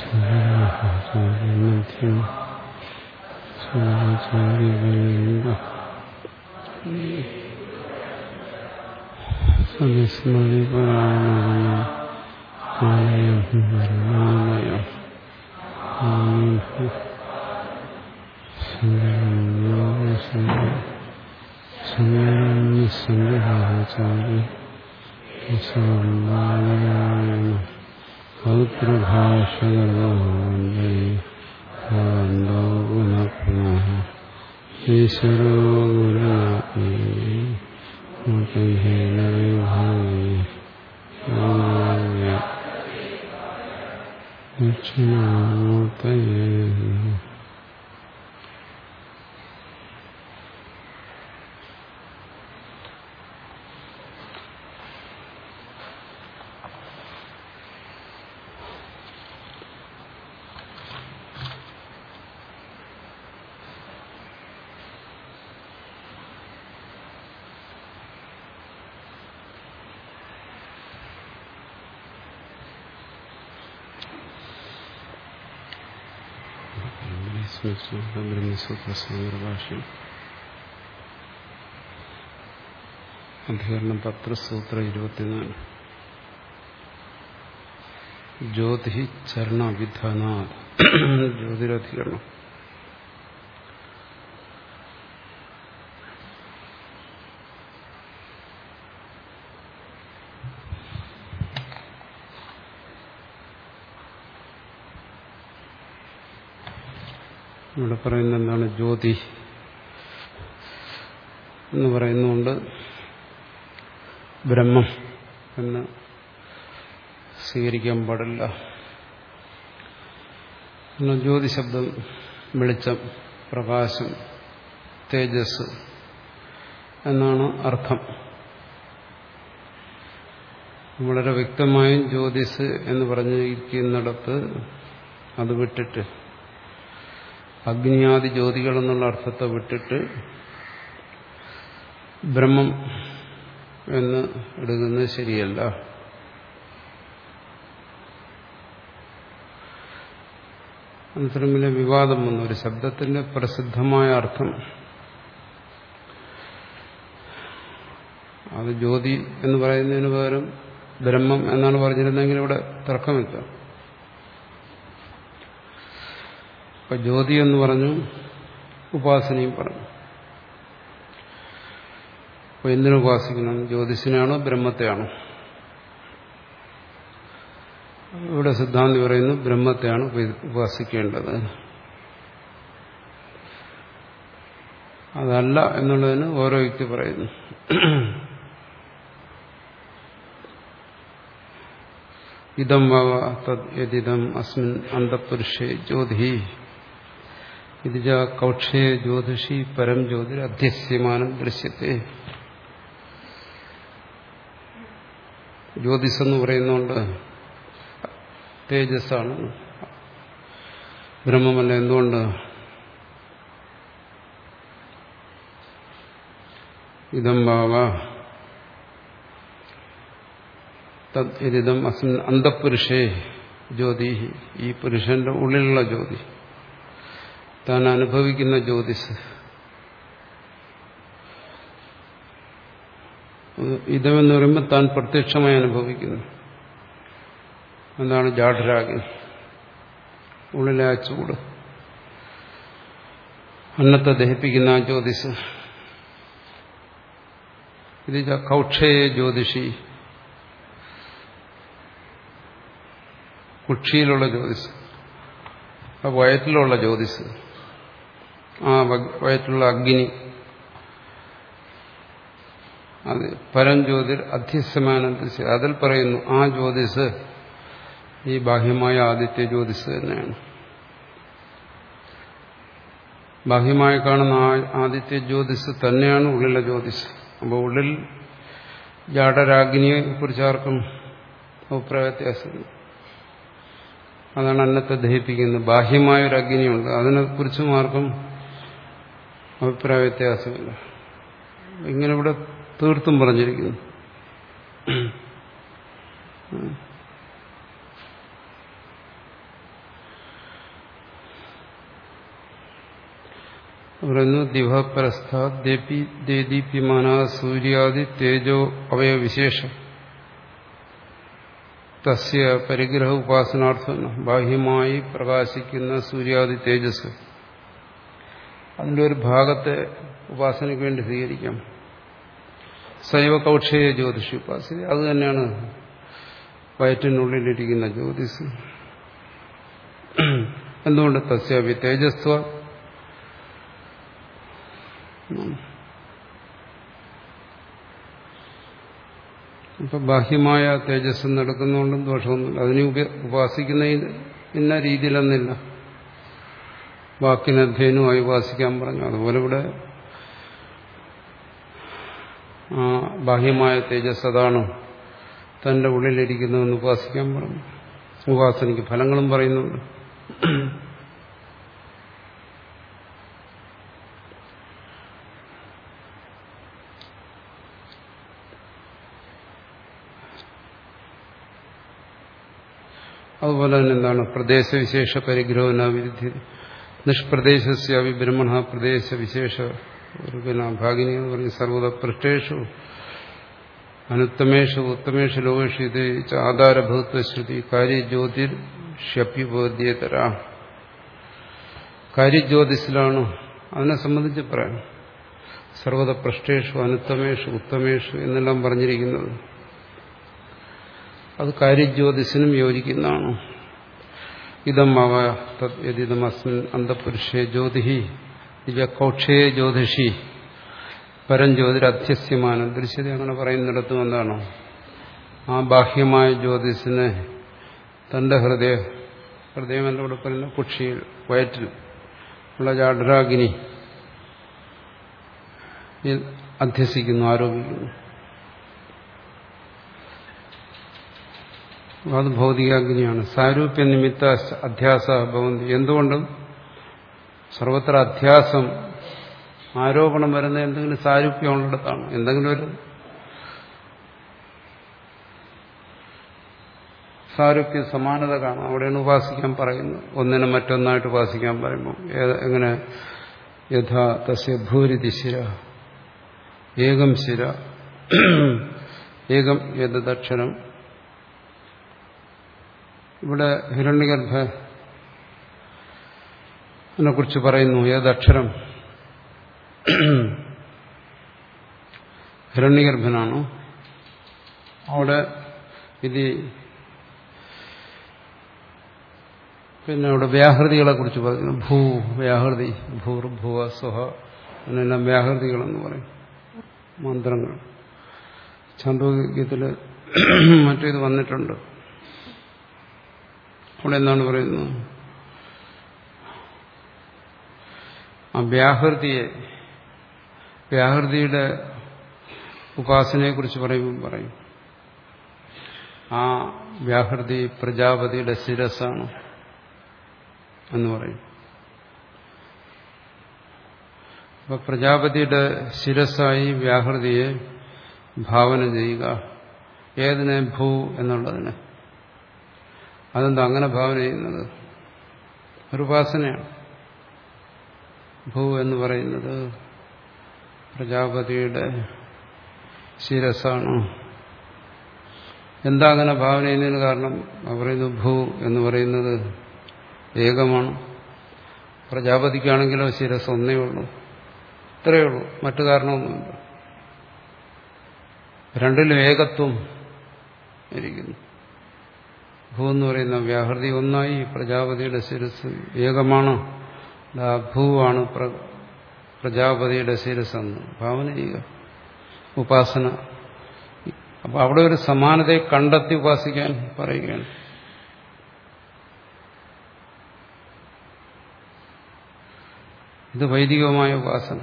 മധ്യം സവിസ്മൃതി പരാമയം ആലയം കരുണാമയം സംഗരാചാര്യ സംബാലനായണ പൗത്രഭാഷകോ വന്ദേ പുനഃ പുനഃ ഈശ്വരോ ഗുരുനാഥേ ദക്ഷിണാമൂർത്തയേ ബ്രഹ്മസൂത്രഭാഷ്യം അധികരണം പത്ത് സൂത്ര ഇരുപത്തിനാല് ജ്യോതി ചരണ വിധാനാത് ജ്യോതിരധികരണം ഇവിടെ പറയുന്ന എന്താണ് ജ്യോതി എന്ന് പറയുന്നുകൊണ്ട് ബ്രഹ്മം എന്ന് സ്വീകരിക്കാൻ പാടില്ല ജ്യോതി ശബ്ദം വെളിച്ചം പ്രകാശം തേജസ് എന്നാണ് അർത്ഥം വളരെ വ്യക്തമായും ജ്യോതിസ് എന്ന് പറഞ്ഞിരിക്കുന്നിടത്ത് അത് വിട്ടിട്ട് അഗ്നിയാദി ജ്യോതികൾ എന്നുള്ള അർത്ഥത്തെ വിട്ടിട്ട് ബ്രഹ്മം എന്ന് എടുക്കുന്നത് ശരിയല്ല അനന്തരം പിന്നെ വിവാദം വന്നു ഒരു ശബ്ദത്തിന്റെ പ്രസിദ്ധമായ അർത്ഥം അത് ജ്യോതി എന്ന് പറയുന്നതിന് പകരം ബ്രഹ്മം എന്നാണ് പറഞ്ഞിരുന്നെങ്കിൽ ഇവിടെ തർക്കമില്ല ഇപ്പൊ ജ്യോതി എന്ന് പറഞ്ഞു ഉപാസനയും പറഞ്ഞു അപ്പൊ എന്തിനു ഉപാസിക്കണം ജ്യോതിസിനാണോ ബ്രഹ്മത്തെയാണോ ഇവിടെ സിദ്ധാന്തി പറയുന്നു ബ്രഹ്മത്തെയാണ് ഉപാസിക്കേണ്ടത് അതല്ല എന്നുള്ളതിന് ഓരോ വ്യക്തി പറയുന്നു ഇതം വവ തദ്യതിദം അസ്മിൻ അന്തപുരുഷേ ജ്യോതി ഇത് കൗക്ഷേ ജ്യോതിഷി പരം ജ്യോതിർ അധ്യസ്യമാനം ദൃശ്യത്തെ ജ്യോതിസ് എന്ന് പറയുന്നുണ്ട് തേജസ്സാണ് ബ്രഹ്മമല്ല എന്തുകൊണ്ട് ഇതം ഭാവ തദ്ഇതം അസ്മിൻ അന്തപുരുഷേ ജ്യോതി ഈ പുരുഷന്റെ ഉള്ളിലുള്ള ജ്യോതി താൻ അനുഭവിക്കുന്ന ജ്യോതിസ് ഇതമെന്ന് പറയുമ്പോൾ താൻ പ്രത്യക്ഷമായി അനുഭവിക്കുന്നു എന്താണ് ജാഠരാഗി ഉള്ളിലെ ആ ചൂട് അന്നത്തെ ദഹിപ്പിക്കുന്ന ആ ജ്യോതിസ് ഇത് കൗക്ഷയ ജ്യോതിഷി കുക്ഷിയിലുള്ള ജ്യോതിസ് ആ വയറ്റിലുള്ള ജ്യോതിസ് ആ വയറ്റിലുള്ള അഗ്നി അത് പരം ജ്യോതിർ അധ്യസ്യമാനന്ദ അതിൽ പറയുന്നു ആ ജ്യോതിസ് ഈ ബാഹ്യമായ ആദിത്യ ജ്യോതിസ് തന്നെയാണ് ബാഹ്യമായി കാണുന്ന ആ ആദിത്യ ജ്യോതിസ് തന്നെയാണ് ഉള്ളിലെ ജ്യോതിസ് അപ്പോൾ ഉള്ളിൽ ജാഠരാഗ്നിയെ കുറിച്ച് ആർക്കും അഭിപ്രായ വ്യത്യാസമില്ല അതാണ് അന്നത്തെ ദഹിപ്പിക്കുന്നത് ബാഹ്യമായൊരു അഗ്നിയുണ്ട് അതിനെക്കുറിച്ചും ആർക്കും അഭിപ്രായ വ്യത്യാസമില്ല ഇങ്ങനെ ഇവിടെ തീർത്തും പറഞ്ഞിരിക്കുന്നു പറയുന്നു ദിവപരസ്ഥാദീപ്യമാന സൂര്യാദി തേജോ അവയവിശേഷം തസ്യ പരിഗ്രഹ ഉപാസനാർത്ഥം ബാഹ്യമായി പ്രകാശിക്കുന്ന സൂര്യാദി തേജസ് അതിൻ്റെ ഒരു ഭാഗത്തെ ഉപാസനയ്ക്ക് വേണ്ടി സ്വീകരിക്കാം സൈവ കൗക്ഷയ ജ്യോതിഷി ഉപാസന അത് തന്നെയാണ് വയറ്റിനുള്ളിലിരിക്കുന്ന ജ്യോതിസ് എന്തുകൊണ്ട് തസ്യാവി തേജസ്വ ഇപ്പൊ ബാഹ്യമായ തേജസ് നടക്കുന്നതുകൊണ്ടും ദോഷമൊന്നുമില്ല അതിനെ ഉപാസിക്കുന്ന ഇന്ന രീതിയിലൊന്നില്ല വാക്കിനധ്യയനമായി ഉപാസിക്കാൻ പറഞ്ഞു അതുപോലെ ഇവിടെ ആ ബാഹ്യമായ തേജസ് അതാണ് തന്റെ ഉള്ളിലിരിക്കുന്നതെന്ന് ഉപാസിക്കാൻ പറഞ്ഞു ഉപാസനയ്ക്ക് ഫലങ്ങളും പറയുന്നുണ്ട് അതുപോലെ തന്നെ എന്താണ് പ്രദേശവിശേഷ പരിഗ്രഹനാവിരുദ്ധി നിഷ്പ്രദേശസ്യാവി ബ്രഹ്മണ പ്രദേശവിശേഷ ഭാഗിനി എന്ന് പറഞ്ഞ് സർവത പൃഷ്ടേഷു അനുത്തമേഷു ഉത്തമേഷു ലോകേഷു ഇത് ആധാരഭൂത്വശ്രുതി കാര്യജ്യോതിർ ഷ്യപ്യുബോധ്യേതര കാര്യജ്യോതിസിലാണ് അതിനെ സംബന്ധിച്ച് പറയാം സർവത പൃഷ്ടേഷു അനുത്തമേഷു ഉത്തമേഷു എന്നെല്ലാം പറഞ്ഞിരിക്കുന്നത് അത് കാര്യജ്യോതിസിനും യോജിക്കുന്നതാണ് ഇതം അവ യതിതമസ്മിൻ അന്തപുരുഷേ ജ്യോതിഹി ദിവ്യകൗക്ഷേ ജ്യോതിഷി പരം ജ്യോതിരധ്യസ്യമാനം ദൃശ്യത അങ്ങനെ പറയുന്നിടത്തും എന്താണ് ആ ബാഹ്യമായ ജ്യോതിസിനെ തന്റെ ഹൃദയ ഹൃദയമല്ല ഇവിടെ പറയുന്ന കുക്ഷിയിൽ വയറ്റിൽ ഉള്ള ജാഡ്രാഗിനി അധ്യസിക്കുന്നു ആരോപിക്കുന്നു അത് ഭൗതികാഗ്നിയാണ് സാരൂപ്യ നിമിത്ത അധ്യാസ ഭവന്തി എന്തുകൊണ്ടും സർവത്ര അധ്യാസം ആരോപണം വരുന്ന എന്തെങ്കിലും സാരൂപ്യമുള്ളിടത്താണ് എന്തെങ്കിലും ഒരു സാരൂപ്യ സമാനത കാണാം അവിടെയാണ് ഉപാസിക്കാൻ പറയുന്നത് ഒന്നിനെ മറ്റൊന്നായിട്ട് ഉപാസിക്കാൻ പറയുമ്പോൾ എങ്ങനെ യഥാ തസ്യ ഭൂരിതി ശിര ഏകം ശിര ഏകം യഥദക്ഷരം ഇവിടെ ഹിരണ്യഗർഭനെ കുറിച്ച് പറയുന്നു ഏതക്ഷരം ഹിരണ്യഗർഭനാണ് അവിടെ ഇത് പിന്നെ അവിടെ വ്യാഹൃതികളെ കുറിച്ച് പറയുന്നു ഭൂ വ്യാഹൃതി ഭൂർ ഭുവ സ്വഹ അങ്ങനെല്ലാം വ്യാഹൃതികളെന്ന് പറയും മന്ത്രങ്ങൾ ചാന്തോഗ്യത്തിൽ മറ്റേത് വന്നിട്ടുണ്ട് അവിടെ എന്താണ് പറയുന്നത് ആ വ്യാഹൃതിയെ വ്യാഹൃതിയുടെ ഉപാസനയെക്കുറിച്ച് പറയുമ്പോൾ പറയും ആ വ്യാഹൃതി പ്രജാപതിയുടെ ശിരസാണ് എന്ന് പറയും അപ്പൊ പ്രജാപതിയുടെ ശിരസായി വ്യാഹൃതിയെ ഭാവന ചെയ്യുക ഏതിനെ ഭൂ എന്നുള്ളതിനെ അതെന്താ അങ്ങനെ ഭാവന ചെയ്യുന്നത് ഒരു ഉപാസനയാണ് ഭൂ എന്ന് പറയുന്നത് പ്രജാപതിയുടെ ശിരസാണ് എന്താ അങ്ങനെ ഭാവന ചെയ്യുന്നതിന് കാരണം പറയുന്നു ഭൂ എന്ന് പറയുന്നത് ഏകമാണ് പ്രജാപതിക്കാണെങ്കിലോ ശിരസ് ഒന്നേ ഉള്ളൂ ഇത്രയേ ഉള്ളൂ മറ്റു കാരണമൊന്നുമില്ല രണ്ടിലും ഏകത്വം ഇരിക്കുന്നു ഭൂ എന്ന് പറയുന്ന വ്യാഹൃതി ഒന്നായി പ്രജാപതിയുടെ ശിരസ് ഏകമാണ് ഭൂവാണ് പ്രജാപതിയുടെ ശിരസെന്ന് ഭാവന ചെയ്യുക ഉപാസന അപ്പൊ അവിടെ ഒരു സമാനതയെ കണ്ടെത്തി ഉപാസിക്കാൻ പറയുകയാണ് ഇത് വൈദികമായ ഉപാസന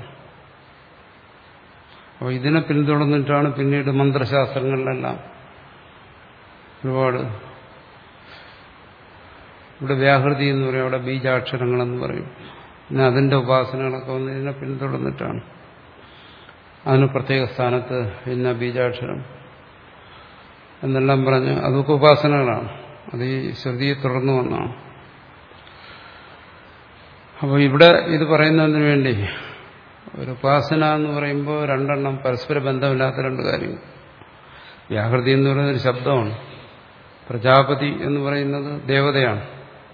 അപ്പോൾ ഇതിനെ പിന്തുടർന്നിട്ടാണ് പിന്നീട് മന്ത്രശാസ്ത്രങ്ങളിലെല്ലാം ഒരുപാട് ഇവിടെ വ്യാഹൃതി എന്ന് പറയും അവിടെ ബീജാക്ഷരങ്ങളെന്ന് പറയും പിന്നെ അതിന്റെ ഉപാസനകളൊക്കെ വന്ന് ഇതിനെ പിന്തുടർന്നിട്ടാണ് അതിന് പ്രത്യേക സ്ഥാനത്ത് ഇന്ന ബീജാക്ഷരം എന്നെല്ലാം പറഞ്ഞ് അതൊക്കെ ഉപാസനകളാണ് അത് ഈ ശ്രുതിയെ തുടർന്നു വന്നാണ് അപ്പോൾ ഇവിടെ ഇത് പറയുന്നതിന് വേണ്ടി ഒരു ഉപാസന എന്ന് പറയുമ്പോൾ രണ്ടെണ്ണം പരസ്പര ബന്ധമില്ലാത്ത രണ്ട് കാര്യങ്ങൾ വ്യാഹൃതി എന്ന് പറയുന്നത് ഒരു ശബ്ദമാണ് പ്രജാപതി എന്ന് പറയുന്നത് ദേവതയാണ്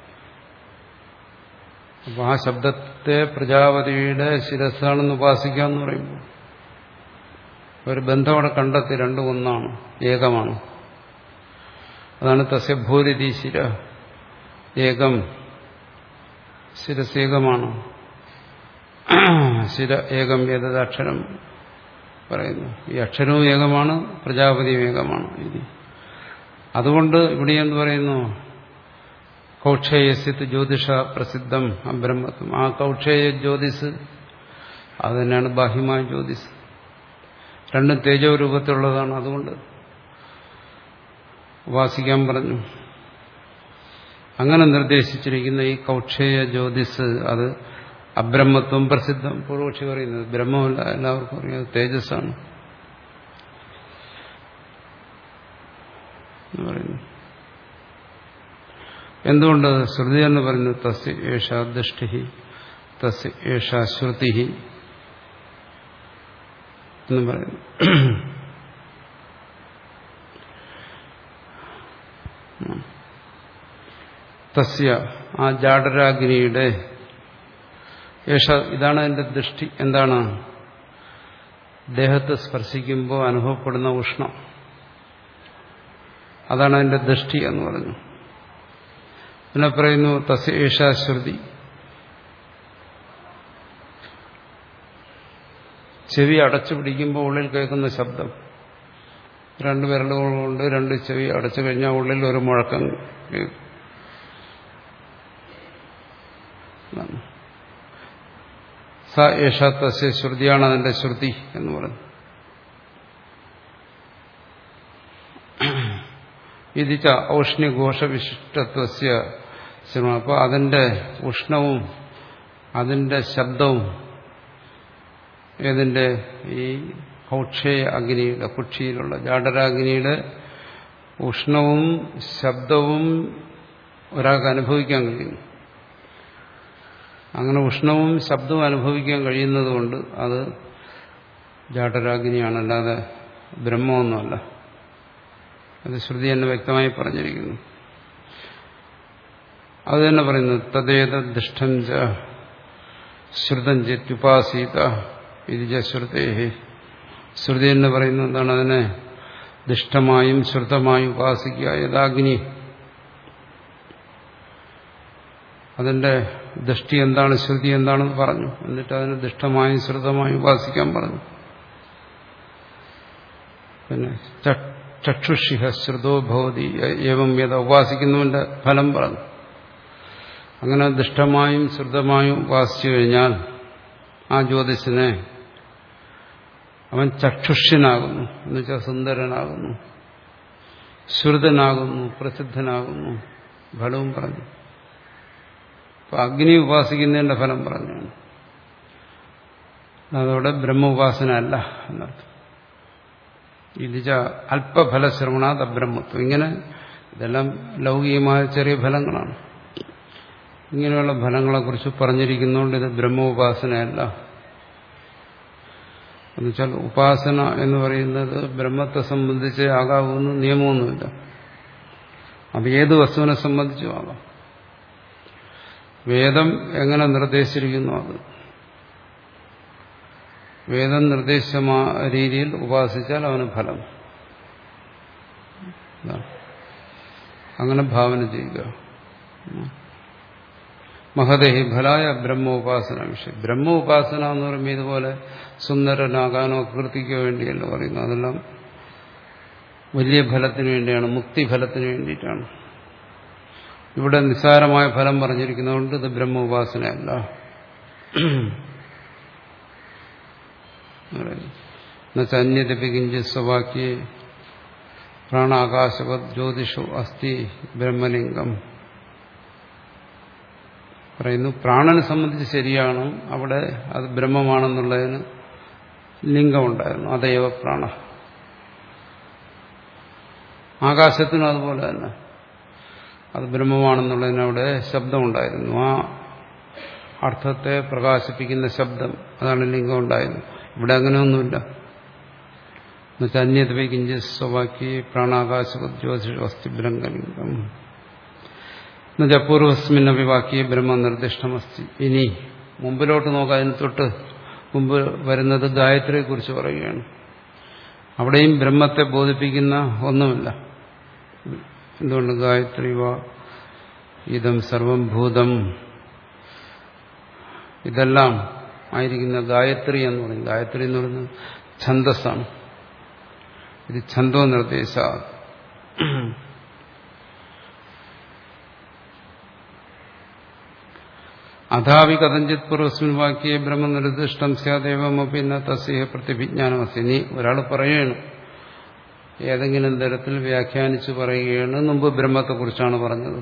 അപ്പോൾ ആ ശബ്ദത്തെ പ്രജാപതിയുടെ ശിരസ്സാണെന്ന് ഉപാസിക്കുക എന്ന് പറയുമ്പോൾ ഒരു ബന്ധം അവിടെ കണ്ടെത്തി രണ്ടും ഒന്നാണ് ഏകമാണ് അതാണ് തസ്യഭൂരിതി ശിര ഏകം ശിരസേകമാണ് ശിര ഏകം ഏതത് അക്ഷരം പറയുന്നു ഈ അക്ഷരവും ഏകമാണ് പ്രജാപതിയും ഏകമാണ് ഇത് അതുകൊണ്ട് ഇവിടെ എന്ത് പറയുന്നു കൗക്ഷേയസ്യത്ത് ജ്യോതിഷ പ്രസിദ്ധം അബ്രഹ്മത്വം ആ കൗക്ഷേയ ജ്യോതിസ് അത് തന്നെയാണ് ബാഹ്യമായ ജ്യോതിസ് രണ്ടും തേജോ രൂപത്തിലുള്ളതാണ് അതുകൊണ്ട് ഉപാസിക്കാൻ പറഞ്ഞു അങ്ങനെ നിർദ്ദേശിച്ചിരിക്കുന്ന ഈ കൗക്ഷേയ ജ്യോതിസ് അത് അബ്രഹ്മത്വം പ്രസിദ്ധം പൂർവക്ഷി പറയുന്നത് ബ്രഹ്മമല്ല എല്ലാവർക്കും അറിയാം തേജസ്സാണ് എന്ന് പറയുന്നു എന്തുകൊണ്ട് ശ്രുതി എന്ന് പറയുന്നു തസ് ഏഷ ദൃഷ്ടി തസ് ഏഷ ശ്രുതി എന്ന് പറയുന്നു തസ്യ ആ ജാഡരാഗ്നിയുടെ യേശ ഇതാണ് അതിന്റെ ദൃഷ്ടി എന്താണ് ദേഹത്തെ സ്പർശിക്കുമ്പോൾ അനുഭവപ്പെടുന്ന ഉഷ്ണം അതാണ് അതിന്റെ ദൃഷ്ടി എന്ന് പറഞ്ഞു പിന്നെ പറയുന്നു തസ്യ ഏഷാശ്രുതി ചെവി അടച്ചു പിടിക്കുമ്പോൾ ഉള്ളിൽ കേൾക്കുന്ന ശബ്ദം രണ്ട് വിരലുകളുകൊണ്ട് രണ്ട് ചെവി അടച്ചു കഴിഞ്ഞാൽ ഉള്ളിൽ ഒരു മുഴക്കം കേൾക്കും സ ഏഷ തസ്യ ശ്രുതിയാണ് അതിന്റെ ശ്രുതി എന്ന് പറഞ്ഞു ഇതിച്ച ഔഷ്ണ്യഘോഷവിശിഷ്ടത്വസ്യ ശ്രമം അപ്പോൾ അതിന്റെ ഉഷ്ണവും അതിന്റെ ശബ്ദവും ഏതിന്റെ ഈ ഔക്ഷേയ അഗ്നിയുടെ കുക്ഷിയിലുള്ള ജാഡരാഗ്നിയുടെ ഉഷ്ണവും ശബ്ദവും ഒരാൾക്ക് അനുഭവിക്കാൻ കഴിയുന്നു അങ്ങനെ ഉഷ്ണവും ശബ്ദവും അനുഭവിക്കാൻ കഴിയുന്നതുകൊണ്ട് അത് ജാഠരാഗ്നിയാണ് അല്ലാതെ ബ്രഹ്മമൊന്നുമല്ല അത് ശ്രുതി തന്നെ വ്യക്തമായി പറഞ്ഞിരിക്കുന്നു അത് തന്നെ പറയുന്നു തദ്ദേത ദുഷ്ടം ച ശ്രുതം ചെറ്റുപാസീത ഇതിജ ശ്രുതേഹി ശ്രുതി എന്ന് പറയുന്നത് എന്താണ് അതിനെ ദുഷ്ടമായും ശ്രുതമായും ഉപാസിക്കുക യഥാഗ്നി അതിന്റെ ദൃഷ്ടി എന്താണ് ശ്രുതി എന്താണെന്ന് പറഞ്ഞു എന്നിട്ട് അതിന് ദുഷ്ടമായും ശ്രുതമായും ഉപാസിക്കാൻ പറഞ്ഞു പിന്നെ ചക്ഷുഷിഹ ശ്രുതോ ഭവതി ഏവം യഥ ഉപാസിക്കുന്നവന്റെ ഫലം പറഞ്ഞു അങ്ങനെ ദുഷ്ടമായും ശ്രുതമായും ഉപാസിച്ചു കഴിഞ്ഞാൽ ആ ജ്യോതിഷനെ അവൻ ചക്ഷുഷ്യനാകുന്നു എന്നുവെച്ചാൽ സുന്ദരനാകുന്നു ശ്രുതനാകുന്നു പ്രസിദ്ധനാകുന്നു ഫലവും പറഞ്ഞു അപ്പൊ അഗ്നി ഉപാസിക്കുന്നതിന്റെ ഫലം പറഞ്ഞു അതോടെ ബ്രഹ്മ ഉപാസന അല്ല എന്നർത്ഥം ഇതിച്ച അല്പഫലശ്രവണാത് അബ്രഹ്മത്വം ഇങ്ങനെ ഇതെല്ലാം ലൗകികമായ ചെറിയ ഫലങ്ങളാണ് ഇങ്ങനെയുള്ള ഫലങ്ങളെക്കുറിച്ച് പറഞ്ഞിരിക്കുന്നതുകൊണ്ട് ഇത് ബ്രഹ്മോപാസനയല്ല എന്നുവെച്ചാൽ ഉപാസന എന്ന് പറയുന്നത് ബ്രഹ്മത്തെ സംബന്ധിച്ച് ആകാവുന്ന നിയമമൊന്നുമില്ല അത് ഏത് വസ്തുവിനെ സംബന്ധിച്ചും ആകാം വേദം എങ്ങനെ നിർദ്ദേശിച്ചിരിക്കുന്നു അത് വേദം നിർദ്ദേശമായ രീതിയിൽ ഉപാസിച്ചാൽ അവന് ഫലം അങ്ങനെ ഭാവന ചെയ്യുക മഹദേഹി ഫലായ ബ്രഹ്മോപാസന വിഷയം ബ്രഹ്മോപാസന എന്ന് പറയുമ്പോൾ ഇതുപോലെ സുന്ദരനാകാനോ കീർത്തിക്കോ വേണ്ടിയല്ലോ പറയുന്നു അതെല്ലാം വലിയ ഫലത്തിന് വേണ്ടിയാണ് മുക്തിഫലത്തിന് വേണ്ടിയിട്ടാണ് ഇവിടെ നിസ്സാരമായ ഫലം പറഞ്ഞിരിക്കുന്നതുകൊണ്ട് ഇത് ബ്രഹ്മോപാസനയല്ല എന്നുവെച്ചന്യതപി കിഞ്ചി സ്വവാക്യേ പ്രാണാകാശവത് ജ്യോതിഷു അസ്ഥി ബ്രഹ്മലിംഗം പറയുന്നു പ്രാണനെ സംബന്ധിച്ച് ശരിയാണ് അവിടെ അത് ബ്രഹ്മമാണെന്നുള്ളതിന് ലിംഗമുണ്ടായിരുന്നു അതേവ പ്രാണ ആകാശത്തിനും അതുപോലെ തന്നെ അത് ബ്രഹ്മമാണെന്നുള്ളതിന് അവിടെ ശബ്ദമുണ്ടായിരുന്നു ആ അർത്ഥത്തെ പ്രകാശിപ്പിക്കുന്ന ശബ്ദം അതാണ് ലിംഗം ഉണ്ടായത് ഇവിടെ അങ്ങനെയൊന്നുമില്ല എന്നുവെച്ചാൽ അന്യദ്വൈ കിഞ്ചി സ്വവാക്യ പ്രാണാകാശ ജ്യോതിഷ അസ്ഥി ബ്രഹ്മലിംഗം എന്നുവെച്ചാൽ പൂർവസ്മിൻ അഭിവാക്യ ബ്രഹ്മ നിർദ്ദിഷ്ടമസ്തി ഇനി മുമ്പിലോട്ട് നോക്കാം അതിന് തൊട്ട് മുമ്പ് വരുന്നത് ഗായത്രിയെ കുറിച്ച് പറയുകയാണ് അവിടെയും ബ്രഹ്മത്തെ ബോധിപ്പിക്കുന്ന ഒന്നുമില്ല എന്തുകൊണ്ട് ഗായത്രി വാ ഇതം സർവം ഭൂതം ഇതെല്ലാം ആയിരിക്കുന്ന ഗായത്രി എന്ന് പറയും ഗായത്രി എന്ന് പറയുന്നത് ഛന്തസ്സാണ് ഇത് ഛന്തോ നിർദ്ദേശ അഥാവി കഥഞ്ചിത് പൂർവസ്മിൻ വാക്യെ ബ്രഹ്മനിർദ്ദിഷ്ടം സ്യാദേവമൊപ്പി ന തസ്യ പ്രതിഭിജ്ഞാനമസ്തി ഇനി ഒരാൾ പറയുകയാണ് ഏതെങ്കിലും തരത്തിൽ വ്യാഖ്യാനിച്ച് പറയുകയാണ് മുമ്പ് ബ്രഹ്മത്തെക്കുറിച്ചാണ് പറഞ്ഞത്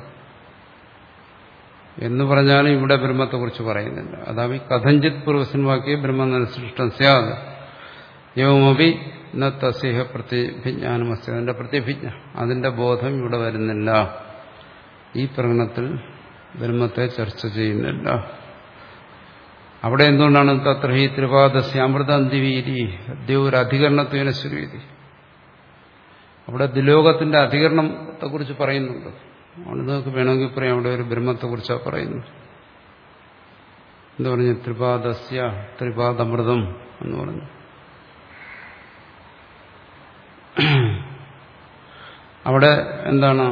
എന്ന് പറഞ്ഞാലും ഇവിടെ ബ്രഹ്മത്തെക്കുറിച്ച് പറയുന്നില്ല അതാവി കഥഞ്ചിത് പൂർവസ്മിൻ വാക്യെ ബ്രഹ്മനിർദ്ദിഷ്ടം സ്യാദ് യവമൊപ്പി ന തസ്യ പ്രതിഭിജ്ഞാനമസ്തി അതിന്റെ പ്രതിഭിജ്ഞ അതിന്റെ ബോധം ഇവിടെ വരുന്നില്ല ഈ പ്രകടനത്തിൽ ബ്രഹ്മത്തെ ചർച്ച ചെയ്യുന്നില്ല അവിടെ എന്തുകൊണ്ടാണ് തത്ര ഹി ത്രിപാദസ്യ അമൃതാന്തിവീരി ഒരു അധികരണത്വേന ശ്രുതി അവിടെ ദിലോകത്തിന്റെ അധികരണത്തെക്കുറിച്ച് പറയുന്നുണ്ട് അവിടെ നിങ്ങൾക്ക് വേണമെങ്കിൽ പറയാം അവിടെ ഒരു ബ്രഹ്മത്തെക്കുറിച്ചാണ് പറയുന്നത് എന്താ പറഞ്ഞു ത്രിപാദസ്യ ത്രിപാദമൃതം എന്ന് പറഞ്ഞു അവിടെ എന്താണ്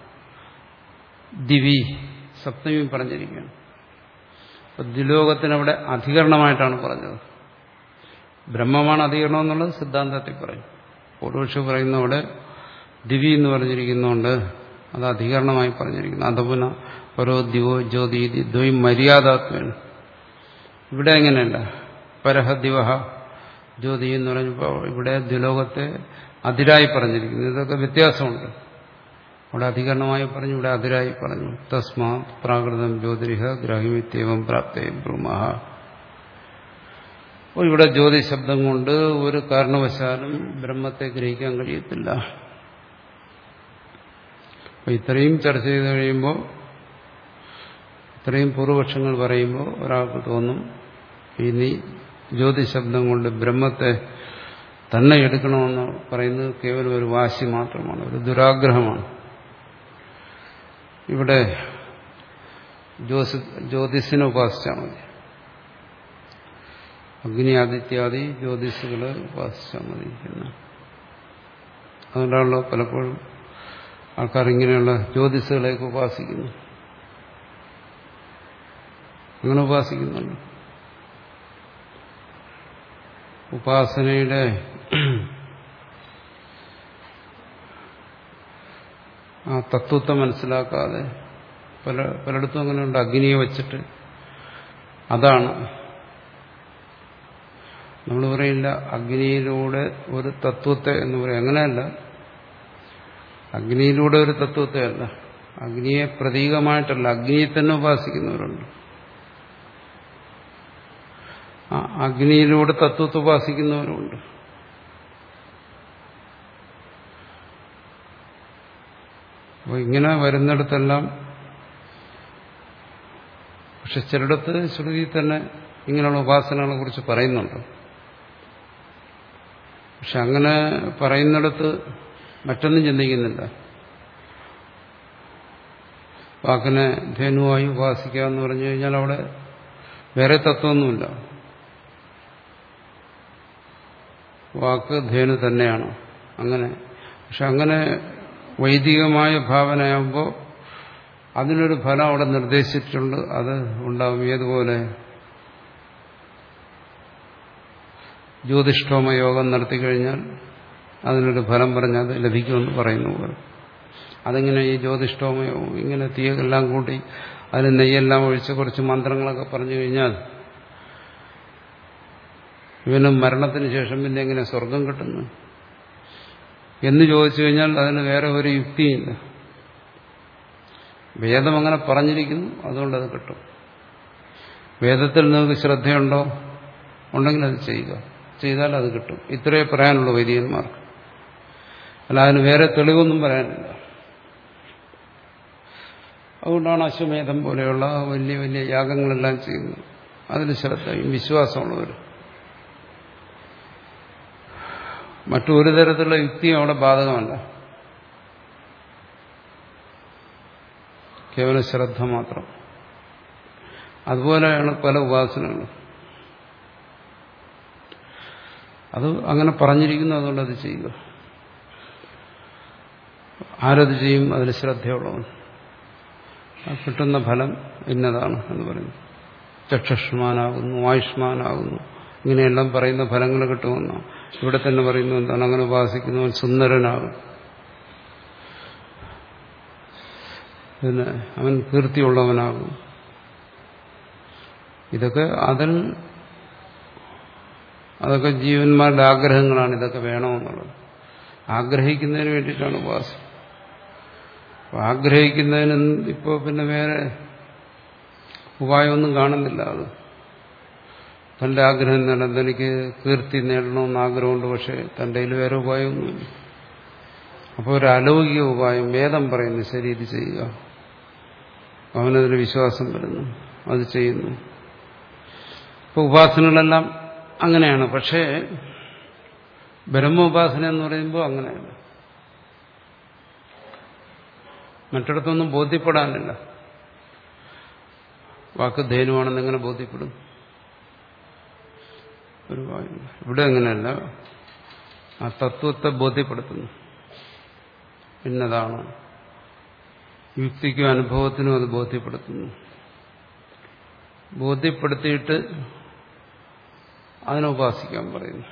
ദിവി സപ്തമി പറഞ്ഞിരിക്കുകയാണ് അപ്പൊ ദ്വിലോകത്തിനവിടെ അധികരണമായിട്ടാണ് പറഞ്ഞത് ബ്രഹ്മമാണ് അധികരണം എന്നുള്ളത് സിദ്ധാന്തത്തിൽ പറയും പൂർവക്ഷ പറയുന്ന അവിടെ ദിവി എന്ന് പറഞ്ഞിരിക്കുന്നതുകൊണ്ട് അത് അധികരണമായി പറഞ്ഞിരിക്കുന്നു അധപുന പരോ ദിവോ ജ്യോതി ദ്വൈ മര്യാദാത്വൻ ഇവിടെ എങ്ങനെയല്ല പരഹ ദിവഹ ജ്യോതി എന്ന് പറഞ്ഞപ്പോൾ ഇവിടെ ദ്വിലോകത്തെ അതിരായി പറഞ്ഞിരിക്കുന്നു ഇതൊക്കെ വ്യത്യാസമുണ്ട് അവിടെ അധികരണമായി പറഞ്ഞു ഇവിടെ അതിരായി പറഞ്ഞു തസ്മാ പ്രാകൃതം ജ്യോതിരിഹ ഗ്രാഹ്യമിത്യവം പ്രാപ്തേ ബ്രഹ്മ അപ്പോൾ ഇവിടെ ജ്യോതി ശബ്ദം കൊണ്ട് ഒരു കാരണവശാലും ബ്രഹ്മത്തെ ഗ്രഹിക്കാൻ കഴിയത്തില്ല അപ്പൊ ഇത്രയും ചർച്ച ചെയ്ത് കഴിയുമ്പോൾ ഇത്രയും പൂർവപക്ഷങ്ങൾ പറയുമ്പോൾ ഒരാൾക്ക് തോന്നും ഇനി ജ്യോതി ശബ്ദം കൊണ്ട് ബ്രഹ്മത്തെ തന്നെ എടുക്കണമെന്ന് പറയുന്നത് കേവലം ഒരു വാശി മാത്രമാണ് ഒരു ദുരാഗ്രഹമാണ് ഇവിടെ ജ്യോതി ജ്യോതിസിനെ ഉപാസിച്ചാൽ മതി അഗ്നി ആദിത്യാദി ജ്യോതിസുകളെ ഉപാസിച്ചാൽ മതി എന്ന് അതുകൊണ്ടാണല്ലോ പലപ്പോഴും ആൾക്കാർ ഇങ്ങനെയുള്ള ജ്യോതിസുകളെയൊക്കെ ഉപാസിക്കുന്നു അങ്ങനെ ഉപാസിക്കുന്നുണ്ട് ഉപാസനയുടെ ആ തത്വത്തെ മനസ്സിലാക്കാതെ പല പലയിടത്തും അങ്ങനെയുണ്ട് അഗ്നിയെ വച്ചിട്ട് അതാണ് നമ്മൾ പറയില്ല അഗ്നിയിലൂടെ ഒരു തത്വത്തെ എന്ന് പറയും അങ്ങനെയല്ല അഗ്നിയിലൂടെ ഒരു തത്വത്തെ അല്ല അഗ്നിയെ പ്രതീകമായിട്ടല്ല അഗ്നിയെ തന്നെ ഉപാസിക്കുന്നവരുണ്ട് ആ അഗ്നിയിലൂടെ തത്വത്തെ ഉപാസിക്കുന്നവരുണ്ട് അപ്പോൾ ഇങ്ങനെ വരുന്നിടത്തെല്ലാം പക്ഷെ ചിലയിടത്ത് ശ്രുതി തന്നെ ഇങ്ങനെയുള്ള ഉപാസനകളെ കുറിച്ച് പറയുന്നുണ്ട് പക്ഷെ അങ്ങനെ പറയുന്നിടത്ത് മറ്റൊന്നും ചിന്തിക്കുന്നില്ല വാക്കിനെ ധേനുവായി ഉപാസിക്കുക എന്ന് പറഞ്ഞു കഴിഞ്ഞാൽ അവിടെ വേറെ തത്വമൊന്നുമില്ല വാക്ക് ധേനു തന്നെയാണ് അങ്ങനെ പക്ഷെ അങ്ങനെ വൈദികമായ ഭാവനയാകുമ്പോൾ അതിനൊരു ഫലം അവിടെ നിർദ്ദേശിച്ചിട്ടുണ്ട് അത് ഉണ്ടാകും ഏതുപോലെ ജ്യോതിഷ്ഠോമ യോഗം നടത്തിക്കഴിഞ്ഞാൽ അതിനൊരു ഫലം പറഞ്ഞാൽ അത് ലഭിക്കുമെന്ന് പറയുന്നു പോലെ അതിങ്ങനെ ഈ ജ്യോതിഷ്ഠോമയോഗം ഇങ്ങനെ തീയെല്ലാം കൂട്ടി അതിന് നെയ്യെല്ലാം ഒഴിച്ച് കുറച്ച് മന്ത്രങ്ങളൊക്കെ പറഞ്ഞു കഴിഞ്ഞാൽ ഇവന് മരണത്തിന് ശേഷം പിന്നെ എങ്ങനെ സ്വർഗം കിട്ടുന്നു എന്ന് ചോദിച്ചു കഴിഞ്ഞാൽ അതിന് വേറെ ഒരു യുക്തിയില്ല വേദം അങ്ങനെ പറഞ്ഞിരിക്കുന്നു അതുകൊണ്ട് അത് കിട്ടും വേദത്തിൽ നിങ്ങൾക്ക് ശ്രദ്ധയുണ്ടോ ഉണ്ടെങ്കിൽ അത് ചെയ്യുക ചെയ്താൽ അത് കിട്ടും ഇത്രയേ പറയാനുള്ളൂ വൈദികന്മാർക്ക് അല്ല അതിന് വേറെ തെളിവൊന്നും പറയാനില്ല അതുകൊണ്ടാണ് അശ്വമേധം പോലെയുള്ള വലിയ വലിയ യാഗങ്ങളെല്ലാം ചെയ്യുന്നത് അതിൽ ശ്രദ്ധയും വിശ്വാസമുള്ളവർ മറ്റൊരു തരത്തിലുള്ള യുക്തിയും അവിടെ ബാധകമല്ല കേവല ശ്രദ്ധ മാത്രം അതുപോലെയാണ് പല ഉപാസനകളും അത് അങ്ങനെ പറഞ്ഞിരിക്കുന്നു അതുകൊണ്ട് അത് ചെയ്യുക ആരത് ചെയ്യും അതിൽ ശ്രദ്ധയുള്ളവൻ ആ കിട്ടുന്ന ഫലം ഇന്നതാണ് എന്ന് പറയുന്നു ചക്ഷുഷ്മാനാകുന്നു ആയുഷ്മാനാകുന്നു ഇങ്ങനെയെല്ലാം പറയുന്ന ഫലങ്ങൾ കിട്ടുമെന്നോ ഇവിടെ തന്നെ പറയുന്നു എന്താണ് അങ്ങനെ ഉപാസിക്കുന്നവൻ സുന്ദരനാകും പിന്നെ അവൻ കീർത്തിയുള്ളവനാകും ഇതൊക്കെ അതിൽ അതൊക്കെ ജീവന്മാരുടെ ആഗ്രഹങ്ങളാണ് ഇതൊക്കെ വേണമെന്നുള്ളത് ആഗ്രഹിക്കുന്നതിന് വേണ്ടിയിട്ടാണ് ഉപാസന ആഗ്രഹിക്കുന്നതിന് ഇപ്പോൾ പിന്നെ വേറെ ഉപായമൊന്നും കാണുന്നില്ല അത് തന്റെ ആഗ്രഹം നേടാൻ തനിക്ക് കീർത്തി നേടണമെന്ന് ആഗ്രഹമുണ്ട് പക്ഷെ തന്റെ കയ്യിൽ വേറെ ഉപായമൊന്നുമില്ല അപ്പോൾ ഒരു അലൗകിക ഉപായം വേദം പറയുന്നു ശരി ഇത് ചെയ്യുക അവനതിന് വിശ്വാസം വരുന്നു അത് ചെയ്യുന്നു ഇപ്പോൾ ഉപാസനകളെല്ലാം അങ്ങനെയാണ് പക്ഷേ ബ്രഹ്മോപാസന എന്ന് പറയുമ്പോൾ അങ്ങനെയല്ല മറ്റിടത്തൊന്നും ബോധ്യപ്പെടാനില്ല വാക്ക് ധേനുവാണെന്ന് എങ്ങനെ ബോധ്യപ്പെടും ഒരു ഇവിടെ അങ്ങനെയല്ല ആ തത്വത്തെ ബോധ്യപ്പെടുത്തുന്നു ഇന്നതാണ് യുക്തിക്കും അനുഭവത്തിനും അത് ബോധ്യപ്പെടുത്തുന്നു ബോധ്യപ്പെടുത്തിയിട്ട് അതിനെ ഉപാസിക്കാൻ പറയുന്നു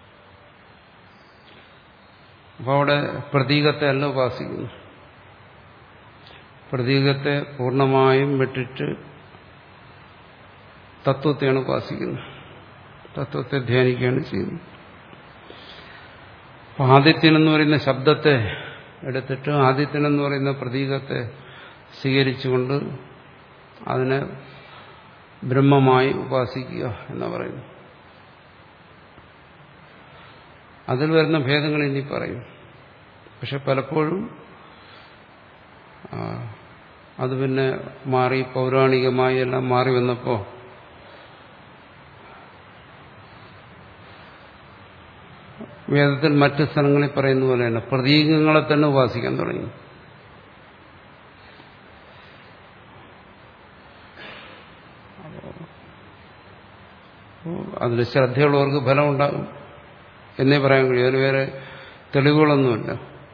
അപ്പോൾ അവിടെ പ്രതീകത്തെ അല്ല ഉപാസിക്കുന്നു പ്രതീകത്തെ പൂർണ്ണമായും വിട്ടിട്ട് തത്വത്തെയാണ് ഉപാസിക്കുന്നത് തത്വത്തെ ധ്യാനിക്കുകയാണ് ചെയ്യുന്നത് ആദിത്യൻ എന്ന് പറയുന്ന ശബ്ദത്തെ എടുത്തിട്ട് ആദിത്യൻ എന്ന് പറയുന്ന പ്രതീകത്തെ സ്വീകരിച്ചുകൊണ്ട് അതിനെ ബ്രഹ്മമായി ഉപാസിക്കുക എന്ന് പറയുന്നു അതിൽ വരുന്ന ഭേദങ്ങൾ ഇനി പറയും പക്ഷെ പലപ്പോഴും അത് പിന്നെ മാറി പൗരാണികമായി എല്ലാം മാറി വന്നപ്പോൾ വേദത്തിൽ മറ്റ് സ്ഥലങ്ങളിൽ പറയുന്ന പോലെയാണ് പ്രതീകങ്ങളെ തന്നെ ഉപാസിക്കാൻ തുടങ്ങി അതിൽ ശ്രദ്ധയുള്ളവർക്ക് ഫലം ഉണ്ടാകും എന്നേ പറയാൻ കഴിയും അതിന് വേറെ തെളിവുകളൊന്നുമില്ല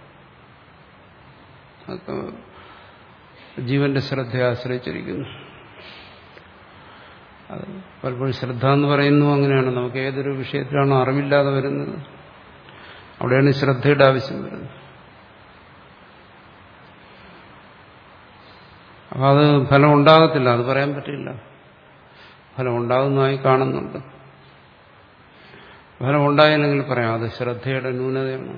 അതൊക്കെ ജീവന്റെ ശ്രദ്ധയെ ആശ്രയിച്ചിരിക്കുന്നു അത് പലപ്പോഴും ശ്രദ്ധ എന്ന് പറയുന്നു അങ്ങനെയാണ് നമുക്ക് ഏതൊരു വിഷയത്തിലാണോ അറിവില്ലാതെ വരുന്നത് അവിടെയാണ് ശ്രദ്ധയുടെ ആവശ്യം വരുന്നത് അപ്പം അത് ഫലം ഉണ്ടാകത്തില്ല അത് പറയാൻ പറ്റില്ല ഫലം ഉണ്ടാകുന്നതായി കാണുന്നുണ്ട് ഫലം ഉണ്ടായില്ലെങ്കിൽ പറയാം അത് ശ്രദ്ധയുടെ ന്യൂനതയാണ്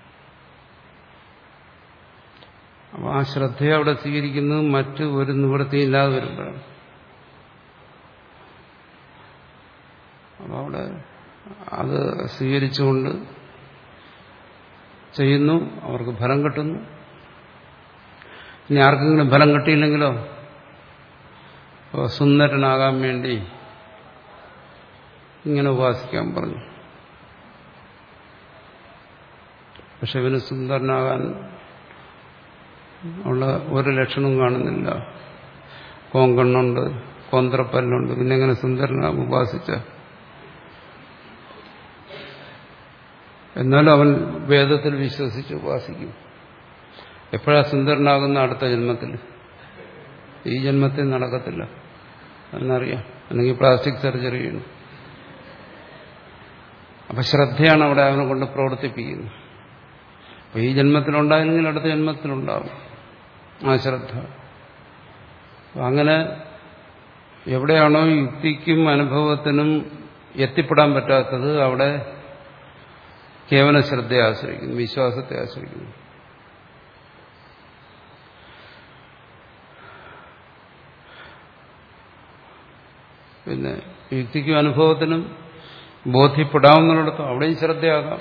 അപ്പം ആ ശ്രദ്ധയെ അവിടെ സ്വീകരിക്കുന്നത് മറ്റ് ഒരു നിവൃത്തിയില്ലാതെ വരുമ്പോഴാണ് അപ്പം അവിടെ അത് സ്വീകരിച്ചുകൊണ്ട് ചെയ്യുന്നു അവർക്ക് ഫലം കിട്ടുന്നു ഇനി ആർക്കെങ്കിലും ഫലം കിട്ടിയില്ലെങ്കിലോ സുന്ദരനാകാൻ വേണ്ടി ഇങ്ങനെ ഉപാസിക്കാൻ പറഞ്ഞു പക്ഷെ ഇവന് സുന്ദരനാകാൻ ഉള്ള ഒരു ലക്ഷണവും കാണുന്നില്ല കോങ്കണ്ണുണ്ട് കൊന്ത്രപ്പല്ലുണ്ട് പിന്നെ എങ്ങനെ സുന്ദരനാകും ഉപാസിച്ച എന്നാലും അവൻ വേദത്തിൽ വിശ്വസിച്ച് ഉപാസിക്കും എപ്പോഴാ സുന്ദരനാകുന്ന അടുത്ത ജന്മത്തിൽ ഈ ജന്മത്തിൽ നടക്കത്തില്ല എന്നറിയാം അല്ലെങ്കിൽ പ്ലാസ്റ്റിക് സർജറി ചെയ്യണം അപ്പൊ ശ്രദ്ധയാണ് അവിടെ അവനെ കൊണ്ട് പ്രവർത്തിപ്പിക്കുന്നത് അപ്പൊ ഈ ജന്മത്തിലുണ്ടായില്ലെങ്കിൽ അടുത്ത ജന്മത്തിലുണ്ടാവും ആ ശ്രദ്ധ അങ്ങനെ എവിടെയാണോ യുക്തിക്കും അനുഭവത്തിനും എത്തിപ്പെടാൻ പറ്റാത്തത് അവിടെ കേവല ശ്രദ്ധയെ ആശ്രയിക്കുന്നു വിശ്വാസത്തെ ആശ്രയിക്കുന്നു പിന്നെ യുക്തിക്കും അനുഭവത്തിനും ബോധ്യപ്പെടാവുന്നിടത്തോ അവിടെയും ശ്രദ്ധയാകാം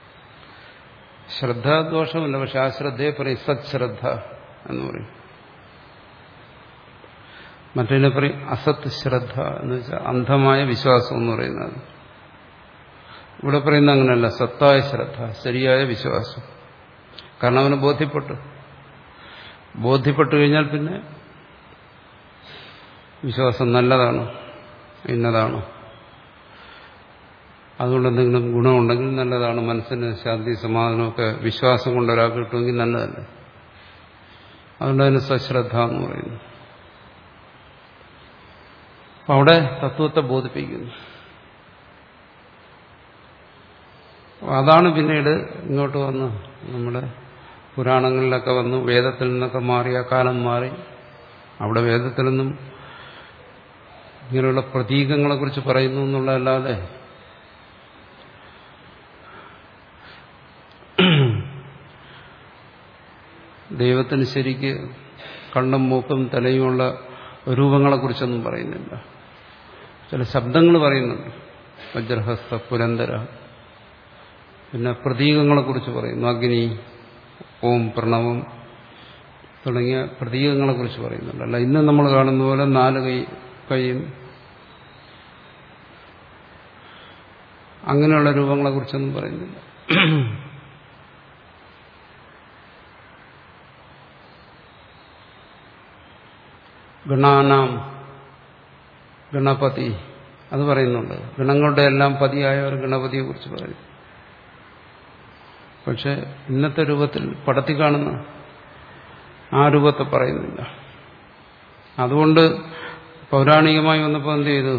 ശ്രദ്ധാദോഷമല്ല പക്ഷെ ആ ശ്രദ്ധയെ പറയും സത്ശ്രദ്ധ എന്ന് പറയും മറ്റേ പറയും അസത്ത് ശ്രദ്ധ എന്ന് വെച്ചാൽ അന്ധമായ വിശ്വാസം എന്ന് പറയുന്നത് ഇവിടെ പറയുന്ന അങ്ങനെയല്ല സത്തായ ശ്രദ്ധ ശരിയായ വിശ്വാസം കാരണം അവന് ബോധ്യപ്പെട്ടു ബോധ്യപ്പെട്ടു കഴിഞ്ഞാൽ പിന്നെ വിശ്വാസം നല്ലതാണ് ഇന്നതാണ് അതുകൊണ്ട് എന്തെങ്കിലും ഗുണമുണ്ടെങ്കിൽ നല്ലതാണ് മനസ്സിന് ശാന്തി സമാധാനമൊക്കെ വിശ്വാസം കൊണ്ട് ഒരാൾക്ക് കിട്ടുമെങ്കിൽ നല്ലതല്ലേ അതുകൊണ്ട് അതിന് സശ്രദ്ധ എന്ന് പറയുന്നു അപ്പം അവിടെ തത്വത്തെ ബോധിപ്പിക്കുന്നു അതാണ് പിന്നീട് ഇങ്ങോട്ട് വന്ന് നമ്മുടെ പുരാണങ്ങളിലൊക്കെ വന്ന് വേദത്തിൽ നിന്നൊക്കെ മാറി ആ കാലം മാറി അവിടെ വേദത്തിൽ നിന്നും ഇങ്ങനെയുള്ള പ്രതീകങ്ങളെക്കുറിച്ച് പറയുന്നു എന്നുള്ളതല്ലാതെ ദൈവത്തിന് ശരിക്ക് കണ്ണും മൂക്കും തലയുമുള്ള രൂപങ്ങളെക്കുറിച്ചൊന്നും പറയുന്നില്ല ചില ശബ്ദങ്ങൾ പറയുന്നുണ്ട് വജ്രഹസ്ത പുരന്തര പിന്നെ പ്രതീകങ്ങളെക്കുറിച്ച് പറയുന്നു അഗ്നി ഓം പ്രണവം തുടങ്ങിയ പ്രതീകങ്ങളെക്കുറിച്ച് പറയുന്നുണ്ട് അല്ല ഇന്ന് നമ്മൾ കാണുന്ന പോലെ നാല് കൈ കൈയും അങ്ങനെയുള്ള രൂപങ്ങളെക്കുറിച്ചൊന്നും പറയുന്നില്ല ഗണാനാം ഗണപതി അത് പറയുന്നുണ്ട് ഗണങ്ങളുടെ എല്ലാം പതിയായ ഒരു ഗണപതിയെ കുറിച്ച് പറയും പക്ഷെ ഇന്നത്തെ രൂപത്തിൽ പടത്തി കാണുന്ന ആ രൂപത്തെ പറയുന്നില്ല അതുകൊണ്ട് പൗരാണികമായി വന്നപ്പോൾ എന്ത് ചെയ്തു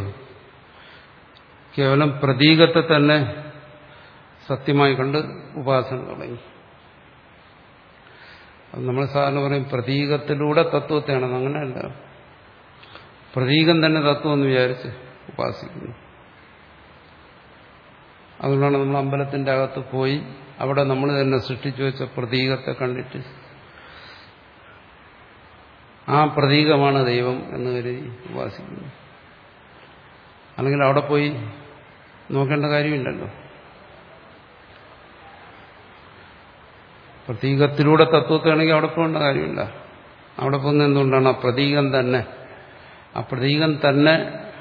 കേവലം പ്രതീകത്തെ തന്നെ സത്യമായി കണ്ട് ഉപാസന തുടങ്ങി അത് നമ്മൾ സാധാരണ പറയും പ്രതീകത്തിലൂടെ തത്വത്തെയാണെന്ന് അങ്ങനെയല്ല പ്രതീകം തന്നെ തത്വം എന്ന് വിചാരിച്ച് ഉപാസിക്കുന്നു അതുകൊണ്ടാണ് നമ്മൾ അമ്പലത്തിന്റെ അകത്ത് പോയി അവിടെ നമ്മൾ തന്നെ സൃഷ്ടിച്ചു വെച്ച പ്രതീകത്തെ കണ്ടിട്ട് ആ പ്രതീകമാണ് ദൈവം എന്ന് കരുതി ഉപാസിക്കുന്നു അല്ലെങ്കിൽ അവിടെ പോയി നോക്കേണ്ട കാര്യമില്ലല്ലോ പ്രതീകത്തിലൂടെ തത്വത്താണെങ്കിൽ അവിടെ പോകേണ്ട കാര്യമില്ല അവിടെ പോകുന്ന എന്തുകൊണ്ടാണ് ആ പ്രതീകം തന്നെ ആ പ്രതീകം തന്നെ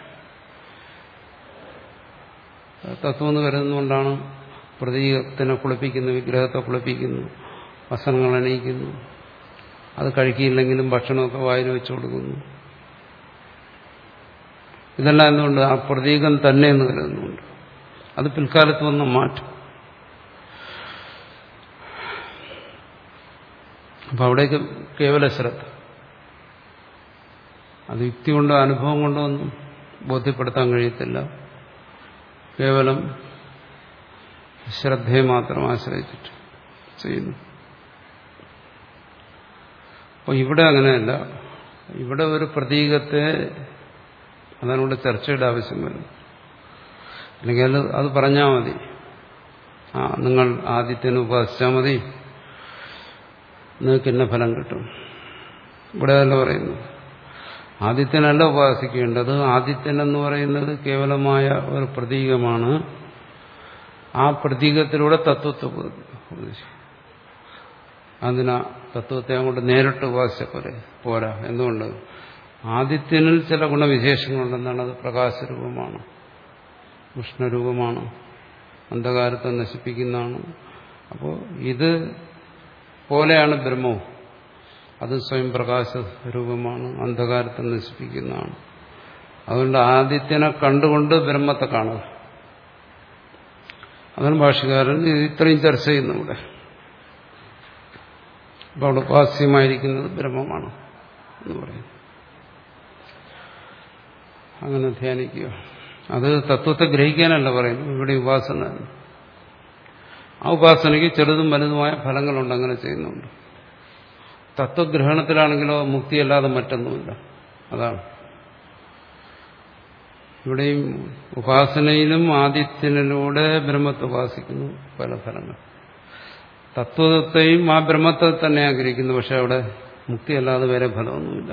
തത്വം എന്ന് കരുതുന്നതുകൊണ്ടാണ് പ്രതീകത്തിനെ കുളിപ്പിക്കുന്നു വിഗ്രഹത്തെ കുളിപ്പിക്കുന്നു വസ്ത്രങ്ങൾ അണിയിക്കുന്നു അത് കഴിക്കില്ലെങ്കിലും ഭക്ഷണമൊക്കെ വായിൽ വെച്ചു കൊടുക്കുന്നു ഇതെല്ലാം എന്തുകൊണ്ട് ആ പ്രതീകം തന്നെ എന്ന് കരുതുന്നുണ്ട് അത് പിൽക്കാലത്ത് വന്ന മാറ്റം അപ്പൊ അവിടേക്ക് കേവല ശ്രദ്ധ അത് യുക്തി കൊണ്ടോ അനുഭവം കൊണ്ടോ ഒന്നും ബോധ്യപ്പെടുത്താൻ കഴിയത്തില്ല കേവലം ശ്രദ്ധയെ മാത്രം ആശ്രയിച്ചിട്ട് ചെയ്യുന്നു അപ്പോൾ ഇവിടെ അങ്ങനെയല്ല ഇവിടെ ഒരു പ്രതീകത്തെ അതാണ് ഇവിടെ ചർച്ചയുടെ ആവശ്യം വരുന്നത് അല്ലെങ്കിൽ അത് അത് പറഞ്ഞാൽ മതി ആ നിങ്ങൾ ആദ്യത്തിന് ഉപാസിച്ചാൽ മതി നിങ്ങൾക്ക് ഇന്ന ഫലം കിട്ടും ഇവിടെ അതല്ല പറയുന്നു ആദിത്യനല്ല ഉപാസിക്കേണ്ടത് ആദിത്യൻ എന്ന് പറയുന്നത് കേവലമായ ഒരു പ്രതീകമാണ് ആ പ്രതീകത്തിലൂടെ തത്വത്തെ ഉപദേശിക്കും അതിനാ തത്വത്തെ അങ്ങോട്ട് നേരിട്ട് ഉപാസിച്ച പോലെ പോരാ എന്തുകൊണ്ട് ആദിത്യനിൽ ചില ഗുണവിശേഷങ്ങളുണ്ടെന്നാണ് അത് പ്രകാശരൂപമാണ് ഉഷ്ണരൂപമാണ് അന്ധകാരത്തെ നശിപ്പിക്കുന്നതാണ് അപ്പോൾ ഇത് പോലെയാണ് ബ്രഹ്മവും അത് സ്വയം പ്രകാശ രൂപമാണ് അന്ധകാരത്തെ നശിപ്പിക്കുന്നതാണ് അതുകൊണ്ട് ആദിത്യനെ കണ്ടുകൊണ്ട് ബ്രഹ്മത്തെ കാണുക അതാണ് ഭാഷകാരൻ ഇത്രയും ചർച്ച ചെയ്യുന്നു ഇവിടെ അപ്പോൾ അവിടെ ഉപാസ്യമായിരിക്കുന്നത് ബ്രഹ്മമാണ് എന്ന് പറയുന്നു അങ്ങനെ ധ്യാനിക്കുക അത് തത്വത്തെ ഗ്രഹിക്കാനല്ല പറയുന്നു ഇവിടെ ഉപാസന ആ ഉപാസനയ്ക്ക് ചെറുതും വലുതുമായ ഫലങ്ങളുണ്ട് അങ്ങനെ ചെയ്യുന്നുണ്ട് തത്വഗ്രഹണത്തിലാണെങ്കിലോ മുക്തിയല്ലാതെ മറ്റൊന്നുമില്ല അതാണ് ഇവിടെയും ഉപാസനയിലും ആദിത്യനിലൂടെ ബ്രഹ്മത്തെ ഉപാസിക്കുന്നു പല ഫലങ്ങൾ തത്വത്തെയും ആ ബ്രഹ്മത്തെ തന്നെ ആഗ്രഹിക്കുന്നു പക്ഷെ അവിടെ മുക്തിയല്ലാതെ വേറെ ഫലമൊന്നുമില്ല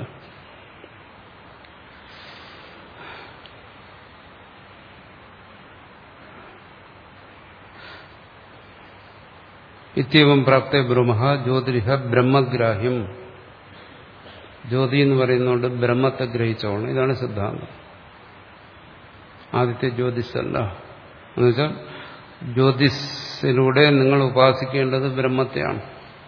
ഇത്യവം പ്രാപ്ത ബ്രഹ്മ ജ്യോതിരിഹ ബ്രഹ്മഗ്രാഹ്യം ജ്യോതി എന്ന് പറയുന്നതുകൊണ്ട് ബ്രഹ്മത്തെ ഗ്രഹിച്ചോളണം ഇതാണ് സിദ്ധാന്തം ആദ്യത്തെ ജ്യോതിഷല്ല എന്നുവെച്ചാൽ ജ്യോതിസിലൂടെ നിങ്ങൾ ഉപാസിക്കേണ്ടത് ബ്രഹ്മത്തെയാണ്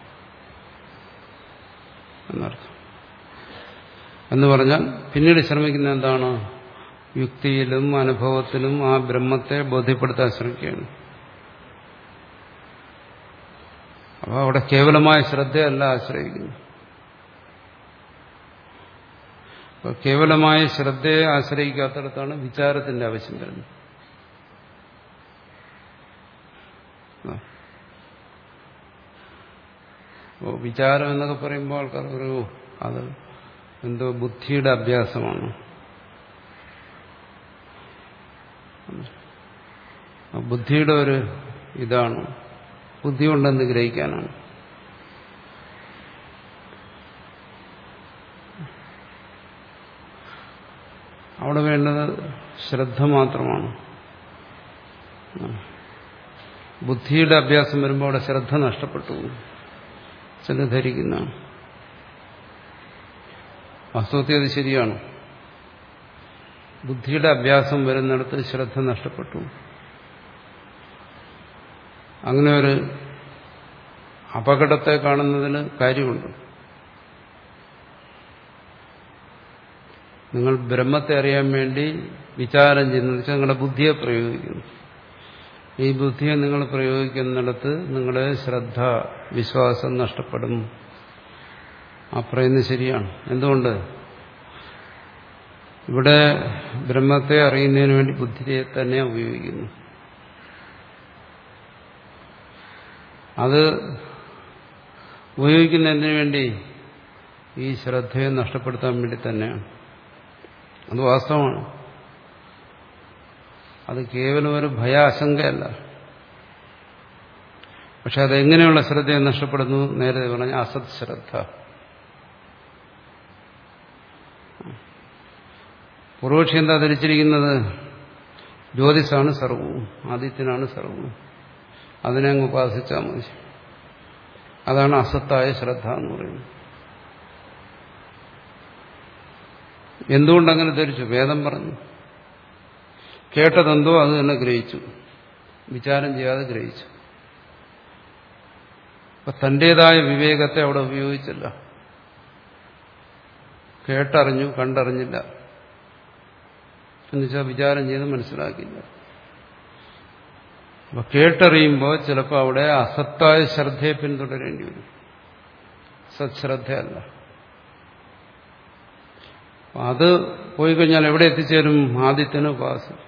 എന്നർത്ഥം എന്ന് പറഞ്ഞാൽ പിന്നീട് ശ്രമിക്കുന്ന എന്താണ് യുക്തിയിലും അനുഭവത്തിലും ആ ബ്രഹ്മത്തെ ബോധ്യപ്പെടുത്താൻ ശ്രമിക്കുകയാണ് അപ്പോൾ അവിടെ കേവലമായ ശ്രദ്ധയല്ല ആശ്രയിക്കുന്നു അപ്പോൾ കേവലമായ ശ്രദ്ധയെ ആശ്രയിക്കാത്തടത്താണ് വിചാരത്തിന്റെ ആവശ്യം വരുന്നത് അപ്പോൾ വിചാരം എന്നൊക്കെ പറയുമ്പോൾ ആൾക്കാർ ഒരു അത് എന്തോ ബുദ്ധിയുടെ അഭ്യാസമാണ് ബുദ്ധിയുടെ ഒരു ഇതാണ് ബുദ്ധി കൊണ്ടെന്ന് ഗ്രഹിക്കാനാണ് അവിടെ വേണ്ടത് ശ്രദ്ധ മാത്രമാണ് ബുദ്ധിയുടെ അഭ്യാസം വരുമ്പോൾ അവിടെ ശ്രദ്ധ നഷ്ടപ്പെട്ടു ചില ധരിക്കുന്ന വാസ്തവത്തിൽ അത് ശരിയാണ് ബുദ്ധിയുടെ അഭ്യാസം വരുന്നിടത്ത് ശ്രദ്ധ നഷ്ടപ്പെട്ടു അങ്ങനെ ഒരു അപകടത്തെ കാണുന്നതിന് കാര്യമുണ്ട് നിങ്ങൾ ബ്രഹ്മത്തെ അറിയാൻ വേണ്ടി വിചാരം ചെയ്യുന്നു വെച്ചാൽ നിങ്ങളുടെ ബുദ്ധിയെ പ്രയോഗിക്കുന്നു ഈ ബുദ്ധിയെ നിങ്ങൾ പ്രയോഗിക്കുന്നിടത്ത് നിങ്ങളുടെ ശ്രദ്ധ വിശ്വാസം നഷ്ടപ്പെടും ആ പറയുന്നത് ശരിയാണ് എന്തുകൊണ്ട് ഇവിടെ ബ്രഹ്മത്തെ അറിയുന്നതിന് വേണ്ടി ബുദ്ധിയെ തന്നെ ഉപയോഗിക്കുന്നു അത് ഉപയോഗിക്കുന്നതിന് വേണ്ടി ഈ ശ്രദ്ധയെ നഷ്ടപ്പെടുത്താൻ വേണ്ടി തന്നെയാണ് അത് വാസ്തവമാണ് അത് കേവലം ഒരു ഭയാശങ്കയല്ല പക്ഷെ അതെങ്ങനെയുള്ള ശ്രദ്ധയെ നഷ്ടപ്പെടുന്നു നേരത്തെ പറഞ്ഞ അസത് ശ്രദ്ധ പൂർവക്ഷി എന്താ ധരിച്ചിരിക്കുന്നത് ജ്യോതിസാണ് സർവവും ആദിത്യനാണ് സർവവും അതിനെ അങ്ങ് ഉപാസിച്ചാൽ മതി അതാണ് അസത്തായ ശ്രദ്ധ എന്ന് പറയുന്നത് എന്തുകൊണ്ടങ്ങനെ ധരിച്ചു വേദം പറഞ്ഞു കേട്ടതെന്തോ അത് തന്നെ ഗ്രഹിച്ചു വിചാരം ചെയ്യാതെ ഗ്രഹിച്ചു അപ്പൊ തന്റേതായ വിവേകത്തെ അവിടെ ഉപയോഗിച്ചില്ല കേട്ടറിഞ്ഞു കണ്ടറിഞ്ഞില്ല എന്നുവെച്ചാൽ വിചാരം ചെയ്ത് മനസ്സിലാക്കില്ല അപ്പൊ കേട്ടറിയുമ്പോൾ ചിലപ്പോൾ അവിടെ അസത്തായ ശ്രദ്ധയെ പിന്തുടരേണ്ടി വരും സത്ശ്രദ്ധയല്ല അത് പോയി കഴിഞ്ഞാൽ എവിടെ എത്തിച്ചേരും ആദിത്യന് ഉപാസിക്കും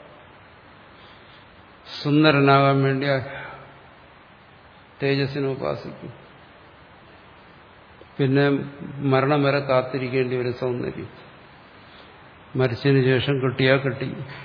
സുന്ദരനാകാൻ വേണ്ടി തേജസ്സിനെ ഉപാസിക്കും പിന്നെ മരണം വരെ കാത്തിരിക്കേണ്ടി വരും സൗന്ദര്യം മരിച്ചതിന് ശേഷം കിട്ടിയാ കിട്ടി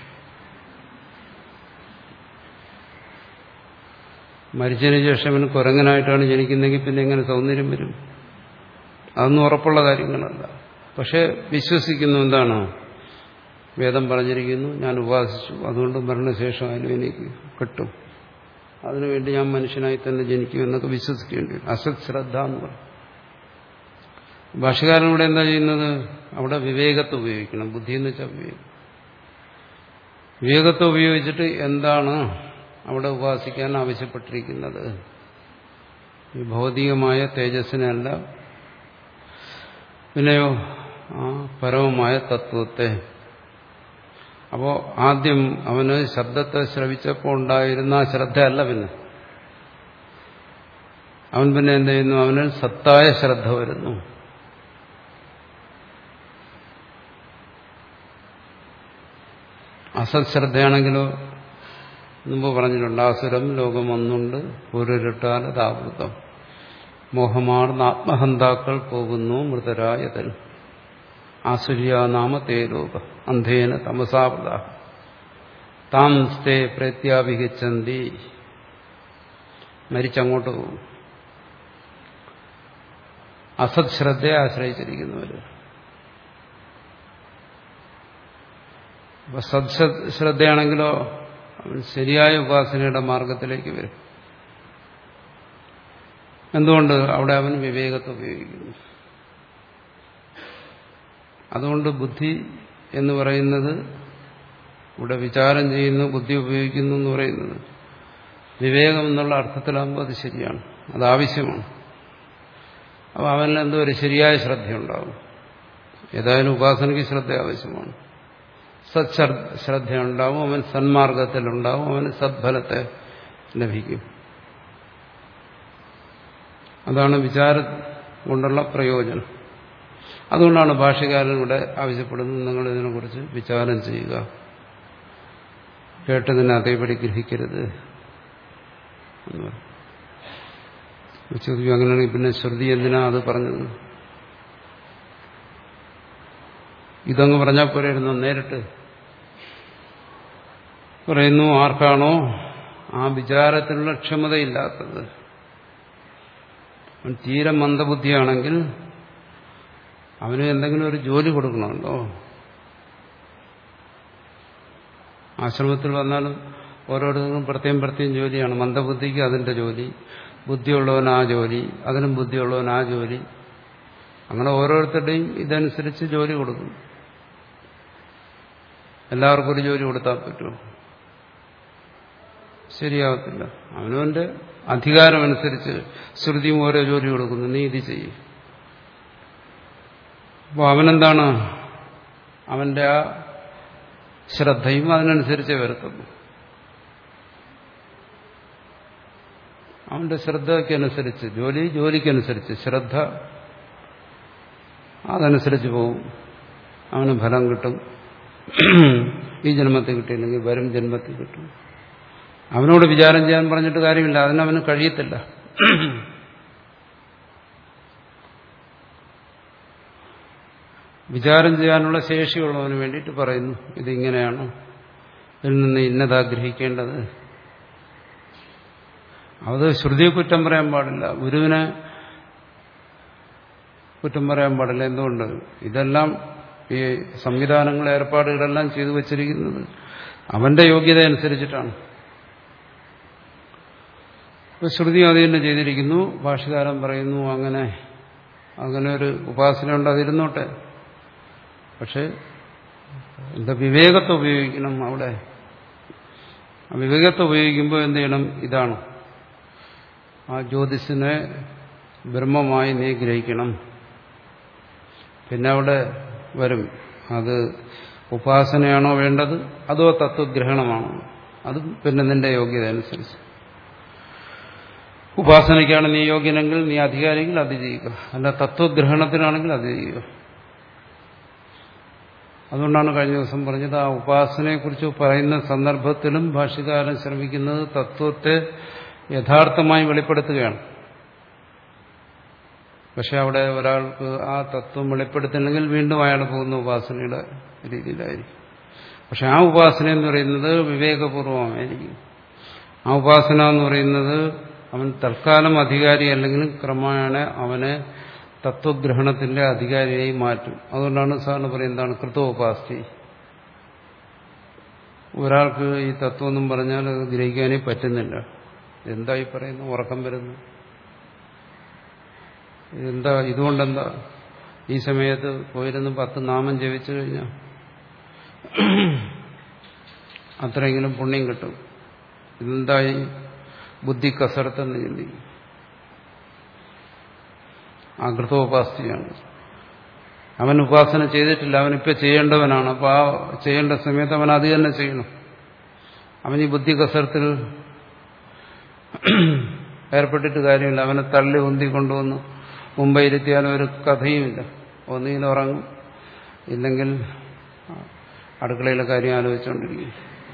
മരിച്ചതിന് ശേഷം അവന് കുരങ്ങനായിട്ടാണ് ജനിക്കുന്നതെങ്കിൽ പിന്നെ എങ്ങനെ സൗന്ദര്യം വരും അതൊന്നും ഉറപ്പുള്ള കാര്യങ്ങളല്ല പക്ഷെ വിശ്വസിക്കുന്നു എന്താണോ വേദം പറഞ്ഞിരിക്കുന്നു ഞാൻ ഉപാസിച്ചു അതുകൊണ്ട് മരണശേഷമായാലും എനിക്ക് കിട്ടും അതിനുവേണ്ടി ഞാൻ മനുഷ്യനായി തന്നെ ജനിക്കും എന്നൊക്കെ വിശ്വസിക്കേണ്ടി വരും അസത് ശ്രദ്ധ എന്ന് പറയും ഭാഷകാരൻ ഇവിടെ എന്താ ചെയ്യുന്നത് അവിടെ വിവേകത്തെ ഉപയോഗിക്കണം ബുദ്ധി എന്ന് വെച്ചാൽ വിവേകം വിവേകത്തെ ഉപയോഗിച്ചിട്ട് എന്താണ് അവിടെ ഉപാസിക്കാൻ ആവശ്യപ്പെട്ടിരിക്കുന്നത് ഈ ഭൗതികമായ തേജസ്സിനല്ല പിന്നെയോ ആ പരമമായ തത്വത്തെ അപ്പോ ആദ്യം അവന് ശബ്ദത്തെ ശ്രവിച്ചപ്പോൾ ഉണ്ടായിരുന്ന ആ ശ്രദ്ധയല്ല പിന്നെ അവൻ പിന്നെ എന്ത് ചെയ്യുന്നു അവന് സത്തായ ശ്രദ്ധ വരുന്നു അസത് ശ്രദ്ധയാണെങ്കിലോ മുമ്പ് പറഞ്ഞിട്ടുണ്ട് ആസുരം ലോകം ഒന്നുണ്ട് ഒരു താവൃതം മോഹമാർന്ന ആത്മഹന്താക്കൾ പോകുന്നു മൃതരായതൻ ആസുര്യാനാമ തേ ലോക അന്ധേന തമസാവൃത താം സ്തേ പ്രത്യാഭിഗച്ഛന്തി മരിച്ചങ്ങോട്ട് പോകും അസത് ശ്രദ്ധയെ ആശ്രയിച്ചിരിക്കുന്നവര് അപ്പൊ സത്ശ്രദ്ധയാണെങ്കിലോ അവൻ ശരിയായ ഉപാസനയുടെ മാർഗത്തിലേക്ക് വരും എന്തുകൊണ്ട് അവിടെ അവൻ വിവേകത്തെ ഉപയോഗിക്കുന്നു അതുകൊണ്ട് ബുദ്ധി എന്ന് പറയുന്നത് ഇവിടെ വിചാരം ചെയ്യുന്നു ബുദ്ധി ഉപയോഗിക്കുന്നു എന്ന് പറയുന്നത് വിവേകം എന്നുള്ള അർത്ഥത്തിലാകുമ്പോൾ അത് ശരിയാണ് അത് ആവശ്യമാണ് അപ്പോൾ അവനിൽ എന്തോ ഒരു ശരിയായ ശ്രദ്ധയുണ്ടാവും ഏതായാലും ഉപാസനയ്ക്ക് ശ്രദ്ധ ആവശ്യമാണ് സത് ശ്രദ്ധയുണ്ടാവും അവൻ സന്മാർഗത്തിലുണ്ടാവും അവന് സദ്ഫലത്തെ ലഭിക്കും അതാണ് വിചാരം കൊണ്ടുള്ള പ്രയോജനം അതുകൊണ്ടാണ് ഭാഷകാരൻ ഇവിടെ ആവശ്യപ്പെടുന്നത് നിങ്ങൾ ഇതിനെക്കുറിച്ച് വിചാരം ചെയ്യുക കേട്ടതിനെ അതേപടി ഗ്രഹിക്കരുത് എന്ന് പറയും ചോദിക്കും അങ്ങനെയാണെങ്കിൽ പിന്നെ ശ്രുതി എന്തിനാ അത് പറഞ്ഞത് ഇതങ്ങ് പറഞ്ഞാൽ പോരായിരുന്നു നേരിട്ട് പറയുന്നു ആർക്കാണോ ആ വിചാരത്തിനുള്ള ക്ഷമതയില്ലാത്തത് അവൻ തീരെ മന്ദബുദ്ധിയാണെങ്കിൽ അവന് എന്തെങ്കിലും ഒരു ജോലി കൊടുക്കണമല്ലോ ആശ്രമത്തിൽ വന്നാലും ഓരോരുത്തർക്കും പ്രത്യേകം പ്രത്യേകം ജോലിയാണ് മന്ദബുദ്ധിക്ക് അതിന്റെ ജോലി ബുദ്ധിയുള്ളവൻ ആ ജോലി അതിനും ബുദ്ധിയുള്ളവൻ ആ ജോലി അങ്ങനെ ഓരോരുത്തരുടെയും ഇതനുസരിച്ച് ജോലി കൊടുക്കും എല്ലാവർക്കും ഒരു ജോലി കൊടുത്താൽ പറ്റുമോ ശരിയാവത്തില്ല അവനവന്റെ അധികാരമനുസരിച്ച് ശ്രുതിയും ഓരോ ജോലി കൊടുക്കുന്നു നീ ഇത് ചെയ്യും അപ്പോൾ അവനെന്താണ് അവന്റെ ആ ശ്രദ്ധയും അതിനനുസരിച്ച് വരത്തുള്ളൂ അവന്റെ ശ്രദ്ധയ്ക്കനുസരിച്ച് ജോലി ജോലിക്കനുസരിച്ച് ശ്രദ്ധ അതനുസരിച്ച് പോകും അവന് ഫലം കിട്ടും ഈ ജന്മത്തിൽ കിട്ടിയില്ലെങ്കിൽ വരും ജന്മത്തിൽ കിട്ടും അവനോട് വിചാരം ചെയ്യാൻ പറഞ്ഞിട്ട് കാര്യമില്ല അതിനവന് കഴിയത്തില്ല വിചാരം ചെയ്യാനുള്ള ശേഷിയുള്ളവന് വേണ്ടിയിട്ട് പറയുന്നു ഇതിങ്ങനെയാണ് ഇതിൽ നിന്ന് ഇന്നതാ ഗ്രഹിക്കേണ്ടത് അത് ശ്രുതിയെ കുറ്റം പറയാൻ പാടില്ല ഗുരുവിനെ കുറ്റം പറയാൻ പാടില്ല എന്തുകൊണ്ട് ഇതെല്ലാം ഈ സംവിധാനങ്ങൾ ഏർപ്പാടുകളെല്ലാം ചെയ്തു വച്ചിരിക്കുന്നത് അവന്റെ യോഗ്യത അനുസരിച്ചിട്ടാണ് ഇപ്പൊ ശ്രുതി അത് തന്നെ ചെയ്തിരിക്കുന്നു ഭാഷകാരൻ പറയുന്നു അങ്ങനെ അങ്ങനെ ഒരു ഉപാസനയുണ്ട് അതിരുന്നോട്ടെ പക്ഷെ എന്താ വിവേകത്തെ ഉപയോഗിക്കണം അവിടെ ആ വിവേകത്തെ ഉപയോഗിക്കുമ്പോൾ എന്ത് ചെയ്യണം ഇതാണ് ആ ജ്യോതിസിനെ ബ്രഹ്മമായി നീ ഗ്രഹിക്കണം പിന്നെ അവിടെ വരും അത് ഉപാസനയാണോ വേണ്ടത് അതോ തത്വഗ്രഹണമാണോ അത് പിന്നെ നിന്റെ യോഗ്യത അനുസരിച്ച് ഉപാസനയ്ക്കാണ് നീ യോഗ്യനെങ്കിൽ നീ അധികാരിയെങ്കിൽ അത് ചെയ്യുക അല്ല തത്വഗ്രഹണത്തിനാണെങ്കിൽ അത് ചെയ്യുക അതുകൊണ്ടാണ് കഴിഞ്ഞ ദിവസം പറഞ്ഞത് ആ ഉപാസനയെക്കുറിച്ച് പറയുന്ന സന്ദർഭത്തിലും ഭാഷ്യകാരൻ ശ്രമിക്കുന്നത് തത്വത്തെ യഥാർത്ഥമായി വെളിപ്പെടുത്തുകയാണ് പക്ഷെ അവിടെ ഒരാൾക്ക് ആ തത്വം വെളിപ്പെടുത്തില്ലെങ്കിൽ വീണ്ടും അയാൾ പോകുന്ന ഉപാസനയുടെ രീതിയിലായിരിക്കും പക്ഷെ ആ ഉപാസന എന്ന് പറയുന്നത് വിവേകപൂർവമായിരിക്കും ആ ഉപാസന എന്ന് പറയുന്നത് അവൻ തൽക്കാലം അധികാരി അല്ലെങ്കിലും ക്രമേണ അവനെ തത്വഗ്രഹണത്തിന്റെ അധികാരിയായി മാറ്റും അതുകൊണ്ടാണ് സാറിന് പറയുന്നത് എന്താണ് കൃതോപാസ്തി ഒരാൾക്ക് ഈ തത്വം എന്നും പറഞ്ഞാൽ അത് ഗ്രഹിക്കാനേ പറ്റുന്നില്ല എന്തായി പറയുന്നു ഉറക്കം വരുന്നു ഇതെന്താ ഇതുകൊണ്ടെന്താ ഈ സമയത്ത് പോയിരുന്ന് പത്ത് നാമം ജപിച്ചു കഴിഞ്ഞാൽ അത്രയെങ്കിലും പുണ്യം കിട്ടും ഇതെന്തായി ബുദ്ധി കസരത്തെന്ന് ചിന്തിക്കും ആകൃതോപാസ്തിയാണ് അവൻ ഉപാസന ചെയ്തിട്ടില്ല അവനിപ്പോൾ ചെയ്യേണ്ടവനാണ് അപ്പോൾ ആ ചെയ്യേണ്ട സമയത്ത് അവൻ അത് തന്നെ ചെയ്യണം അവൻ ഈ ബുദ്ധി കസരത്തിൽ ഏർപ്പെട്ടിട്ട് കാര്യമില്ല അവനെ തള്ളി ഉന്തി കൊണ്ടുവന്ന് മുമ്പ് ഇരുത്തിയാലും ഒരു കഥയുമില്ല ഒന്നുകിൽ ഉറങ്ങും ഇല്ലെങ്കിൽ അടുക്കളയിലെ കാര്യം ആലോചിച്ചുകൊണ്ടിരിക്കും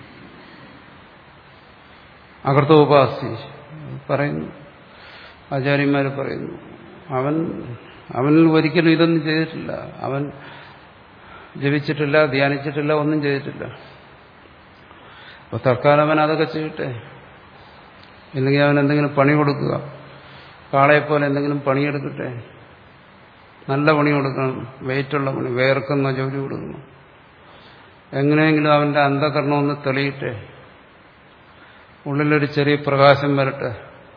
അകർത്തോപാസി പറയുന്നു ആചാര്യന്മാർ പറയുന്നു അവൻ അവനിൽ ഒരിക്കലും ഇതൊന്നും ചെയ്തിട്ടില്ല അവൻ ജപിച്ചിട്ടില്ല ധ്യാനിച്ചിട്ടില്ല ഒന്നും ചെയ്തിട്ടില്ല അപ്പൊ തൽക്കാലം അവൻ അതൊക്കെ ചെയ്യട്ടെ ഇല്ലെങ്കിൽ അവൻ എന്തെങ്കിലും പണി കൊടുക്കുക കാളയെപ്പോലെ എന്തെങ്കിലും പണിയെടുക്കട്ടെ നല്ല പണി കൊടുക്കണം വെയിറ്റുള്ള പണി വേർക്കുന്ന ജോലി കൊടുക്കണം എങ്ങനെയെങ്കിലും അവന്റെ അന്ധകരണം ഒന്ന് തെളിയട്ടെ ഉള്ളിലൊരു ചെറിയ പ്രകാശം വരട്ടെ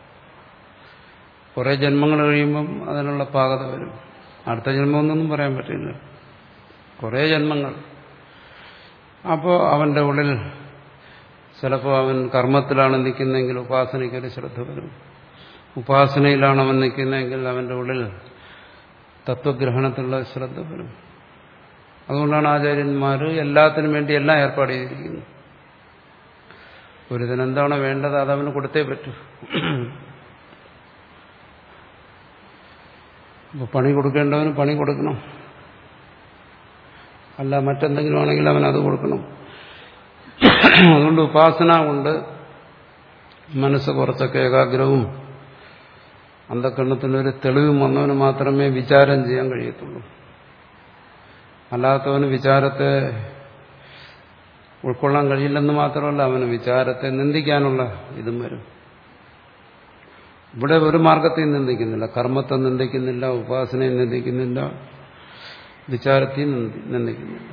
കുറെ ജന്മങ്ങൾ കഴിയുമ്പം അതിനുള്ള പാകത വരും അടുത്ത ജന്മമൊന്നും പറയാൻ പറ്റില്ല കുറേ ജന്മങ്ങൾ അപ്പോൾ അവന്റെ ഉള്ളിൽ ചിലപ്പോൾ അവൻ കർമ്മത്തിലാണ് നിൽക്കുന്നതെങ്കിൽ ഉപാസനയ്ക്കൊരു ശ്രദ്ധ വരും ഉപാസനയിലാണ് അവൻ നിൽക്കുന്നതെങ്കിൽ അവന്റെ ഉള്ളിൽ തത്വഗ്രഹണത്തിലുള്ള ശ്രദ്ധ വരും അതുകൊണ്ടാണ് ആചാര്യന്മാർ എല്ലാത്തിനും വേണ്ടി എല്ലാം ഏർപ്പാട് ചെയ്തിരിക്കുന്നത് ഒരുതിനെന്താണോ വേണ്ടത് അത് അവന് കൊടുത്തേ പറ്റൂ അപ്പോൾ പണി കൊടുക്കേണ്ടവന് പണി കൊടുക്കണം അല്ല മറ്റെന്തെങ്കിലും ആണെങ്കിൽ അവൻ അത് കൊടുക്കണം അതുകൊണ്ട് ഉപാസന കൊണ്ട് മനസ്സ് കുറച്ചൊക്കെ ഏകാഗ്രവും അന്ധക്കരണത്തിനൊരു തെളിവും വന്നവന് മാത്രമേ വിചാരം ചെയ്യാൻ കഴിയത്തുള്ളൂ അല്ലാത്തവന് വിചാരത്തെ ഉൾക്കൊള്ളാൻ കഴിയില്ലെന്ന് മാത്രമല്ല അവന് വിചാരത്തെ നിന്ദിക്കാനുള്ള ഇതും വരും ഇവിടെ ഒരു മാർഗത്തെയും നിന്ദിക്കുന്നില്ല കർമ്മത്തെ നിന്ദിക്കുന്നില്ല ഉപാസനയെ നിന്ദിക്കുന്നില്ല വിചാരത്തെയും നിന്ദിക്കുന്നില്ല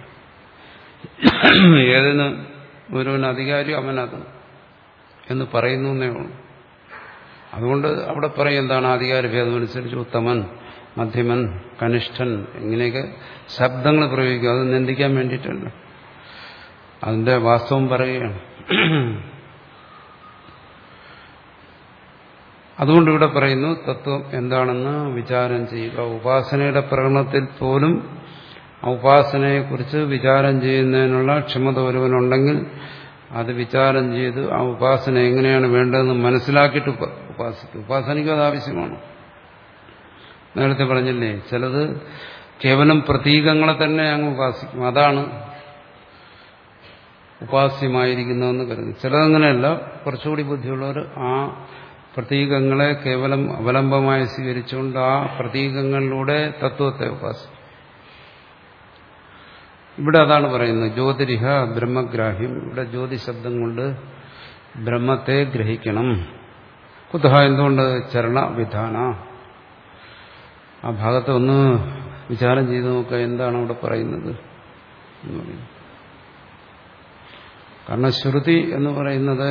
ഏതിന് ഒരുവൻ അധികാരി അവനത് എന്ന് പറയുന്നു എന്നേ ഉള്ളൂ അതുകൊണ്ട് അവിടെ പറയും എന്താണ് അധികാര ഭേദമനുസരിച്ച് ഉത്തമൻ മധ്യമൻ കനിഷ്ഠൻ ഇങ്ങനെയൊക്കെ ശബ്ദങ്ങൾ പ്രയോഗിക്കും അത് നിന്ദിക്കാൻ വേണ്ടിയിട്ടല്ല അതിന്റെ വാസ്തവം പറയുകയാണ് അതുകൊണ്ട് ഇവിടെ പറയുന്നു തത്വം എന്താണെന്ന് വിചാരം ചെയ്യുക ഉപാസനയുടെ പ്രകടനത്തിൽ പോലും ആ ഉപാസനയെക്കുറിച്ച് വിചാരം ചെയ്യുന്നതിനുള്ള ക്ഷമത ഒരുവനുണ്ടെങ്കിൽ അത് വിചാരം ചെയ്ത് ആ ഉപാസന എങ്ങനെയാണ് വേണ്ടതെന്ന് മനസ്സിലാക്കിയിട്ട് ഉപാസിക്കും ഉപാസനയ്ക്കും അത് ആവശ്യമാണ് നേരത്തെ പറഞ്ഞില്ലേ ചിലത് കേവലം പ്രതീകങ്ങളെ തന്നെ അങ്ങ് ഉപാസിക്കും അതാണ് ഉപാസ്യമായിരിക്കുന്നതെന്ന് കരുതി ചിലതങ്ങനെയല്ല കുറച്ചുകൂടി ബുദ്ധിയുള്ളവർ ആ പ്രതീകങ്ങളെ കേവലം അവലംബമായി സ്വീകരിച്ചുകൊണ്ട് ആ പ്രതീകങ്ങളിലൂടെ തത്വത്തെ ഉപാസിക്കും ഇവിടെ അതാണ് പറയുന്നത് ജ്യോതിരിഹ ബ്രഹ്മഗ്രാഹ്യം ഇവിടെ ജ്യോതി ശബ്ദം കൊണ്ട് ബ്രഹ്മത്തെ ഗ്രഹിക്കണം കുതഹ എന്തുകൊണ്ട് ചരണവിധാന ആ ഭാഗത്ത് ഒന്ന് വിചാരം ചെയ്തു നോക്കുക എന്താണ് അവിടെ പറയുന്നത് എന്ന് പറയുന്നു കാരണം ശ്രുതി എന്ന് പറയുന്നത്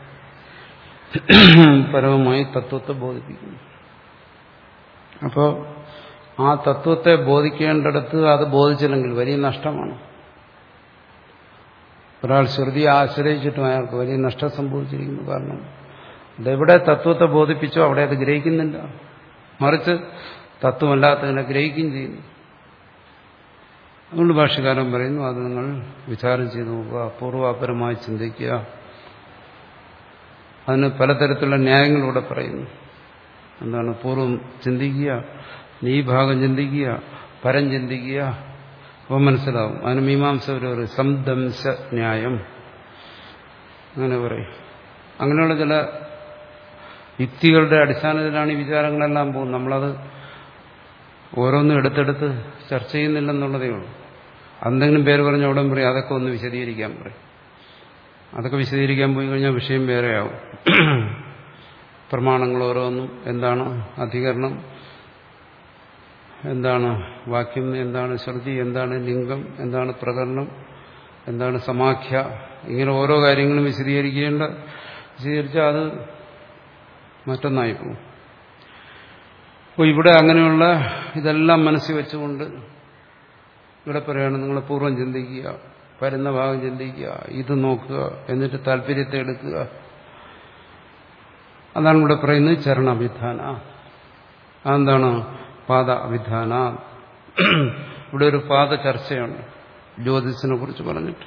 പരമമായി തത്വത്തെ ബോധിപ്പിക്കുന്നു അപ്പോൾ ആ തത്വത്തെ ബോധിക്കേണ്ടടുത്ത് അത് ബോധിച്ചില്ലെങ്കിൽ വലിയ നഷ്ടമാണ് ഒരാൾ ശ്രുതിയെ ആശ്രയിച്ചിട്ടും അയാൾക്ക് വലിയ നഷ്ടം സംഭവിച്ചിരിക്കുന്നു കാരണം ഇതെവിടെ തത്വത്തെ ബോധിപ്പിച്ചോ അവിടെ അത് ഗ്രഹിക്കുന്നില്ല മറിച്ച് തത്വമല്ലാത്തതിനെ ഗ്രഹിക്കുകയും ചെയ്യുന്നു അതുകൊണ്ട് ഭാഷകാരൻ പറയുന്നു അത് നിങ്ങൾ വിചാരം ചെയ്തു നോക്കുക പൂർവാപരമായി ചിന്തിക്കുക അതിന് പലതരത്തിലുള്ള ന്യായങ്ങളിലൂടെ പറയുന്നു എന്താണ് പൂർവ്വം ചിന്തിക്കുക നീ ഭാഗം ചിന്തിക്കുക പരം ചിന്തിക്കുക അപ്പോൾ മനസ്സിലാവും അതിന് മീമാംസ ഒരു സംദംശ ന്യായം അങ്ങനെ പറയും അങ്ങനെയുള്ള ചില യുക്തികളുടെ അടിസ്ഥാനത്തിലാണ് ഈ വിചാരങ്ങളെല്ലാം പോകുന്നത് നമ്മളത് ഓരോന്നും എടുത്തെടുത്ത് ചർച്ച ചെയ്യുന്നില്ലെന്നുള്ളതേ ഉള്ളൂ എന്തെങ്കിലും പേര് പറഞ്ഞ ഉടൻ പറയും അതൊക്കെ ഒന്ന് വിശദീകരിക്കാൻ പറയും അതൊക്കെ വിശദീകരിക്കാൻ പോയി കഴിഞ്ഞാൽ വിഷയം വേറെയാവും പ്രമാണങ്ങൾ ഓരോന്നും എന്താണ് അധികരണം എന്താണ് വാക്യം എന്താണ് ശ്രുതി എന്താണ് ലിംഗം എന്താണ് പ്രകരണം എന്താണ് സമാഖ്യ ഇങ്ങനെ ഓരോ കാര്യങ്ങളും വിശദീകരിക്കേണ്ട വിശദീകരിച്ചാൽ അത് മറ്റൊന്നായി പോകും അപ്പോൾ ഇവിടെ അങ്ങനെയുള്ള ഇതെല്ലാം മനസ്സിൽ വെച്ചുകൊണ്ട് ഇവിടെ പറയുകയാണ് നിങ്ങൾ പൂർവ്വം ചിന്തിക്കുക വരുന്ന ഭാഗം ചിന്തിക്കുക ഇത് നോക്കുക എന്നിട്ട് താല്പര്യത്തെ എടുക്കുക അതാണ് ഇവിടെ പറയുന്നത് ചരണവിധാന അതെന്താണ് പാദ അഭിധാന ഇവിടെ ഒരു പാദ ചർച്ചയുണ്ട് ജ്യോതിസിനെ കുറിച്ച് പറഞ്ഞിട്ട്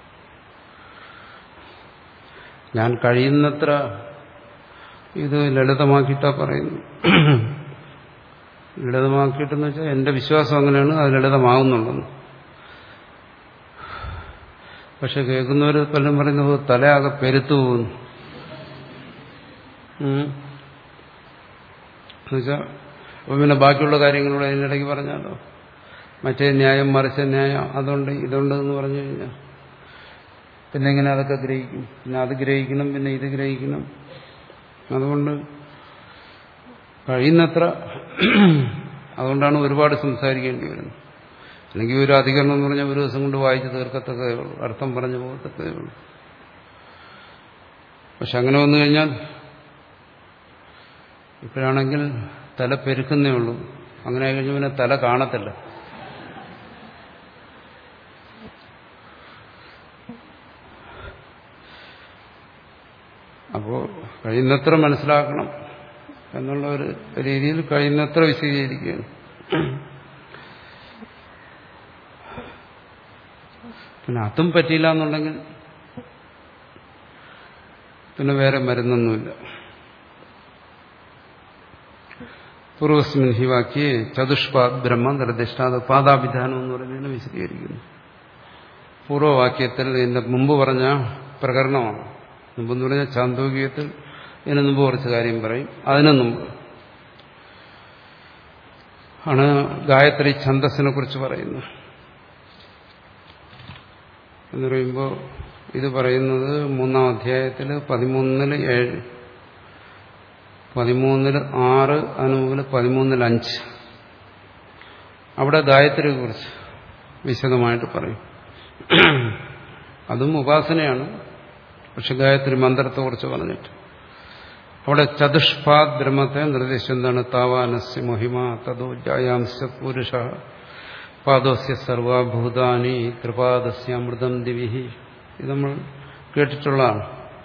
ഞാൻ കഴിയുന്നത്ര ഇത് ലളിതമാക്കിയിട്ടാ പറയുന്നു ലളിതമാക്കിയിട്ടെന്ന് വെച്ചാൽ എന്റെ വിശ്വാസം അങ്ങനെയാണ് അത് ലളിതമാകുന്നുണ്ടെന്ന് പക്ഷെ കേൾക്കുന്നവർ പലരും പറയുന്നത് തലയാകെ പെരുത്തു പോകുന്നു എന്നുവെച്ചാൽ അപ്പം പിന്നെ ബാക്കിയുള്ള കാര്യങ്ങളൂടെ അതിനിടയ്ക്ക് പറഞ്ഞാലോ മറ്റേ ന്യായം മറിച്ച ന്യായം അതുണ്ട് ഇതുണ്ട് എന്ന് പറഞ്ഞു കഴിഞ്ഞാൽ പിന്നെ എങ്ങനെ അതൊക്കെ ഗ്രഹിക്കും പിന്നെ അത് ഗ്രഹിക്കണം പിന്നെ ഇത് ഗ്രഹിക്കണം അതുകൊണ്ട് കഴിയുന്നത്ര അതുകൊണ്ടാണ് ഒരുപാട് സംസാരിക്കേണ്ടി വരുന്നത് അല്ലെങ്കിൽ ഒരു അധികരണം എന്ന് പറഞ്ഞാൽ ഒരു ദിവസം കൊണ്ട് വായിച്ച് തീർക്കത്തക്കേ ഉള്ളൂ അർത്ഥം പറഞ്ഞു പോകത്തക്കേ ഉള്ളൂ പക്ഷെ അങ്ങനെ വന്നു കഴിഞ്ഞാൽ ഇപ്പോഴാണെങ്കിൽ തല പെരുക്കുന്നേ ഉള്ളൂ അങ്ങനെ കഴിഞ്ഞ പിന്നെ തല കാണത്തില്ല അപ്പോൾ കഴിയുന്നത്ര മനസ്സിലാക്കണം എന്നുള്ള ഒരു രീതിയിൽ കഴിയുന്നത്ര വിശദീകരിക്കുകയാണ് പിന്നെ അതും പറ്റിയില്ല എന്നുണ്ടെങ്കിൽ പിന്നെ വേറെ മരുന്നൊന്നുമില്ല പൂർവസ്മിൻ ഹി വാക്യെ ചതുഷ്പാദ് ബ്രഹ്മ നിർദ്ദിഷ്ടാത് പാദാഭിധാനം എന്ന് പറയുന്നതിനെ വിശദീകരിക്കുന്നു പൂർവ്വവാക്യത്തിൽ ഇതിന്റെ മുമ്പ് പറഞ്ഞ പ്രകരണമാണ് മുമ്പെന്ന് പറഞ്ഞാൽ ചാന്തോക്യത്തിൽ ഇതിന് മുമ്പ് കുറച്ച് കാര്യം പറയും അതിനു മുമ്പ് ആണ് ഗായത്രി ഛന്തസ്സിനെ കുറിച്ച് പറയുന്നത് എന്ന് പറയുമ്പോൾ ഇത് പറയുന്നത് മൂന്നാം അധ്യായത്തിൽ പതിമൂന്നിൽ ഏഴ് പതിമൂന്നിൽ ആറ് അതിനുമുമ്പിൽ പതിമൂന്നിൽ അഞ്ച് അവിടെ ഗായത്രിയെ കുറിച്ച് വിശദമായിട്ട് പറയും അതും ഉപാസനയാണ് പക്ഷെ ഗായത്രി മന്ത്രത്തെക്കുറിച്ച് പറഞ്ഞിട്ട് അവിടെ ചതുഷ്പാദ് ബ്രഹ്മത്തെ നിർദ്ദേശിച്ചത് എന്താണ് താവാനസ്യ മഹിമ തതോ ജായാംശ പുരുഷ പാദോസ്യ സർവഭൂതാനി ത്രിപാദസ്യ അമൃതം ദിവിഹി ഇത് നമ്മൾ കേട്ടിട്ടുള്ളതാണ്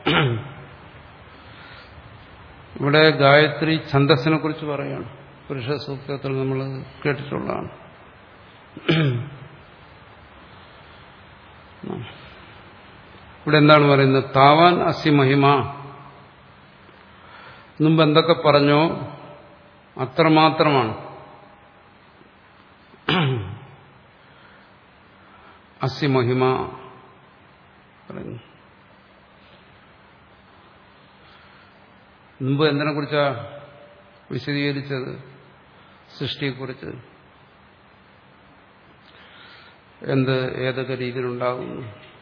ഇവിടെ ഗായത്രി ഛന്തസ്സിനെ കുറിച്ച് പറയാണ് പുരുഷ സൂക്തത്തിൽ നമ്മൾ കേട്ടിട്ടുള്ളതാണ് ഇവിടെ എന്താണ് പറയുന്നത് താവാൻ അസ്യ മഹിമ മുമ്പ് എന്തൊക്കെ പറഞ്ഞോ അത്രമാത്രമാണ് അസ്യ മഹിമ പറയുന്നു മുമ്പ് എന്തിനെ കുറിച്ചാ വിശദീകരിച്ചത് സൃഷ്ടിയെക്കുറിച്ച് എന്ത് ഏതൊക്കെ രീതിയിലുണ്ടാകുന്നു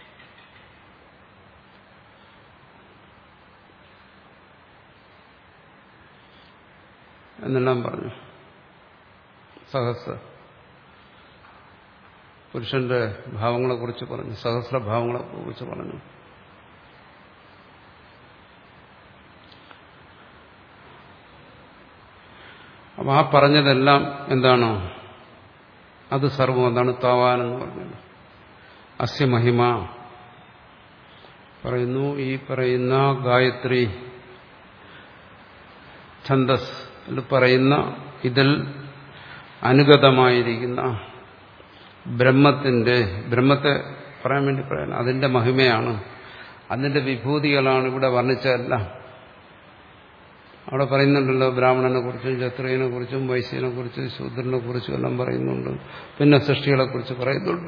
എന്നെല്ലാം പറഞ്ഞു സഹസ്ര പുരുഷന്റെ ഭാവങ്ങളെക്കുറിച്ച് പറഞ്ഞു സഹസ്ര ഭാവങ്ങളെ കുറിച്ച് പറഞ്ഞു അപ്പൊ ആ പറഞ്ഞതെല്ലാം എന്താണോ അത് സർവം അതാണ് താവാനെന്ന് പറഞ്ഞത് അസ്യ മഹിമ പറയുന്നു ഈ പറയുന്ന ഗായത്രി ഛന്ദസ് പറയുന്ന ഇതിൽ അനുഗതമായിരിക്കുന്ന ബ്രഹ്മത്തിന്റെ ബ്രഹ്മത്തെ പറയാൻ വേണ്ടി പറയാൻ അതിന്റെ മഹിമയാണ് അതിന്റെ വിഭൂതികളാണ് ഇവിടെ വർണ്ണിച്ചതെല്ലാം അവിടെ പറയുന്നുണ്ടല്ലോ ബ്രാഹ്മണനെ കുറിച്ചും ക്ഷത്രിയനെ കുറിച്ചും വൈശ്യനെ കുറിച്ചും ശൂദ്രനെ കുറിച്ചും എല്ലാം പറയുന്നുണ്ട് പിന്നെ സൃഷ്ടികളെ കുറിച്ച് പറയുന്നുണ്ട്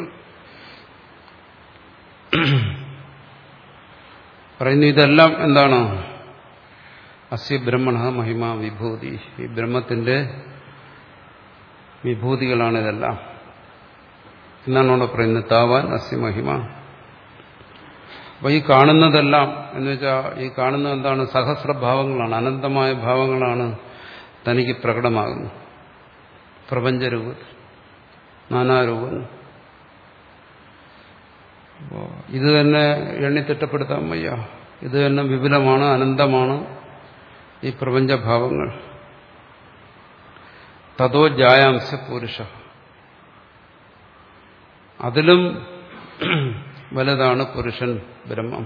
പറയുന്നു ഇതെല്ലാം എന്താണ് അസ്യ ബ്രഹ്മണ മഹിമ വിഭൂതി ഈ ബ്രഹ്മത്തിന്റെ വിഭൂതികളാണ് ഇതെല്ലാം എന്നാണ് അവിടെ പറയുന്നത് താവാൻ അസ്യ മഹിമ അപ്പൊ ഈ കാണുന്നതെല്ലാം എന്ന് വെച്ചാൽ ഈ കാണുന്നത് എന്താണ് സഹസ്രഭാവങ്ങളാണ് അനന്തമായ ഭാവങ്ങളാണ് തനിക്ക് പ്രകടമാകുന്നത് പ്രപഞ്ചരൂപത്തിൽ നാനാരൂപങ്ങൾ അപ്പോ ഇത് തന്നെ എണ്ണിത്തിട്ടപ്പെടുത്താൻ വയ്യ ഇത് തന്നെ വിപുലമാണ് അനന്തമാണ് ഈ പ്രപഞ്ചഭാവങ്ങൾ തതോ ജായാംശ പുരുഷ അതിലും വലുതാണ് പുരുഷൻ ബ്രഹ്മം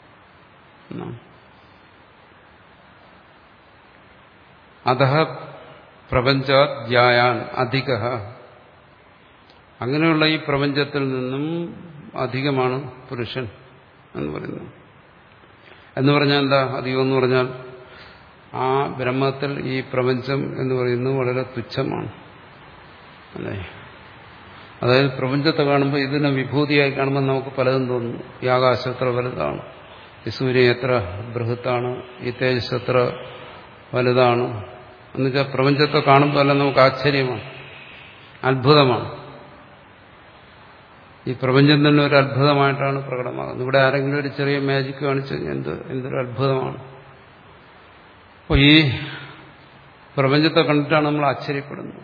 അധ പ്രപഞ്ചാധ്യായാൻ അധിക അങ്ങനെയുള്ള ഈ പ്രപഞ്ചത്തിൽ നിന്നും അധികമാണ് പുരുഷൻ എന്ന് പറയുന്നത് എന്ന് പറഞ്ഞാൽ എന്താ അധികം എന്ന് പറഞ്ഞാൽ ആ ബ്രഹ്മത്തിൽ ഈ പ്രപഞ്ചം എന്ന് പറയുന്നത് വളരെ തുച്ഛമാണ് അല്ലേ അതായത് പ്രപഞ്ചത്തെ കാണുമ്പോൾ ഇതിനെ വിഭൂതിയായി കാണുമ്പോൾ നമുക്ക് പലതും തോന്നുന്നു ഈ ആകാശം എത്ര വലുതാണ് ഈ സൂര്യൻ എത്ര ബൃഹത്താണ് ഈ തേജസ് എത്ര വലുതാണ് എന്നുവെച്ചാൽ പ്രപഞ്ചത്തെ കാണുമ്പോൾ എല്ലാം നമുക്ക് ആശ്ചര്യമാണ് അത്ഭുതമാണ് ഈ പ്രപഞ്ചം തന്നെ ഒരു അത്ഭുതമായിട്ടാണ് പ്രകടമാകുന്നത് ഇവിടെ ആരെങ്കിലും ഒരു ചെറിയ മാജിക് കാണിച്ചു കഴിഞ്ഞാൽ എന്ത് എന്തൊരു അത്ഭുതമാണ് അപ്പോൾ ഈ പ്രപഞ്ചത്തെ കണ്ടിട്ടാണ് നമ്മൾ ആശ്ചര്യപ്പെടുന്നത്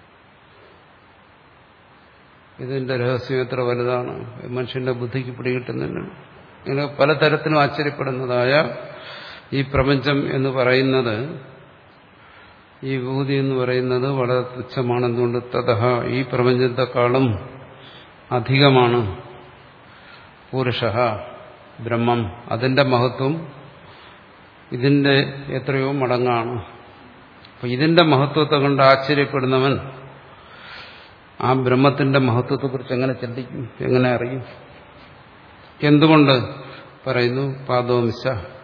ഇതിന്റെ രഹസ്യം എത്ര വലുതാണ് മനുഷ്യന്റെ ബുദ്ധിക്ക് പിടികിട്ടുന്നില്ല ഇങ്ങനെ പലതരത്തിലും ആശ്ചര്യപ്പെടുന്നതായ ഈ പ്രപഞ്ചം എന്ന് പറയുന്നത് ഈ വിഭൂതി എന്ന് പറയുന്നത് വളരെ തുച്ഛമാണെന്നുകൊണ്ട് തഥ ഈ പ്രപഞ്ചത്തെക്കാളും അധികമാണ് പുരുഷ ബ്രഹ്മം അതിന്റെ മഹത്വം ഇതിന്റെ എത്രയോ മടങ്ങാണ് അപ്പൊ ഇതിന്റെ മഹത്വത്തെ കൊണ്ട് ആശ്ചര്യപ്പെടുന്നവൻ ആ ബ്രഹ്മത്തിന്റെ മഹത്വത്തെക്കുറിച്ച് എങ്ങനെ ചിന്തിക്കും എങ്ങനെ അറിയും എന്തുകൊണ്ട് പറയുന്നു പാദോംശ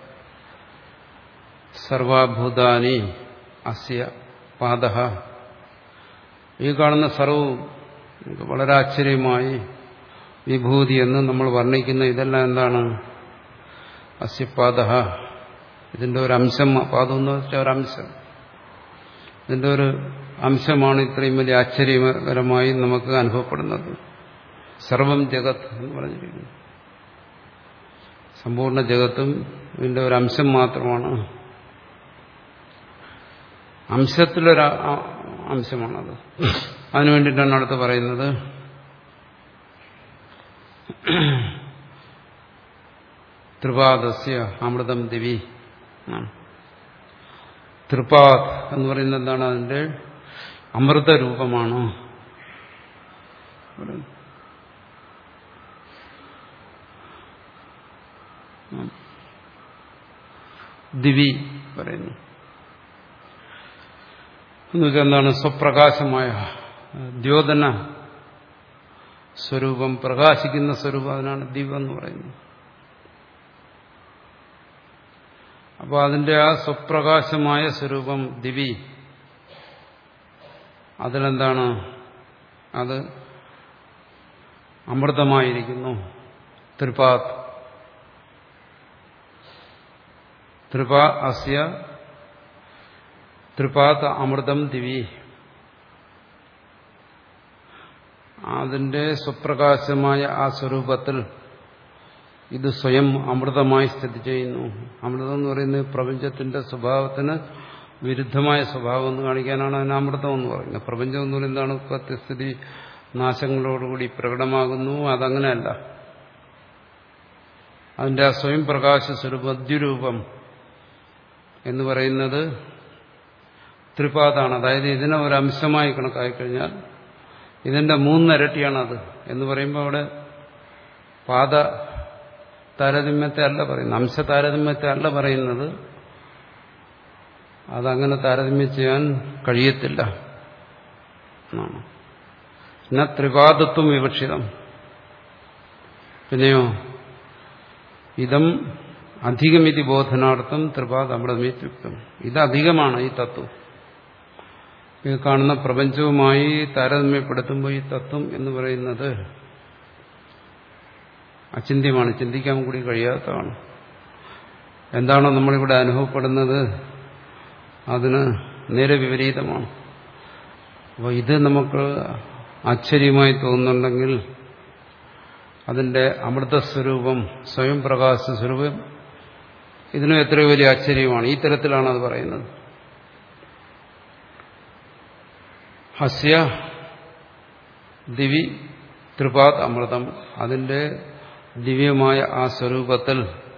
സർവാഭൂതാനി അസ്യ പാദ ഈ കാണുന്ന സർവവും വളരെ ആശ്ചര്യമായി വിഭൂതി എന്ന് നമ്മൾ വർണ്ണിക്കുന്ന ഇതെല്ലാം എന്താണ് അസ്യപാദ ഇതിന്റെ ഒരു അംശം പാദം എന്ന് വെച്ചാൽ ഒരു അംശം ഇതിന്റെ ഒരു അംശമാണ് ഇത്രയും വലിയ ആശ്ചര്യകരമായി നമുക്ക് അനുഭവപ്പെടുന്നത് സർവം ജഗത് എന്ന് പറഞ്ഞിരിക്കുന്നു സമ്പൂർണ്ണ ജഗത്തും ഇതിന്റെ ഒരു അംശം മാത്രമാണ് അംശത്തിലൊരു അംശമാണത് അതിനു വേണ്ടിയിട്ടാണ് അടുത്ത് പറയുന്നത് ത്രിപാദസ്യ അമൃതം ദിവി ത്രിപാദ് എന്ന് പറയുന്നത് എന്താണ് അതിന്റെ അമൃത രൂപമാണ് ദിവി പറയുന്നു എന്നുവെച്ചാൽ എന്താണ് സ്വപ്രകാശമായ ദ്യോതന സ്വരൂപം പ്രകാശിക്കുന്ന സ്വരൂപം അതിനാണ് ദിവ എന്ന് പറയുന്നത് അപ്പോൾ അതിന്റെ ആ സ്വപ്രകാശമായ സ്വരൂപം ദിവി അതിലെന്താണ് അത് അമൃതമായിരിക്കുന്നു ത്രിപാത് ത്രിപാ അസ്യ ത്രിപാത് അമൃതം ദിവി അതിന്റെ സ്വപ്രകാശമായ ആ സ്വരൂപത്തിൽ ഇത് സ്വയം അമൃതമായി സ്ഥിതി ചെയ്യുന്നു അമൃതം എന്ന് പറയുന്നത് പ്രപഞ്ചത്തിന്റെ സ്വഭാവത്തിന് വിരുദ്ധമായ സ്വഭാവം എന്ന് കാണിക്കാനാണ് അതിന് അമൃതം എന്ന് പറയുന്നത് പ്രപഞ്ചം എന്ന് പറയുന്നത് എന്താണ് പ്രത്യസ്ഥിതി നാശങ്ങളോടുകൂടി പ്രകടമാകുന്നു അതങ്ങനെയല്ല അതിന്റെ ആ സ്വയം പ്രകാശ സ്വരൂപ ദ്വിരൂപം എന്ന് പറയുന്നത് ത്രിപാദാണ് അതായത് ഇതിനെ ഒരു അംശമായി കണക്കാക്കി കഴിഞ്ഞാൽ ഇതിന്റെ മൂന്നിരട്ടിയാണത് എന്ന് പറയുമ്പോൾ അവിടെ പാദ താരതമ്യത്തെ അല്ല പറയുന്നത് അംശ താരതമ്യത്തെ അല്ല പറയുന്നത് അതങ്ങനെ താരതമ്യം ചെയ്യാൻ കഴിയത്തില്ല എന്നാണ് ന ത്രിപാദത്വം വിവക്ഷിതം പിന്നെയോ ഇതം അധികമിതി ബോധനാർത്ഥം ത്രിപാദ അമൃതമിത്യുക്തം ഇത് അധികമാണ് ഈ തത്വം ഈ കാണുന്ന പ്രപഞ്ചവുമായി താരതമ്യപ്പെടുത്തുമ്പോൾ ഈ തത്വം എന്ന് പറയുന്നത് അചിന്യമാണ് ചിന്തിക്കാൻ കൂടി കഴിയാത്തതാണ് എന്താണോ നമ്മളിവിടെ അനുഭവപ്പെടുന്നത് അതിന് നേരെ വിപരീതമാണ് അപ്പോൾ ഇത് നമുക്ക് ആശ്ചര്യമായി തോന്നുന്നുണ്ടെങ്കിൽ അതിന്റെ അമൃതസ്വരൂപം സ്വയം പ്രകാശ സ്വരൂപം ഇതിനും എത്രയോ വലിയ ആശ്ചര്യമാണ് ഈ തരത്തിലാണ് അത് പറയുന്നത് ഹസ്യ ദിവി ത്രിപാത് അമൃതം അതിന്റെ ദിവ്യമായ ആ സ്വരൂപത്തിൽ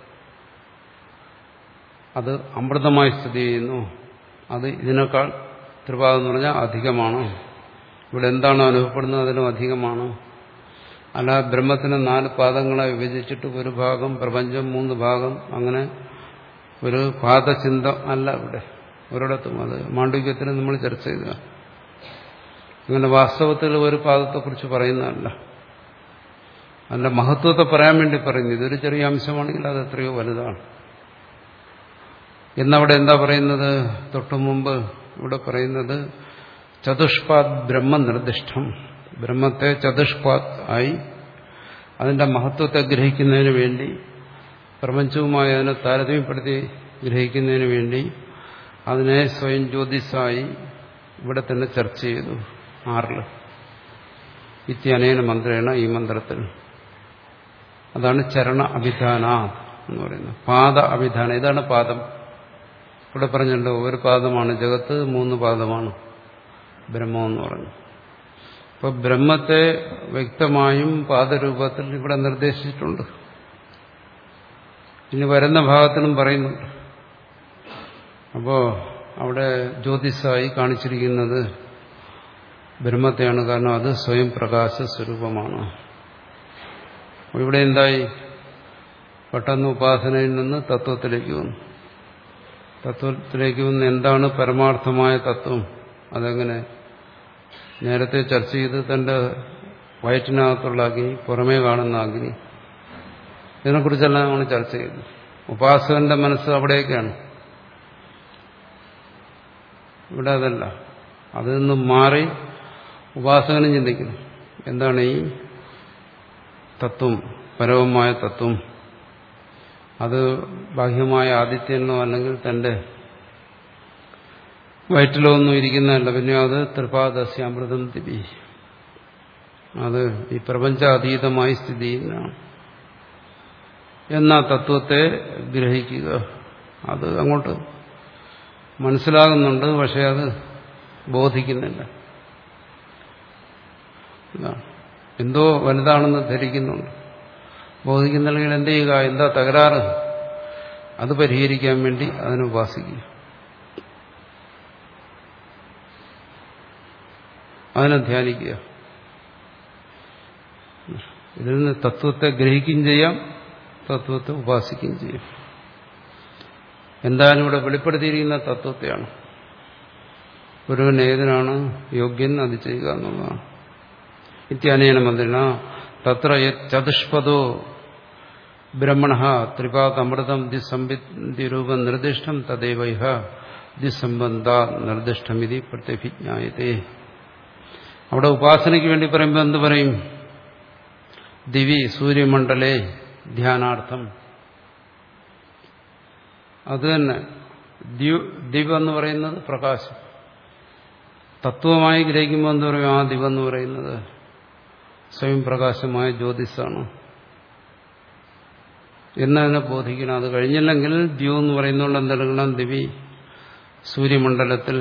അത് അമൃതമായി സ്ഥിതി ചെയ്യുന്നു അത് ഇതിനേക്കാൾ ത്രിപാദം എന്ന് പറഞ്ഞാൽ അധികമാണ് ഇവിടെ എന്താണോ അനുഭവപ്പെടുന്നത് അതിനും അധികമാണ് അല്ല ബ്രഹ്മത്തിന് നാല് പാദങ്ങളെ വിഭജിച്ചിട്ട് ഒരു ഭാഗം പ്രപഞ്ചം മൂന്ന് ഭാഗം അങ്ങനെ ഒരു പാദചിന്ത അല്ല ഇവിടെ ഒരിടത്തും അത് മാണ്ഡവ്യത്തിന് നമ്മൾ ചർച്ച ചെയ്ത അങ്ങനെ വാസ്തവത്തിൽ ഒരു പാദത്തെക്കുറിച്ച് പറയുന്നതല്ല അതിന്റെ മഹത്വത്തെ പറയാൻ വേണ്ടി പറയുന്നു ഇതൊരു ചെറിയ അംശമാണെങ്കിൽ അത് എത്രയോ വലുതാണ് എന്നവിടെ എന്താ പറയുന്നത് തൊട്ടു മുമ്പ് ഇവിടെ പറയുന്നത് ചതുഷ്പാദ് ബ്രഹ്മ നിർദ്ദിഷ്ടം ബ്രഹ്മത്തെ ചതുഷ്പാദ് ആയി അതിന്റെ മഹത്വത്തെ ഗ്രഹിക്കുന്നതിന് വേണ്ടി പ്രപഞ്ചവുമായി അതിനെ താരതമ്യപ്പെടുത്തി ഗ്രഹിക്കുന്നതിന് വേണ്ടി അതിനെ സ്വയം ജ്യോതിസായി ഇവിടെ തന്നെ ചർച്ച ചെയ്തു ആറില് ഇത്യനേന മന്ത്രേണ ഈ മന്ത്രത്തിൽ അതാണ് ചരണ അഭിധാന എന്ന് പറയുന്നത് പാദ അഭിധാനം ഇതാണ് പാദം ഇവിടെ പറഞ്ഞല്ലോ ഒരു പാദമാണ് ജഗത്ത് മൂന്ന് പാദമാണ് ബ്രഹ്മം എന്ന് പറഞ്ഞു അപ്പൊ ബ്രഹ്മത്തെ വ്യക്തമായും പാദരൂപത്തിൽ ഇവിടെ നിർദ്ദേശിച്ചിട്ടുണ്ട് ഇനി വരുന്ന ഭാഗത്തിനും പറയുന്നുണ്ട് അപ്പോ അവിടെ ജ്യോതിസായി കാണിച്ചിരിക്കുന്നത് ബ്രഹ്മത്തെയാണ് കാരണം അത് സ്വയം പ്രകാശ സ്വരൂപമാണ് ഇവിടെ എന്തായി പെട്ടെന്ന് ഉപാസനയിൽ നിന്ന് തത്വത്തിലേക്ക് വന്നു തത്വത്തിലേക്ക് വന്ന് എന്താണ് പരമാർത്ഥമായ തത്വം അതെങ്ങനെ നേരത്തെ ചർച്ച ചെയ്ത് തന്റെ വയറ്റിനകത്തുള്ള അഗ്നി പുറമേ കാണുന്ന അഗ്നി ഇതിനെക്കുറിച്ചെല്ലാം നമ്മൾ ചർച്ച ചെയ്തു ഉപാസകന്റെ മനസ്സ് അവിടെയൊക്കെയാണ് ഇവിടെ അതല്ല അതിൽ നിന്നും മാറി ഉപാസകനും ചിന്തിക്കുന്നു എന്താണ് ഈ തത്വം പരമമായ തത്വം അത് ബാഹ്യമായ ആദിത്യനോ അല്ലെങ്കിൽ തന്റെ വയറ്റിലോ ഒന്നും ഇരിക്കുന്നതല്ല പിന്നെ അത് ത്രിപാദസ്യാമൃതം തിരി അത് ഈ പ്രപഞ്ചാതീതമായി സ്ഥിതി ചെയ്യുന്നതാണ് എന്ന തത്വത്തെ ഗ്രഹിക്കുക അത് അങ്ങോട്ട് മനസ്സിലാകുന്നുണ്ട് പക്ഷെ അത് ബോധിക്കുന്നില്ല എന്തോ വലുതാണെന്ന് ധരിക്കുന്നുണ്ട് ബോധിക്കുന്നില്ലെങ്കിൽ എന്ത് ചെയ്യുക എന്താ തകരാറ് അത് പരിഹരിക്കാൻ വേണ്ടി അതിനെ ഉപാസിക്കുക അതിനെ ധ്യാനിക്കുക ഇതിൽ നിന്ന് തത്വത്തെ ഗ്രഹിക്കുകയും ചെയ്യാം തത്വത്തെ ഉപാസിക്കുകയും ചെയ്യാം എന്തായാലും ഇവിടെ വെളിപ്പെടുത്തിയിരിക്കുന്ന തത്വത്തെയാണ് ഒരുവൻ ഏതിനാണ് യോഗ്യൻ അത് ചെയ്യുക എന്നുള്ളതാണ് ഇത്യാനേന മന്ത്രിണ തത്ര ചതുഷ്പദോ ബ്രഹ്മണ ത്രിപാദമൃതം ദിസംബിരൂപം നിർദ്ദിഷ്ടം തദൈവ ദിസംബന്ധ നിർദ്ദിഷ്ടമിതി പ്രത്യഭിജ്ഞായത്തെ അവിടെ ഉപാസനയ്ക്ക് വേണ്ടി പറയുമ്പോൾ എന്ത് പറയും ദിവി സൂര്യമണ്ഡലേ ധ്യാനാർത്ഥം അത് തന്നെ ദിവ എന്ന് പറയുന്നത് പ്രകാശം തത്വമായി ഗ്രഹിക്കുമ്പോൾ എന്ത് പറയും ആ ദിവ എന്ന് പറയുന്നത് സ്വയം പ്രകാശമായ ജ്യോതിസാണ് എന്നതിനെ ബോധിക്കണം അത് കഴിഞ്ഞില്ലെങ്കിൽ ദ്യൂ എന്ന് പറയുന്നതുകൊണ്ട് എന്തെടുക്കണം ദിവി സൂര്യമണ്ഡലത്തിൽ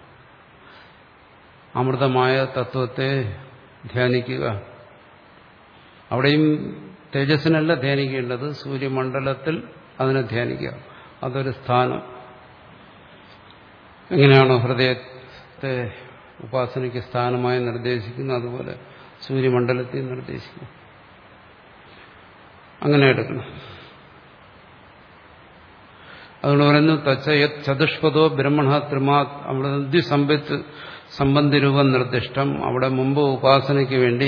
അമൃതമായ തത്വത്തെ ധ്യാനിക്കുക അവിടെയും തേജസ്സിനല്ല ധ്യാനിക്കേണ്ടത് സൂര്യമണ്ഡലത്തിൽ അതിനെ ധ്യാനിക്കുക അതൊരു സ്ഥാനം എങ്ങനെയാണോ ഹൃദയത്തെ ഉപാസനയ്ക്ക് സ്ഥാനമായി നിർദ്ദേശിക്കുന്നത് അതുപോലെ സൂര്യമണ്ഡലത്തെ നിർദ്ദേശിക്കും അങ്ങനെ എടുക്കണം അതുകൊണ്ട് പറയുന്നു തച്ച യത് ചതുഷ്പദോ ബ്രഹ്മണ ത്രിമാ അവിടെ ദ്വിസമ്പത്ത് സംബന്ധിരൂപം നിർദ്ദിഷ്ടം അവിടെ മുമ്പ് ഉപാസനയ്ക്ക് വേണ്ടി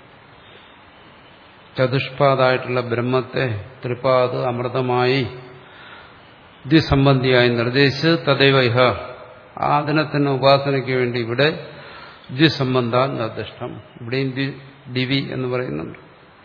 ചതുഷ്പാദായിട്ടുള്ള ബ്രഹ്മത്തെ ത്രിപാദ് അമൃതമായി ദ്വിസംബന്ധിയായി നിർദ്ദേശിച്ച് തദൈവ ഇഹ അതിനെ തന്നെ ഉപാസനയ്ക്ക് വേണ്ടി ഇവിടെ ദ്വിസംബന്ധ നിർദ്ദിഷ്ടം ഇവിടെയും ദിവി എന്ന് പറയുന്നുണ്ട്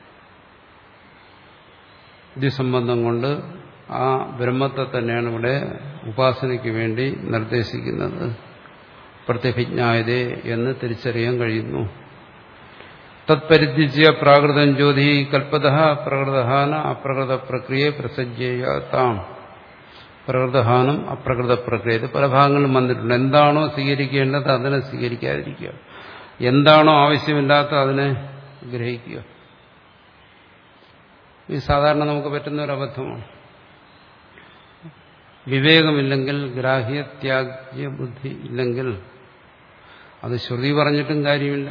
ദ്വിസംബന്ധം കൊണ്ട് ആ ബ്രഹ്മത്തെ തന്നെയാണ് ഇവിടെ ഉപാസനയ്ക്ക് വേണ്ടി നിർദ്ദേശിക്കുന്നത് പ്രത്യഭിജ്ഞായതേ എന്ന് തിരിച്ചറിയാൻ കഴിയുന്നു തത്പരിത്യജ്യ പ്രാകൃതം ജ്യോതി കൽപ്പത പ്രകൃതഹാന അപ്രകൃത പ്രക്രിയ പ്രസജ്ജേയാത്താം പ്രകൃതഹാനം അപ്രകൃത പ്രക്രിയ ഇത് പല ഭാഗങ്ങളിലും വന്നിട്ടുണ്ട് എന്താണോ സ്വീകരിക്കേണ്ടത് അതിനെ സ്വീകരിക്കാതിരിക്കുക എന്താണോ ആവശ്യമില്ലാത്ത അതിനെ ഗ്രഹിക്കുക ഇത് സാധാരണ നമുക്ക് പറ്റുന്ന ഒരു അബദ്ധമാണ് വിവേകമില്ലെങ്കിൽ ഗ്രാഹ്യത്യാഗ്യ ബുദ്ധി ഇല്ലെങ്കിൽ അത് ശ്രുതി പറഞ്ഞിട്ടും കാര്യമില്ല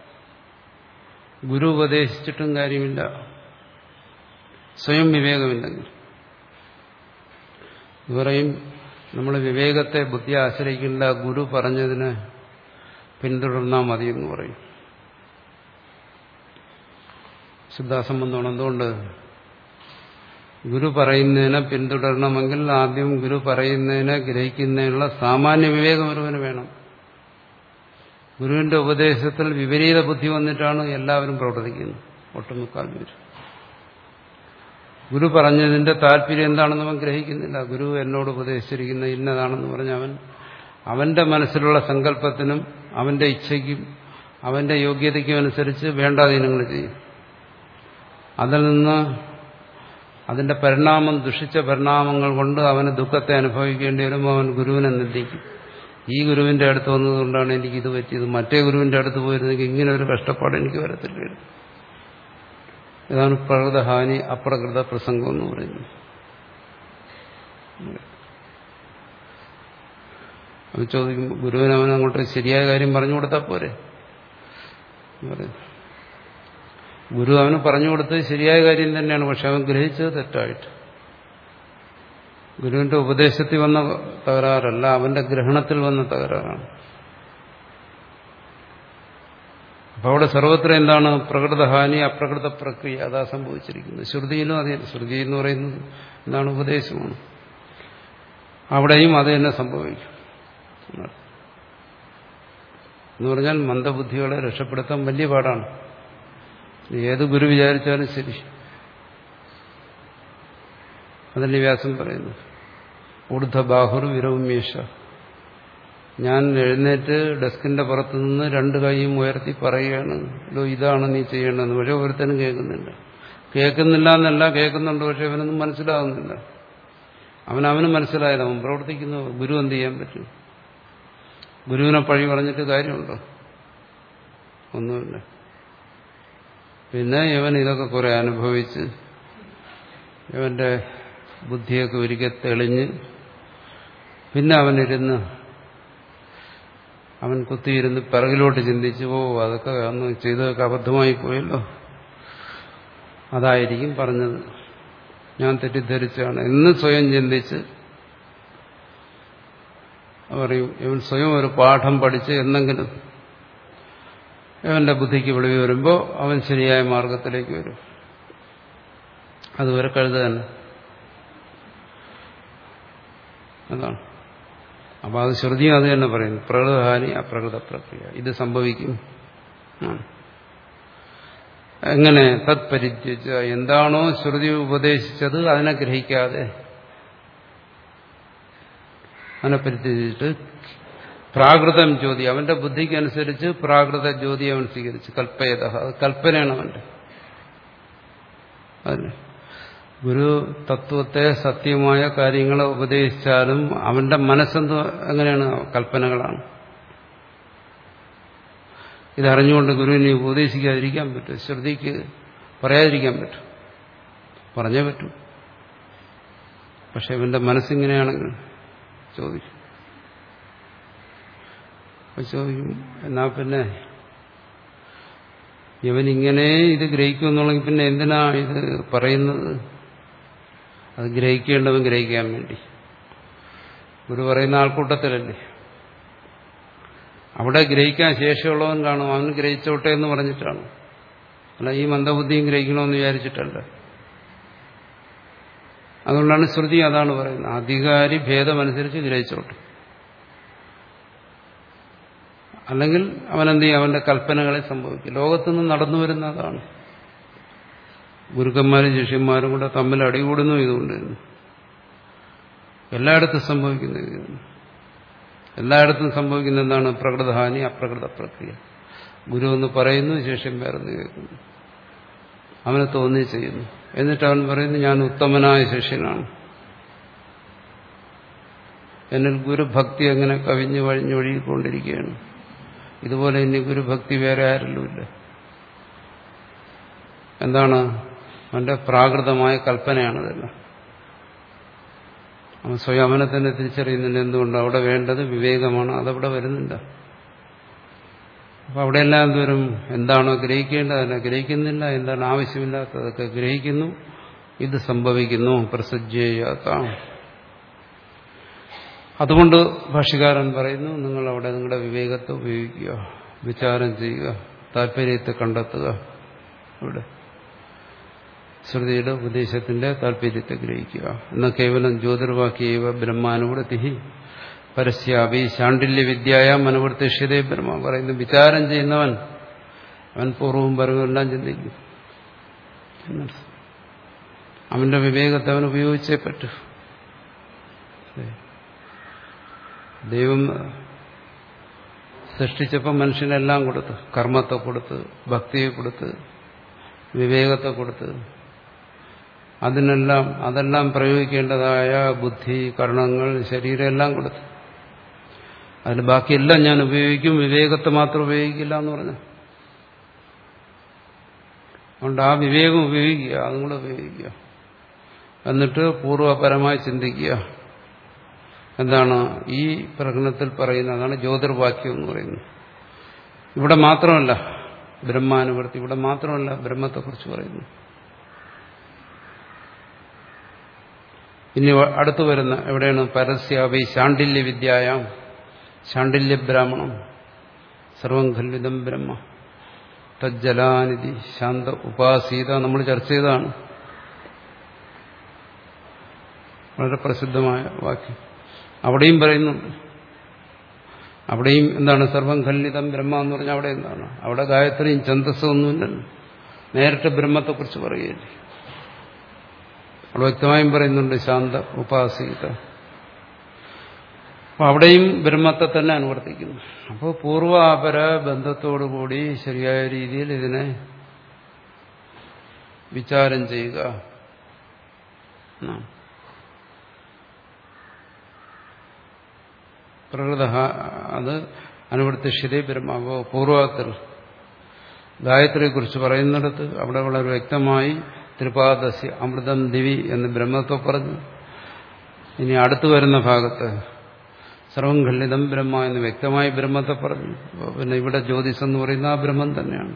ഗുരു ഉപദേശിച്ചിട്ടും കാര്യമില്ല സ്വയം വിവേകമില്ലെങ്കിൽ പറയും നമ്മൾ വിവേകത്തെ ബുദ്ധി ആശ്രയിക്കില്ല ഗുരു പറഞ്ഞതിന് പിന്തുടർന്നാൽ മതി എന്ന് പറയും ശുദ്ധാസംബന്ധമാണ് എന്തുകൊണ്ട് ഗുരു പറയുന്നതിനെ പിന്തുടരണമെങ്കിൽ ആദ്യം ഗുരു പറയുന്നതിനെ ഗ്രഹിക്കുന്നതിനുള്ള സാമാന്യ വിവേകം ഒരുവന് വേണം ഗുരുവിന്റെ ഉപദേശത്തിൽ വിപരീത ബുദ്ധി വന്നിട്ടാണ് എല്ലാവരും പ്രവർത്തിക്കുന്നത് ഒട്ടുമുക്കാൽ പേര് ഗുരു പറഞ്ഞതിന്റെ താല്പര്യം എന്താണെന്ന് അവൻ ഗ്രഹിക്കുന്നില്ല ഗുരു എന്നോട് ഉപദേശിച്ചിരിക്കുന്ന ഇന്നതാണെന്ന് പറഞ്ഞ അവൻ അവന്റെ മനസ്സിലുള്ള സങ്കല്പത്തിനും അവന്റെ ഇച്ഛയ്ക്കും അവന്റെ യോഗ്യതയ്ക്കും അനുസരിച്ച് വേണ്ടാധീനങ്ങൾ ചെയ്യും അതിൽ നിന്ന് അതിന്റെ പരിണാമം ദുഷിച്ച പരിണാമങ്ങൾ കൊണ്ട് അവന് ദുഃഖത്തെ അനുഭവിക്കേണ്ടി വരുമ്പോൾ അവൻ ഗുരുവിനെ നിന്ദിക്കും ഈ ഗുരുവിന്റെ അടുത്ത് വന്നതുകൊണ്ടാണ് എനിക്ക് ഇത് പറ്റിയത് മറ്റേ ഗുരുവിന്റെ അടുത്ത് പോയിരുന്നെങ്കിൽ ഇങ്ങനെ ഒരു കഷ്ടപ്പാട് എനിക്ക് വരത്തില്ലായിരുന്നു ഇതാണ് പ്രകൃതഹാനി അപ്രകൃത പ്രസംഗം എന്ന് പറയുന്നത് അത് ചോദിക്കും ഗുരുവിന് അവൻ അങ്ങോട്ട് ശരിയായ കാര്യം പറഞ്ഞു കൊടുത്താൽ പോരെ ഗുരു അവന് പറഞ്ഞു കൊടുത്തത് ശരിയായ കാര്യം തന്നെയാണ് പക്ഷെ അവൻ ഗ്രഹിച്ചത് തെറ്റായിട്ട് ഗുരുവിന്റെ ഉപദേശത്തിൽ വന്ന തകരാറല്ല അവന്റെ ഗ്രഹണത്തിൽ വന്ന തകരാറാണ് അപ്പൊ അവിടെ സർവത്ര എന്താണ് പ്രകൃതഹാനി അപ്രകൃത പ്രക്രിയ അതാ സംഭവിച്ചിരിക്കുന്നത് ശ്രുതിയിലും അതേ ശ്രുതി എന്ന് പറയുന്നത് എന്താണ് ഉപദേശമാണ് അവിടെയും അത് തന്നെ സംഭവിക്കും എന്ന് പറഞ്ഞാൽ മന്ദബുദ്ധികളെ രക്ഷപ്പെടുത്താൻ വലിയ പാടാണ് ഏത് ഗുരു വിചാരിച്ചാലും ശരി അതല്ലേ വ്യാസം പറയുന്നു ഊർധബാഹുർ വിരവുമേഷ ഞാൻ എഴുന്നേറ്റ് ഡെസ്കിന്റെ പുറത്തു നിന്ന് രണ്ട് കൈയും ഉയർത്തി പറയുകയാണ് ലോ ഇതാണ് നീ ചെയ്യേണ്ടതെന്ന് പക്ഷെ ഒരുത്തനും കേൾക്കുന്നില്ല കേൾക്കുന്നില്ല എന്നല്ല കേൾക്കുന്നുണ്ട് പക്ഷെ അവനൊന്നും മനസ്സിലാകുന്നില്ല അവൻ അവന് മനസ്സിലായത് അവൻ പ്രവർത്തിക്കുന്നു ഗുരു എന്ത് ചെയ്യാൻ പറ്റും ഗുരുവിനെ പഴി പറഞ്ഞിട്ട് കാര്യമുണ്ടോ ഒന്നുമില്ല പിന്നെ ഇവൻ ഇതൊക്കെ കുറെ അനുഭവിച്ച് ഇവന്റെ ബുദ്ധിയൊക്കെ ഒരിക്കൽ തെളിഞ്ഞ് പിന്നെ അവനിരുന്ന് അവൻ കുത്തിയിരുന്ന് പിറകിലോട്ട് ചിന്തിച്ചു ഓ അതൊക്കെ അന്ന് ചെയ്തതൊക്കെ അബദ്ധമായി പോയല്ലോ അതായിരിക്കും പറഞ്ഞത് ഞാൻ തെറ്റിദ്ധരിച്ചാണ് എന്ന് സ്വയം ചിന്തിച്ച് പറയും ഇവൻ സ്വയം ഒരു പാഠം പഠിച്ച് എന്തെങ്കിലും ഇവന്റെ ബുദ്ധിക്ക് വെളിവ് വരുമ്പോൾ അവൻ ശരിയായ മാർഗത്തിലേക്ക് വരും അതുവരെ കഴുത തന്നെ അതാണ് അപ്പൊ അത് ശ്രുതിയും അത് തന്നെ പറയുന്നു പ്രകൃതഹാനി അപ്രകൃത പ്രക്രിയ ഇത് സംഭവിക്കും എങ്ങനെ തത് പരിത്യജ എന്താണോ ശ്രുതി ഉപദേശിച്ചത് അതിനെ ഗ്രഹിക്കാതെ അതിനെ പരിത്യജിച്ചിട്ട് പ്രാകൃതം ജ്യോതി അവന്റെ ബുദ്ധിക്കനുസരിച്ച് പ്രാകൃത ജ്യോതി അവൻ സ്വീകരിച്ചു കൽപ്പയത അത് കൽപ്പനയാണ് അവന്റെ അതിന് ഗുരു തത്വത്തെ സത്യമായ കാര്യങ്ങളെ ഉപദേശിച്ചാലും അവന്റെ മനസ്സെന്തോ എങ്ങനെയാണ് കൽപ്പനകളാണ് ഇതറിഞ്ഞുകൊണ്ട് ഗുരുവിനെ ഉപദേശിക്കാതിരിക്കാൻ പറ്റും ശ്രുതിക്ക് പറയാതിരിക്കാൻ പറ്റും പറഞ്ഞേ പറ്റൂ പക്ഷെ ഇവന്റെ മനസ്സിങ്ങനെയാണെങ്കിൽ ചോദിക്കും ചോദിക്കും എന്നാ പിന്നെ ഇവനിങ്ങനെ ഇത് ഗ്രഹിക്കുമെന്നുള്ളെങ്കിൽ പിന്നെ എന്തിനാ ഇത് പറയുന്നത് അത് ഗ്രഹിക്കേണ്ടവൻ ഗ്രഹിക്കാൻ വേണ്ടി ഗുരു പറയുന്ന ആൾക്കൂട്ടത്തിലല്ലേ അവിടെ ഗ്രഹിക്കാൻ ശേഷിയുള്ളവൻ കാണും അവൻ ഗ്രഹിച്ചോട്ടെ എന്ന് പറഞ്ഞിട്ടാണ് അല്ല ഈ മന്ദബുദ്ധിയും ഗ്രഹിക്കണമെന്ന് വിചാരിച്ചിട്ടല്ല അതുകൊണ്ടാണ് ശ്രുതി അതാണ് പറയുന്നത് അധികാരി ഭേദമനുസരിച്ച് ഗ്രഹിച്ചോട്ടെ അല്ലെങ്കിൽ അവനെന്ത് ചെയ്യും അവന്റെ കൽപ്പനകളെ സംഭവിക്കും ലോകത്തുനിന്ന് നടന്നു വരുന്ന അതാണ് ഗുരുക്കന്മാരും ശിഷ്യന്മാരും കൂടെ തമ്മിൽ അടികൂടുന്നു ഇതുകൊണ്ട് എല്ലായിടത്തും സംഭവിക്കുന്ന ഇതാണ് എല്ലായിടത്തും സംഭവിക്കുന്ന എന്താണ് പ്രകൃതഹാനി അപ്രകൃത പ്രക്രിയ ഗുരു എന്ന് പറയുന്നു ശിഷ്യൻ വേറെന്ന് കേൾക്കുന്നു അവന് തോന്നി ചെയ്യുന്നു എന്നിട്ട് അവൻ പറയുന്നു ഞാൻ ഉത്തമനായ ശിഷ്യനാണ് എന്നിൽ ഗുരുഭക്തി അങ്ങനെ കവിഞ്ഞു വഴിഞ്ഞൊഴുകിക്കൊണ്ടിരിക്കുകയാണ് ഇതുപോലെ ഇനി ഗുരുഭക്തി വേറെ ആരിലുമില്ല എന്താണ് അവന്റെ പ്രാകൃതമായ കൽപ്പനയാണിതെല്ലാം അവൻ സ്വയം അവനെ തന്നെ തിരിച്ചറിയുന്നുണ്ട് എന്തുകൊണ്ട് അവിടെ വേണ്ടത് വിവേകമാണ് അതവിടെ വരുന്നില്ല അപ്പൊ അവിടെയെല്ലാം എന്തോരും എന്താണോ ഗ്രഹിക്കേണ്ടത് അതിനെ ഗ്രഹിക്കുന്നില്ല എന്താണ് ആവശ്യമില്ലാത്തതൊക്കെ ഗ്രഹിക്കുന്നു ഇത് സംഭവിക്കുന്നു പ്രസജ്ജേയാത്ത അതുകൊണ്ട് ഭാഷ്യകാരൻ പറയുന്നു നിങ്ങൾ അവിടെ നിങ്ങളുടെ വിവേകത്തെ ഉപയോഗിക്കുക വിചാരം ചെയ്യുക താല്പര്യത്തെ കണ്ടെത്തുക ഇവിടെ ശ്രുതിയുടെ ഉപദേശത്തിന്റെ താല്പര്യത്തെ ഗ്രഹിക്കുക എന്ന കേവലം ജ്യോതിർവാക്യവ ബ്രഹ്മാനുവൃത്തി പരസ്യാപി ശാണ്ഡില്യ വിദ്യായ അനുവർത്തിഷ്യതേ ബ്രഹ്മ പറയുന്നു വിചാരം ചെയ്യുന്നവൻ അവൻ പൂർവ്വവും പരവും എല്ലാം ചിന്തിക്കും അവന്റെ വിവേകത്തെ അവൻ ഉപയോഗിച്ചേ പറ്റൂ ദൈവം സൃഷ്ടിച്ചപ്പോൾ മനുഷ്യനെല്ലാം കൊടുത്ത് കർമ്മത്തെ കൊടുത്ത് ഭക്തിയെ കൊടുത്ത് വിവേകത്തെ കൊടുത്ത് അതിനെല്ലാം അതെല്ലാം പ്രയോഗിക്കേണ്ടതായ ബുദ്ധി കർണങ്ങൾ ശരീരം എല്ലാം കൊടുത്തു അതിൽ ബാക്കിയെല്ലാം ഞാൻ ഉപയോഗിക്കും വിവേകത്തെ മാത്രം ഉപയോഗിക്കില്ല എന്ന് പറഞ്ഞു അതുകൊണ്ട് ആ വിവേകം ഉപയോഗിക്കുക അതും കൂടെ ഉപയോഗിക്കുക എന്നിട്ട് പൂർവ്വപരമായി ചിന്തിക്കുക എന്താണ് ഈ പ്രകടനത്തിൽ പറയുന്ന അതാണ് ജ്യോതിർവാക്യം എന്ന് പറയുന്നത് ഇവിടെ മാത്രമല്ല ബ്രഹ്മാനുവർത്തി ഇവിടെ മാത്രമല്ല ബ്രഹ്മത്തെക്കുറിച്ച് പറയുന്നു ഇനി അടുത്തു വരുന്ന എവിടെയാണ് പരസ്യാപി ശാണ്ഡില്യ വിദ്യായാം ശാണ്ഡില്യ ബ്രാഹ്മണം സർവം ഖല്ലിതം ബ്രഹ്മ തജ്ജലാനിധി ശാന്ത ഉപാസീത നമ്മൾ ചർച്ച ചെയ്തതാണ് വളരെ പ്രസിദ്ധമായ വാക്യം അവിടെയും പറയുന്നുണ്ട് അവിടെയും എന്താണ് സർവം ഖല്ലിതം ബ്രഹ്മ എന്ന് പറഞ്ഞാൽ അവിടെ എന്താണ് അവിടെ ഗായത്രിയും ഛന്തസ്സും ഒന്നുമില്ലല്ലോ നേരിട്ട് ബ്രഹ്മത്തെക്കുറിച്ച് പറയുകയല്ലേ അവിടെ വ്യക്തമായും പറയുന്നുണ്ട് ശാന്ത ഉപാസീത അപ്പൊ അവിടെയും ബ്രഹ്മത്തെ തന്നെ അനുവർത്തിക്കുന്നു അപ്പോൾ പൂർവാപര ബന്ധത്തോടുകൂടി ശരിയായ രീതിയിൽ ഇതിനെ വിചാരം ചെയ്യുക പ്രകൃത അത് അനുവർത്തിഷ്യതേ ബ്രഹ്മ അപ്പോൾ പൂർവത്തിൽ ഗായത്രിയെക്കുറിച്ച് പറയുന്നിടത്ത് അവിടെ വളരെ വ്യക്തമായി ത്രിപാദസ്യ അമൃതം ദിവി എന്ന് ബ്രഹ്മത്തെ പറഞ്ഞു ഇനി അടുത്തു വരുന്ന ഭാഗത്ത് സർവം ഖണ്ഡിതം ബ്രഹ്മ എന്ന് വ്യക്തമായി ബ്രഹ്മത്തെ പറഞ്ഞു പിന്നെ ഇവിടെ ജ്യോതിസ് എന്ന് പറയുന്ന ആ ബ്രഹ്മം തന്നെയാണ്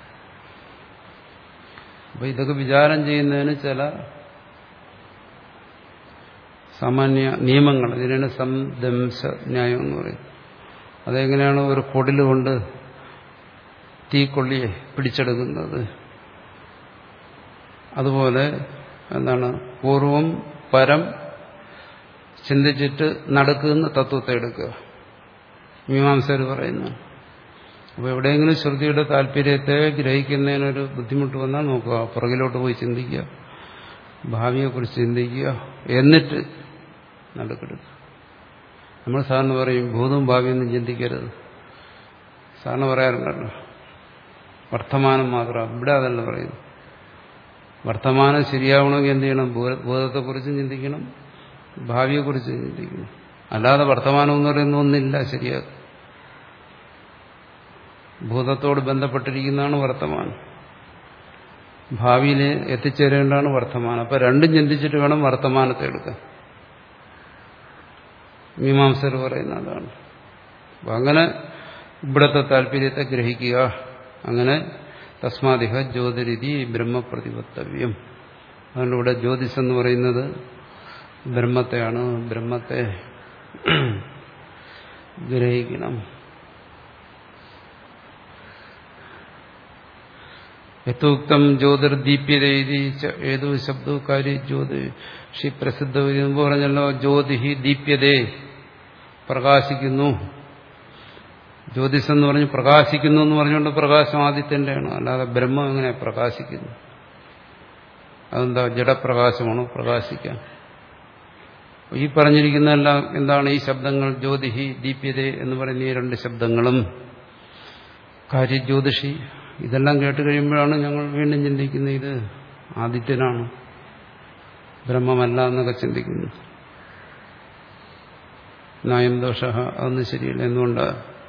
അപ്പൊ ഇതൊക്കെ വിചാരം ചെയ്യുന്നതിന് ചില സാമാന്യ നിയമങ്ങൾ ഇതിനാണ് സംദംശ ന്യായം എന്ന് പറയും അതെങ്ങനെയാണ് ഒരു കൊടിലുകൊണ്ട് തീക്കൊള്ളിയെ പിടിച്ചെടുക്കുന്നത് അതുപോലെ എന്താണ് പൂർവം പരം ചിന്തിച്ചിട്ട് നടക്കുന്ന തത്വത്തെ എടുക്കുക മീമാംസകർ പറയുന്നു അപ്പോൾ എവിടെയെങ്കിലും ശ്രുതിയുടെ താല്പര്യത്തെ ഗ്രഹിക്കുന്നതിനൊരു ബുദ്ധിമുട്ട് വന്നാൽ നോക്കുക പുറകിലോട്ട് പോയി ചിന്തിക്കുക ഭാവിയെക്കുറിച്ച് ചിന്തിക്കുക എന്നിട്ട് നടുക്കെടുക്കുക നമ്മൾ സാറിന് പറയും ഭൂതവും ഭാവിയൊന്നും ചിന്തിക്കരുത് സാറിന് പറയാറുണ്ടല്ലോ വർത്തമാനം മാത്രം ഇവിടെ അതല്ല പറയുന്നു വർത്തമാനം ശരിയാവണമെങ്കിൽ എന്ത് ചെയ്യണം ഭൂതത്തെക്കുറിച്ചും ചിന്തിക്കണം ഭാവിയെക്കുറിച്ച് ചിന്തിക്കണം അല്ലാതെ വർത്തമാനം എന്ന് പറയുന്ന ഒന്നില്ല ശരിയാകും ഭൂതത്തോട് ബന്ധപ്പെട്ടിരിക്കുന്നതാണ് വർത്തമാനം ഭാവിയിൽ എത്തിച്ചേരേണ്ടതാണ് വർത്തമാനം അപ്പൊ രണ്ടും ചിന്തിച്ചിട്ട് വേണം വർത്തമാനത്തെ എടുക്കാൻ മീമാംസർ പറയുന്ന അതാണ് അപ്പൊ അങ്ങനെ ഇവിടത്തെ താല്പര്യത്തെ ഗ്രഹിക്കുക അങ്ങനെ തസ്മാതിഹ ജ്യോതിരിതി ബ്രഹ്മപ്രതിപത്തവ്യം അതുകൊണ്ട് ഇവിടെ ജ്യോതിസ് എന്ന് പറയുന്നത് ബ്രഹ്മത്തെയാണ് ബ്രഹ്മത്തെ ഗ്രഹിക്കണം യഥോക്തം ജ്യോതിർദീപ്യത ഏതോ ശബ്ദവും കാര്യ ജ്യോതിഷി പ്രസിദ്ധ എന്ന് പറഞ്ഞല്ലോ ജ്യോതിഹി ദീപ്യതേ പ്രകാശിക്കുന്നു ജ്യോതിസ് എന്ന് പറഞ്ഞ് പ്രകാശിക്കുന്നു എന്ന് പറഞ്ഞുകൊണ്ട് പ്രകാശം ആദിത്യന്റെയാണ് അല്ലാതെ ബ്രഹ്മം എങ്ങനെ പ്രകാശിക്കുന്നു അതെന്താ ജഡപ്രകാശമാണോ പ്രകാശിക്കാൻ ഈ പറഞ്ഞിരിക്കുന്നതെല്ലാം എന്താണ് ഈ ശബ്ദങ്ങൾ ജ്യോതിഹി ദീപ്യത എന്ന് പറയുന്ന ഈ രണ്ട് ശബ്ദങ്ങളും കാര്യജ്യോതിഷി ഇതെല്ലാം കേട്ട് കഴിയുമ്പോഴാണ് ഞങ്ങൾ വീണ്ടും ചിന്തിക്കുന്നത് ഇത് ആദിത്യനാണ് ബ്രഹ്മമല്ല എന്നൊക്കെ ചിന്തിക്കുന്നു നായം ദോഷ അതൊന്നും ശരിയല്ല എന്തുകൊണ്ട്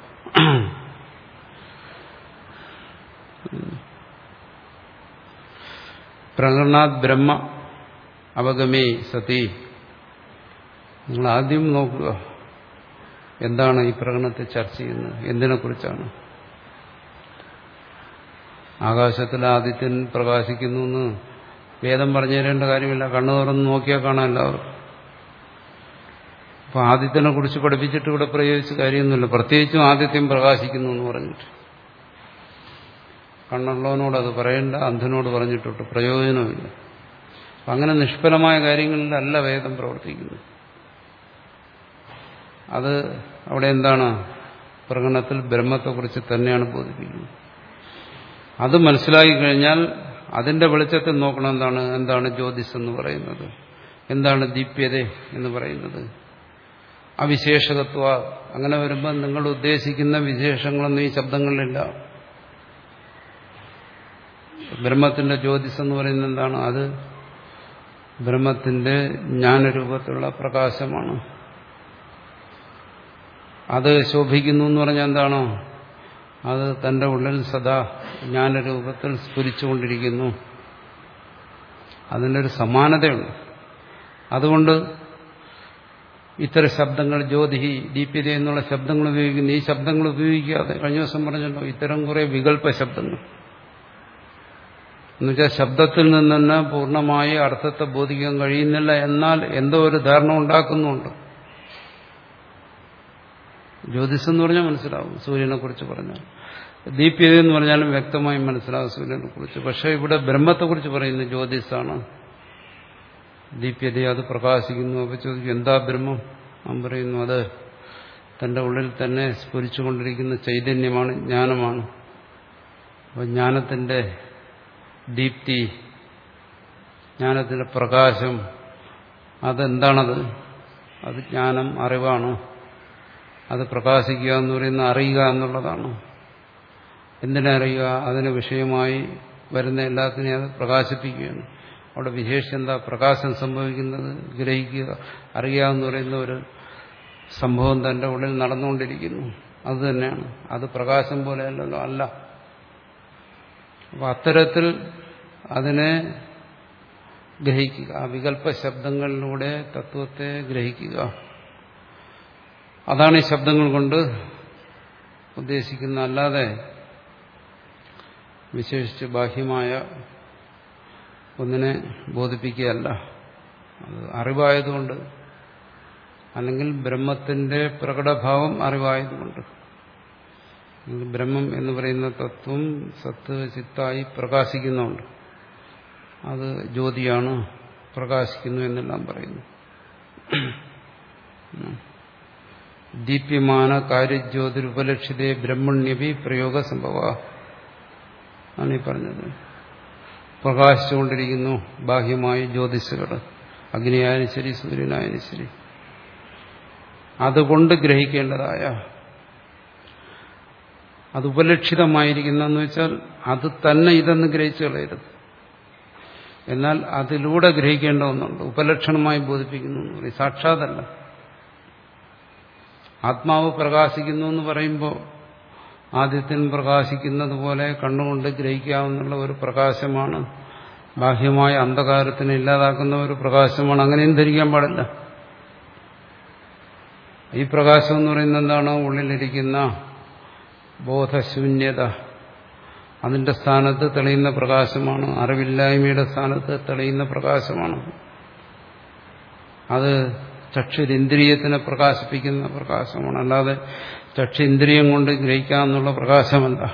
പ്രകടനാത് ബ്രഹ്മ അവഗമേ സതി നിങ്ങൾ ആദ്യം നോക്കുക എന്താണ് ഈ പ്രകടനത്തെ ചർച്ച ചെയ്യുന്നത് എന്തിനെക്കുറിച്ചാണ് ആകാശത്തിൽ ആദിത്യൻ പ്രകാശിക്കുന്നു എന്ന് വേദം പറഞ്ഞു തരേണ്ട കാര്യമില്ല കണ്ണു തുറന്ന് നോക്കിയാൽ കാണാം എല്ലാവർക്കും അപ്പൊ ആദിത്യനെ കുറിച്ച് പഠിപ്പിച്ചിട്ട് ഇവിടെ പ്രയോഗിച്ച കാര്യമൊന്നുമില്ല പ്രത്യേകിച്ചും ആദിത്യം പ്രകാശിക്കുന്നു എന്ന് പറഞ്ഞിട്ട് കണ്ണുള്ളവനോട് അത് പറയണ്ട അന്ധനോട് പറഞ്ഞിട്ടുണ്ട് പ്രയോജനമില്ല അങ്ങനെ നിഷ്ഫലമായ കാര്യങ്ങളിലല്ല വേദം പ്രവർത്തിക്കുന്നത് അത് അവിടെ എന്താണ് പ്രകടനത്തിൽ ബ്രഹ്മത്തെക്കുറിച്ച് തന്നെയാണ് ബോധിപ്പിക്കുന്നത് അത് മനസ്സിലാക്കി കഴിഞ്ഞാൽ അതിന്റെ വെളിച്ചത്തിൽ നോക്കണം എന്താണ് എന്താണ് ജ്യോതിസ് എന്ന് പറയുന്നത് എന്താണ് ദീപ്യത എന്ന് പറയുന്നത് അവിശേഷകത്വ അങ്ങനെ വരുമ്പോൾ നിങ്ങൾ ഉദ്ദേശിക്കുന്ന വിശേഷങ്ങളൊന്നും ഈ ശബ്ദങ്ങളിലില്ല ബ്രഹ്മത്തിന്റെ ജ്യോതിസ് എന്ന് പറയുന്നത് എന്താണ് അത് ബ്രഹ്മത്തിന്റെ ജ്ഞാനരൂപത്തിലുള്ള പ്രകാശമാണ് അത് ശോഭിക്കുന്നു എന്ന് പറഞ്ഞാൽ എന്താണോ അത് തന്റെ ഉള്ളിൽ സദാ ജ്ഞാനരൂപത്തിൽ സ്ഫുരിച്ചുകൊണ്ടിരിക്കുന്നു അതിനൊരു സമാനതയുണ്ട് അതുകൊണ്ട് ഇത്തരം ശബ്ദങ്ങൾ ജ്യോതിഹി ദീപ്യത എന്നുള്ള ശബ്ദങ്ങൾ ഉപയോഗിക്കുന്നു ഈ ശബ്ദങ്ങൾ ഉപയോഗിക്കാതെ കഴിഞ്ഞ ദിവസം പറഞ്ഞല്ലോ ഇത്തരം കുറെ വികല്പ ശബ്ദങ്ങൾ എന്നുവെച്ചാൽ ശബ്ദത്തിൽ നിന്ന് തന്നെ പൂർണ്ണമായി അർത്ഥത്തെ ബോധിക്കാൻ കഴിയുന്നില്ല എന്നാൽ എന്തോ ഒരു ധാരണ ഉണ്ടാക്കുന്നുണ്ട് ജ്യോതിസ് എന്ന് പറഞ്ഞാൽ മനസ്സിലാവും സൂര്യനെ കുറിച്ച് പറഞ്ഞാൽ ദീപ്യത എന്ന് പറഞ്ഞാലും വ്യക്തമായി മനസ്സിലാവും സൂര്യനെ കുറിച്ച് പക്ഷെ ഇവിടെ ബ്രഹ്മത്തെക്കുറിച്ച് പറയുന്നത് ജ്യോതിസാണ് ദീപ്യത അത് പ്രകാശിക്കുന്നു അപ്പൊ ചോദിക്കും എന്താ ബ്രഹ്മം അവൻ പറയുന്നു അത് തന്റെ ഉള്ളിൽ തന്നെ സ്ഫുരിച്ചുകൊണ്ടിരിക്കുന്ന ചൈതന്യമാണ് ജ്ഞാനമാണ് അപ്പൊ ജ്ഞാനത്തിന്റെ ദീപ്തി ജ്ഞാനത്തിന്റെ പ്രകാശം അതെന്താണത് അത് ജ്ഞാനം അറിവാണ് അത് പ്രകാശിക്കുക എന്ന് പറയുന്ന അറിയുക എന്നുള്ളതാണ് എന്തിനറിയുക അതിന് വിഷയമായി വരുന്ന എല്ലാത്തിനെയും അത് പ്രകാശിപ്പിക്കുകയാണ് അവിടെ വിശേഷം എന്താ പ്രകാശം സംഭവിക്കുന്നത് ഗ്രഹിക്കുക അറിയുക എന്ന് പറയുന്ന ഒരു സംഭവം തന്റെ ഉള്ളിൽ നടന്നുകൊണ്ടിരിക്കുന്നു അത് തന്നെയാണ് അത് പ്രകാശം പോലെയല്ലല്ലോ അല്ല അപ്പൊ അത്തരത്തിൽ അതിനെ ഗ്രഹിക്കുക ആ വികല്പ ശബ്ദങ്ങളിലൂടെ തത്വത്തെ ഗ്രഹിക്കുക അതാണ് ഈ ശബ്ദങ്ങൾ കൊണ്ട് ഉദ്ദേശിക്കുന്നത് അല്ലാതെ വിശേഷിച്ച് ബാഹ്യമായ ഒന്നിനെ ബോധിപ്പിക്കുകയല്ല അത് അറിവായതുകൊണ്ട് അല്ലെങ്കിൽ ബ്രഹ്മത്തിന്റെ പ്രകടഭാവം അറിവായതുകൊണ്ട് ബ്രഹ്മം എന്ന് പറയുന്ന തത്വം സത്ത് ചിത്തായി പ്രകാശിക്കുന്നുണ്ട് അത് ജ്യോതിയാണ് പ്രകാശിക്കുന്നു എന്നെല്ലാം പറയുന്നു ദീപ്യമാന കാര്യജ്യോതിരുപലക്ഷിതേ ബ്രഹ്മണ്യപി പ്രയോഗ സംഭവ ആണ് ഈ പറഞ്ഞത് പ്രകാശിച്ചുകൊണ്ടിരിക്കുന്നു ബാഹ്യമായി ജ്യോതിഷുകൾ അഗ്നിയായാലും ശരി സൂര്യനായാലും ശരി അതുകൊണ്ട് ഗ്രഹിക്കേണ്ടതായ അത് ഉപലക്ഷിതമായിരിക്കുന്നെന്ന് വെച്ചാൽ അത് തന്നെ ഇതെന്ന് ഗ്രഹിച്ചു കളയരുത് എന്നാൽ അതിലൂടെ ഗ്രഹിക്കേണ്ട ഒന്നുണ്ട് ഉപലക്ഷണമായി ബോധിപ്പിക്കുന്നു എന്ന് പറയും സാക്ഷാതല്ല ആത്മാവ് പ്രകാശിക്കുന്നു എന്ന് പറയുമ്പോൾ ആദ്യത്തിൽ പ്രകാശിക്കുന്നത് പോലെ കണ്ണുകൊണ്ട് ഗ്രഹിക്കാവുന്ന ഒരു പ്രകാശമാണ് ബാഹ്യമായ അന്ധകാരത്തിനെ ഇല്ലാതാക്കുന്ന ഒരു പ്രകാശമാണ് അങ്ങനെയും ധരിക്കാൻ പാടില്ല ഈ പ്രകാശം എന്ന് പറയുന്നത് എന്താണ് ഉള്ളിലിരിക്കുന്ന ബോധശൂന്യത അതിന്റെ സ്ഥാനത്ത് തെളിയുന്ന പ്രകാശമാണ് അറിവില്ലായ്മയുടെ സ്ഥാനത്ത് തെളിയുന്ന പ്രകാശമാണ് അത് ചക്ഷുരിന്ദ്രിയത്തിനെ പ്രകാശിപ്പിക്കുന്ന പ്രകാശമാണ് അല്ലാതെ ചക്ഷുന്ദ്രിയം കൊണ്ട് ഗ്രഹിക്കാമെന്നുള്ള പ്രകാശമല്ല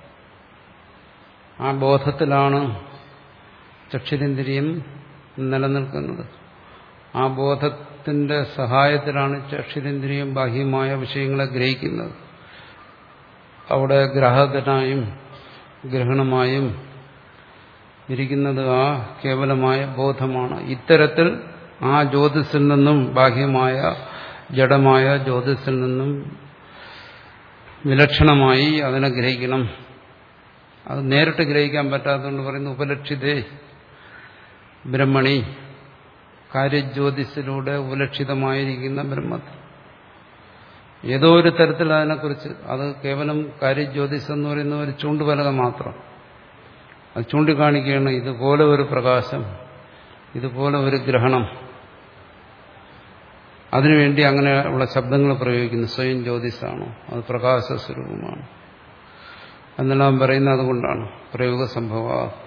ആ ബോധത്തിലാണ് ചക്ഷുരിന്ദ്രിയം നിലനിൽക്കുന്നത് ആ ബോധത്തിന്റെ സഹായത്തിലാണ് ചക്ഷുരിന്ദ്രിയം ബാഹ്യമായ വിഷയങ്ങളെ ഗ്രഹിക്കുന്നത് അവിടെ ഗ്രാഹകനായും ഗ്രഹണമായും ഇരിക്കുന്നത് ആ കേവലമായ ബോധമാണ് ഇത്തരത്തിൽ ആ ജ്യോതിസിൽ നിന്നും ബാഹ്യമായ ജഡമായ ജ്യോതിസിൽ നിന്നും വിലക്ഷണമായി അതിനെ ഗ്രഹിക്കണം അത് നേരിട്ട് ഗ്രഹിക്കാൻ പറ്റാത്തതുകൊണ്ട് പറയുന്നു ഉപലക്ഷിതേ ബ്രഹ്മണി കാര്യജ്യോതിസിലൂടെ ഉപലക്ഷിതമായിരിക്കുന്ന ബ്രഹ്മത്തിൽ ഏതോ ഒരു തരത്തിൽ അതിനെക്കുറിച്ച് അത് കേവലം കാര്യജ്യോതിസ് എന്ന് പറയുന്ന ഒരു ചൂണ്ടുപലക മാത്രം അത് ചൂണ്ടിക്കാണിക്കുകയാണ് ഇതുപോലെ ഒരു പ്രകാശം ഇതുപോലെ ഒരു ഗ്രഹണം അതിനുവേണ്ടി അങ്ങനെയുള്ള ശബ്ദങ്ങൾ പ്രയോഗിക്കുന്നു സ്വയം ജ്യോതിസാണോ അത് പ്രകാശ സ്വരൂപമാണ് എന്നെല്ലാം പറയുന്നത് അതുകൊണ്ടാണ് പ്രയോഗ സംഭവ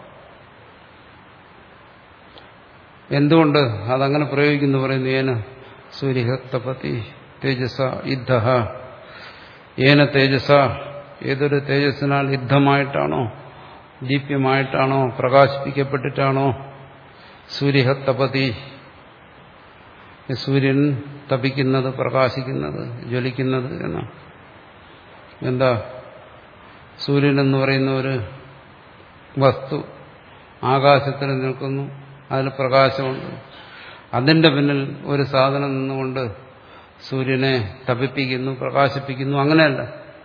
എന്തുകൊണ്ട് അതങ്ങനെ പ്രയോഗിക്കുന്നു പറയുന്നു ഏന സൂര്യഹത്തപതി തേജസ യുദ്ധ ഏന തേജസ ഏതൊരു തേജസ്സിനാൽ യുദ്ധമായിട്ടാണോ ദീപ്യമായിട്ടാണോ പ്രകാശിപ്പിക്കപ്പെട്ടിട്ടാണോ സൂര്യഹത്തപതി സൂര്യൻ തപിക്കുന്നത് പ്രകാശിക്കുന്നത് ജ്വലിക്കുന്നത് എന്നാണ് എന്താ സൂര്യൻ എന്ന് പറയുന്ന ഒരു വസ്തു ആകാശത്തിൽ നിൽക്കുന്നു അതിൽ പ്രകാശമുണ്ട് അതിന്റെ പിന്നിൽ ഒരു സാധനം നിന്നുകൊണ്ട് സൂര്യനെ തപിപ്പിക്കുന്നു പ്രകാശിപ്പിക്കുന്നു അങ്ങനെയല്ല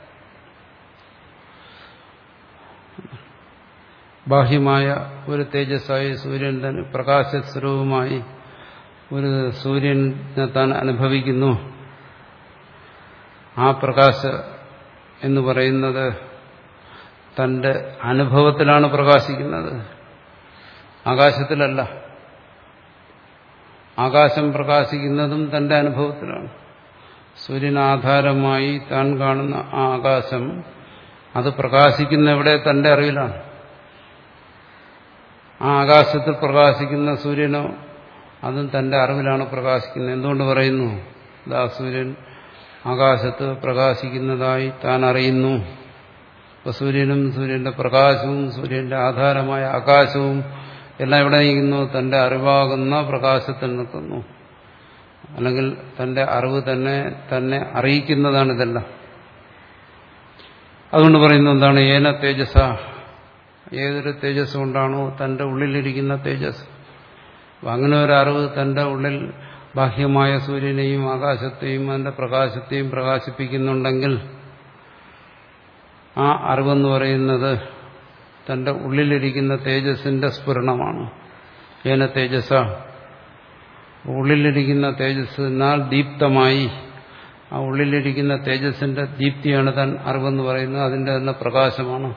ബാഹ്യമായ ഒരു തേജസ്സായി സൂര്യൻ തന്നെ പ്രകാശസ്വരൂപമായി ഒരു സൂര്യനെ താൻ അനുഭവിക്കുന്നു ആ പ്രകാശ എന്ന് പറയുന്നത് തന്റെ അനുഭവത്തിലാണ് പ്രകാശിക്കുന്നത് ആകാശത്തിലല്ല ആകാശം പ്രകാശിക്കുന്നതും തന്റെ അനുഭവത്തിലാണ് സൂര്യനാധാരമായി താൻ കാണുന്ന ആ ആകാശം അത് പ്രകാശിക്കുന്ന എവിടെ തന്റെ അറിവിലാണ് ആ ആകാശത്തിൽ പ്രകാശിക്കുന്ന സൂര്യനോ അതും തന്റെ അറിവിലാണ് പ്രകാശിക്കുന്നത് എന്തുകൊണ്ട് പറയുന്നു ഇതാ സൂര്യൻ ആകാശത്ത് പ്രകാശിക്കുന്നതായി താൻ അറിയുന്നു ഇപ്പൊ സൂര്യനും സൂര്യന്റെ പ്രകാശവും സൂര്യന്റെ ആധാരമായ ആകാശവും എല്ലാം എവിടെ നിൽക്കുന്നു തന്റെ അറിവാകുന്ന പ്രകാശത്തിൽ നിൽക്കുന്നു അല്ലെങ്കിൽ തന്റെ അറിവ് തന്നെ തന്നെ അറിയിക്കുന്നതാണ് ഇതെല്ലാം അതുകൊണ്ട് പറയുന്നത് എന്താണ് ഏന തേജസ ഏതൊരു തേജസ് കൊണ്ടാണോ തന്റെ ഉള്ളിലിരിക്കുന്ന തേജസ് അപ്പൊ അങ്ങനെ ഒരു അറിവ് തന്റെ ഉള്ളിൽ ബാഹ്യമായ സൂര്യനെയും ആകാശത്തെയും അതിന്റെ പ്രകാശത്തെയും പ്രകാശിപ്പിക്കുന്നുണ്ടെങ്കിൽ ആ അറിവെന്ന് പറയുന്നത് തന്റെ ഉള്ളിലിരിക്കുന്ന തേജസ്സിന്റെ സ്ഫുരണമാണ് ഏന തേജസ ഉള്ളിലിരിക്കുന്ന തേജസ്സിനാൽ ദീപ്തമായി ആ ഉള്ളിലിരിക്കുന്ന തേജസ്സിന്റെ ദീപ്തിയാണ് താൻ അറിവെന്ന് പറയുന്നത് അതിന്റെ തന്നെ പ്രകാശമാണ്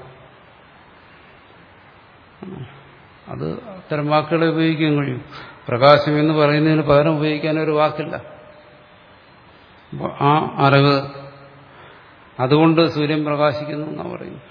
അത് അത്തരം വാക്കുകളെ ഉപയോഗിക്കാൻ കഴിയും പ്രകാശം എന്ന് പറയുന്നതിന് പകരം ഉപയോഗിക്കാൻ ഒരു വാക്കില്ല അപ്പോൾ ആ അറിവ് അതുകൊണ്ട് സൂര്യൻ പ്രകാശിക്കുന്നു എന്നാണ് പറയുന്നത്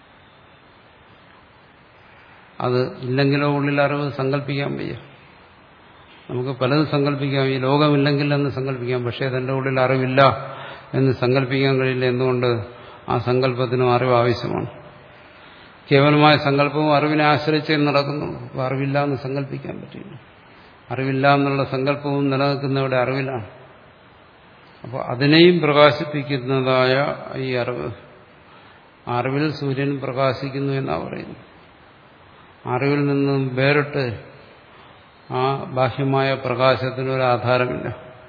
അത് ഇല്ലെങ്കിലോ ഉള്ളിൽ അറിവ് സങ്കല്പിക്കാൻ വയ്യ നമുക്ക് പലതും സങ്കല്പിക്കാം ഈ ലോകമില്ലെങ്കിൽ എന്ന് സങ്കല്പിക്കാം പക്ഷേ അതിൻ്റെ ഉള്ളിൽ അറിവില്ല എന്ന് സങ്കല്പിക്കാൻ കഴിയില്ല എന്തുകൊണ്ട് ആ സങ്കല്പത്തിനും അറിവ് ആവശ്യമാണ് കേവലമായ സങ്കല്പവും അറിവിനെ ആശ്രയിച്ചേ നടക്കുന്നുള്ളൂ അപ്പോൾ അറിവില്ല എന്ന് സങ്കല്പിക്കാൻ പറ്റില്ല അറിവില്ല എന്നുള്ള സങ്കല്പവും നിലനിൽക്കുന്നവിടെ അറിവിലാണ് അപ്പോൾ അതിനെയും പ്രകാശിപ്പിക്കുന്നതായ ഈ അറിവ് അറിവിൽ സൂര്യൻ പ്രകാശിക്കുന്നു എന്നാണ് പറയുന്നത് അറിവിൽ നിന്നും വേറിട്ട് ആ ബാഹ്യമായ പ്രകാശത്തിനൊരു ആധാരമില്ല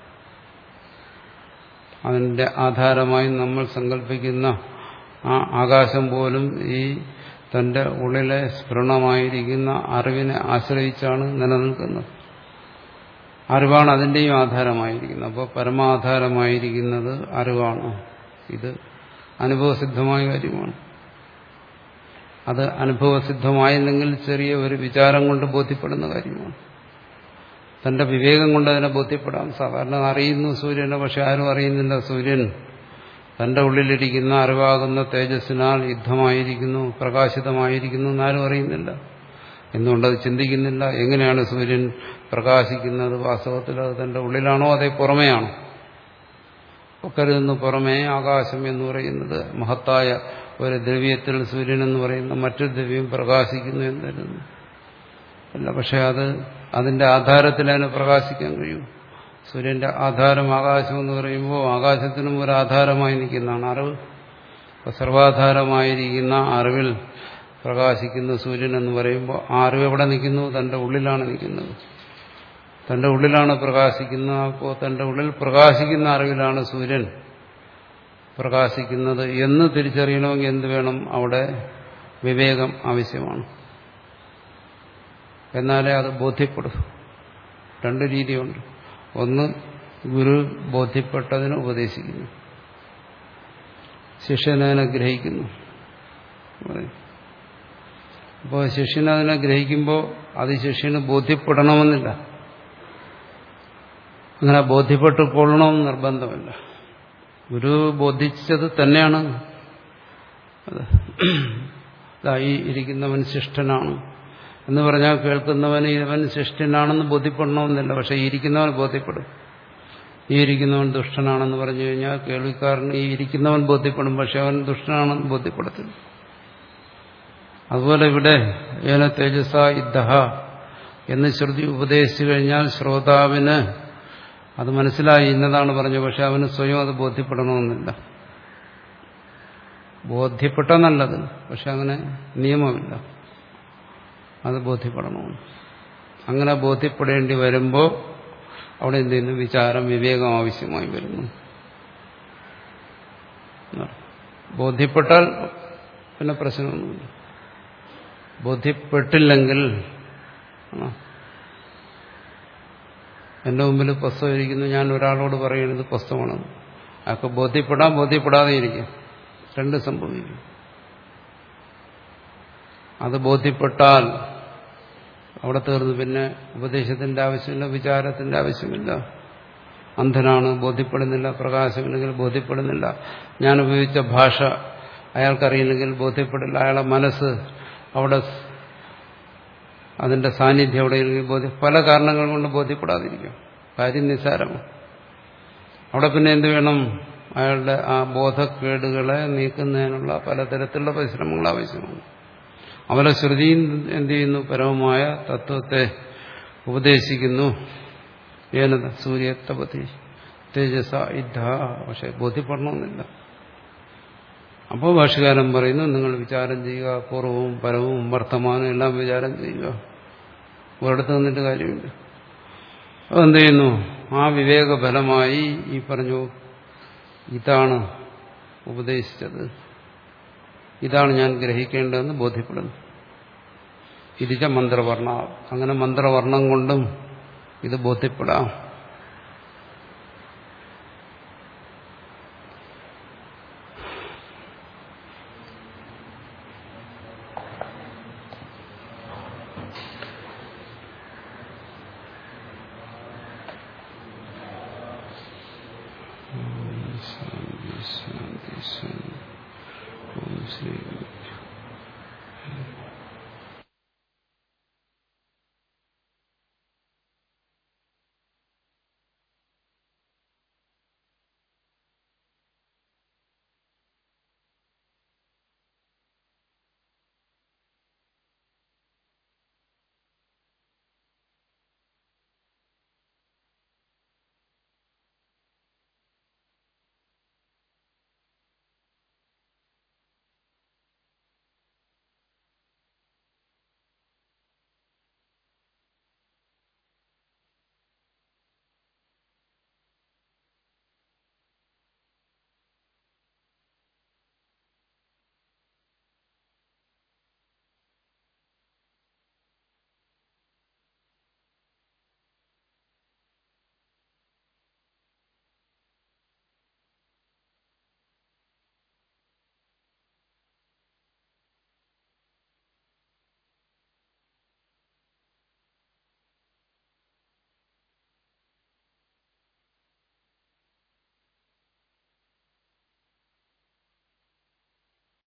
അതിന്റെ ആധാരമായി നമ്മൾ സങ്കല്പിക്കുന്ന ആ ആകാശം പോലും ഈ തന്റെ ഉള്ളിലെ സ്ഫുരണമായിരിക്കുന്ന അറിവിനെ ആശ്രയിച്ചാണ് നിലനിൽക്കുന്നത് അറിവാണ് അതിന്റെയും ആധാരമായിരിക്കുന്നത് അപ്പോൾ പരമാധാരമായിരിക്കുന്നത് അറിവാണ് ഇത് അനുഭവസിദ്ധമായ കാര്യമാണ് അത് അനുഭവസിദ്ധമായില്ലെങ്കിൽ ചെറിയ ഒരു വിചാരം കൊണ്ട് ബോധ്യപ്പെടുന്ന കാര്യമാണ് തന്റെ വിവേകം കൊണ്ട് അതിനെ ബോധ്യപ്പെടാം സാധാരണ അറിയുന്നു സൂര്യനെ പക്ഷെ ആരും അറിയുന്നില്ല സൂര്യൻ തന്റെ ഉള്ളിലിരിക്കുന്ന അറിവാകുന്ന തേജസ്സിനാൽ യുദ്ധമായിരിക്കുന്നു പ്രകാശിതമായിരിക്കുന്നു എന്നാരും അറിയുന്നില്ല എന്തുകൊണ്ടത് ചിന്തിക്കുന്നില്ല എങ്ങനെയാണ് സൂര്യൻ പ്രകാശിക്കുന്നത് വാസ്തവത്തിൽ അത് തന്റെ ഉള്ളിലാണോ അതേ പുറമെയാണോ കരുതുന്നു പുറമേ ആകാശം എന്ന് പറയുന്നത് മഹത്തായ ഒരു ദ്രവ്യത്തിൽ സൂര്യൻ എന്ന് പറയുന്ന മറ്റൊരു ദ്രവ്യം പ്രകാശിക്കുന്നു എന്ന് കരുതുന്നു അല്ല പക്ഷെ അത് അതിന്റെ ആധാരത്തിൽ അതിനെ പ്രകാശിക്കാൻ കഴിയും സൂര്യന്റെ ആധാരം ആകാശം എന്ന് പറയുമ്പോൾ ആകാശത്തിനും ഒരു ആധാരമായി നിൽക്കുന്നതാണ് അറിവ് അപ്പോൾ സർവാധാരമായിരിക്കുന്ന അറിവിൽ പ്രകാശിക്കുന്ന സൂര്യൻ എന്ന് പറയുമ്പോൾ ആ അറിവ് എവിടെ നിൽക്കുന്നു തന്റെ ഉള്ളിലാണ് നിൽക്കുന്നത് തന്റെ ഉള്ളിലാണ് പ്രകാശിക്കുന്നത് അപ്പോൾ തന്റെ ഉള്ളിൽ പ്രകാശിക്കുന്ന അറിവിലാണ് സൂര്യൻ പ്രകാശിക്കുന്നത് എന്ന് തിരിച്ചറിയണമെങ്കിൽ എന്ത് വേണം അവിടെ വിവേകം ആവശ്യമാണ് എന്നാലേ അത് ബോധ്യപ്പെടും രണ്ട് രീതിയുണ്ട് ഒന്ന് ഗുരു ബോധ്യപ്പെട്ടതിന് ഉപദേശിക്കുന്നു ശിഷ്യനതിനെ ഗ്രഹിക്കുന്നു അപ്പോൾ ശിഷ്യനതിനെ ഗ്രഹിക്കുമ്പോൾ അത് ശിഷ്യന് ബോധ്യപ്പെടണമെന്നില്ല അങ്ങനെ ബോധ്യപ്പെട്ടു കൊള്ളണമെന്ന് നിർബന്ധമില്ല ഗുരു ബോധിച്ചത് തന്നെയാണ് അത് ഈ ഇരിക്കുന്നവൻ ശിഷ്ടനാണ് എന്ന് പറഞ്ഞാൽ കേൾക്കുന്നവന് ഇവൻ ശിഷ്ടനാണെന്ന് ബോധ്യപ്പെടണമെന്നില്ല പക്ഷെ ഈ ഇരിക്കുന്നവൻ ബോധ്യപ്പെടും ഈ ഇരിക്കുന്നവൻ ദുഷ്ടനാണെന്ന് പറഞ്ഞു കഴിഞ്ഞാൽ കേൾവിക്കാരന് ഈ ഇരിക്കുന്നവൻ ബോധ്യപ്പെടും പക്ഷെ അവൻ ദുഷ്ടനാണെന്ന് ബോധ്യപ്പെടത്തില്ല അതുപോലെ ഇവിടെ ഏന തേജസ ഇദ്ദഹ എന്ന് ശ്രുതി ഉപദേശിച്ചു കഴിഞ്ഞാൽ ശ്രോതാവിന് അത് മനസ്സിലായി ഇന്നതാണ് പറഞ്ഞു പക്ഷെ അവന് സ്വയം അത് ബോധ്യപ്പെടണമെന്നില്ല ബോധ്യപ്പെട്ട നല്ലത് പക്ഷെ അങ്ങനെ നിയമമില്ല അത് ബോധ്യപ്പെടണമെന്ന് അങ്ങനെ ബോധ്യപ്പെടേണ്ടി വരുമ്പോൾ അവിടെ എന്ത് ചെയ്യുന്നു വിചാരം വിവേകം ആവശ്യമായി വരുന്നു ബോധ്യപ്പെട്ടാൽ പിന്നെ പ്രശ്നമൊന്നുമില്ല ബോധ്യപ്പെട്ടില്ലെങ്കിൽ എന്റെ മുമ്പിൽ പുസ്തകം ഇരിക്കുന്നു ഞാൻ ഒരാളോട് പറയുന്നത് പുസ്തകമാണ് അതൊക്കെ ബോധ്യപ്പെടാൻ ബോധ്യപ്പെടാതെ ഇരിക്കും രണ്ട് സംഭവിക്കും അത് ബോധ്യപ്പെട്ടാൽ അവിടെ തീർന്നു പിന്നെ ഉപദേശത്തിന്റെ ആവശ്യമില്ല വിചാരത്തിന്റെ ആവശ്യമില്ല അന്ധനാണ് ബോധ്യപ്പെടുന്നില്ല പ്രകാശമില്ലെങ്കിൽ ബോധ്യപ്പെടുന്നില്ല ഞാൻ ഉപയോഗിച്ച ഭാഷ അയാൾക്കറിയില്ലെങ്കിൽ ബോധ്യപ്പെടില്ല അയാളെ മനസ്സ് അവിടെ അതിന്റെ സാന്നിധ്യം എവിടെയെങ്കിലും ബോധ്യം പല കാരണങ്ങൾ കൊണ്ട് ബോധ്യപ്പെടാതിരിക്കും കാര്യം നിസ്സാരമാണ് അവിടെ പിന്നെ എന്ത് വേണം അയാളുടെ ആ ബോധക്കേടുകളെ നീക്കുന്നതിനുള്ള പലതരത്തിലുള്ള പരിശ്രമങ്ങൾ ആവശ്യമാണ് അവരെ ശ്രുതിയും എന്ത് ചെയ്യുന്നു പരമമായ തത്വത്തെ ഉപദേശിക്കുന്നു ഏനത സൂര്യത്തപതി തേജസ ഇദ്ധ പക്ഷെ ബോധ്യപ്പെടണമെന്നില്ല അപ്പോൾ ഭാഷകാരൻ പറയുന്നു നിങ്ങൾ വിചാരം ചെയ്യുക പൂർവവും പരവും വർത്തമാനവും എല്ലാം വിചാരം ചെയ്യുക ഒരിടത്ത് നിന്നിട്ട് കാര്യമില്ല അതെന്ത് ചെയ്യുന്നു ആ വിവേകഫലമായി ഈ പറഞ്ഞു ഇതാണ് ഉപദേശിച്ചത് ഇതാണ് ഞാൻ ഗ്രഹിക്കേണ്ടതെന്ന് ബോധ്യപ്പെടുന്നു ഇതിച്ച മന്ത്രവർണ്ണ അങ്ങനെ മന്ത്രവർണ്ണം കൊണ്ടും ഇത് ബോധ്യപ്പെടാം ശാന്തി ശാന്തി ശാന്തി ഓം ശ്രീ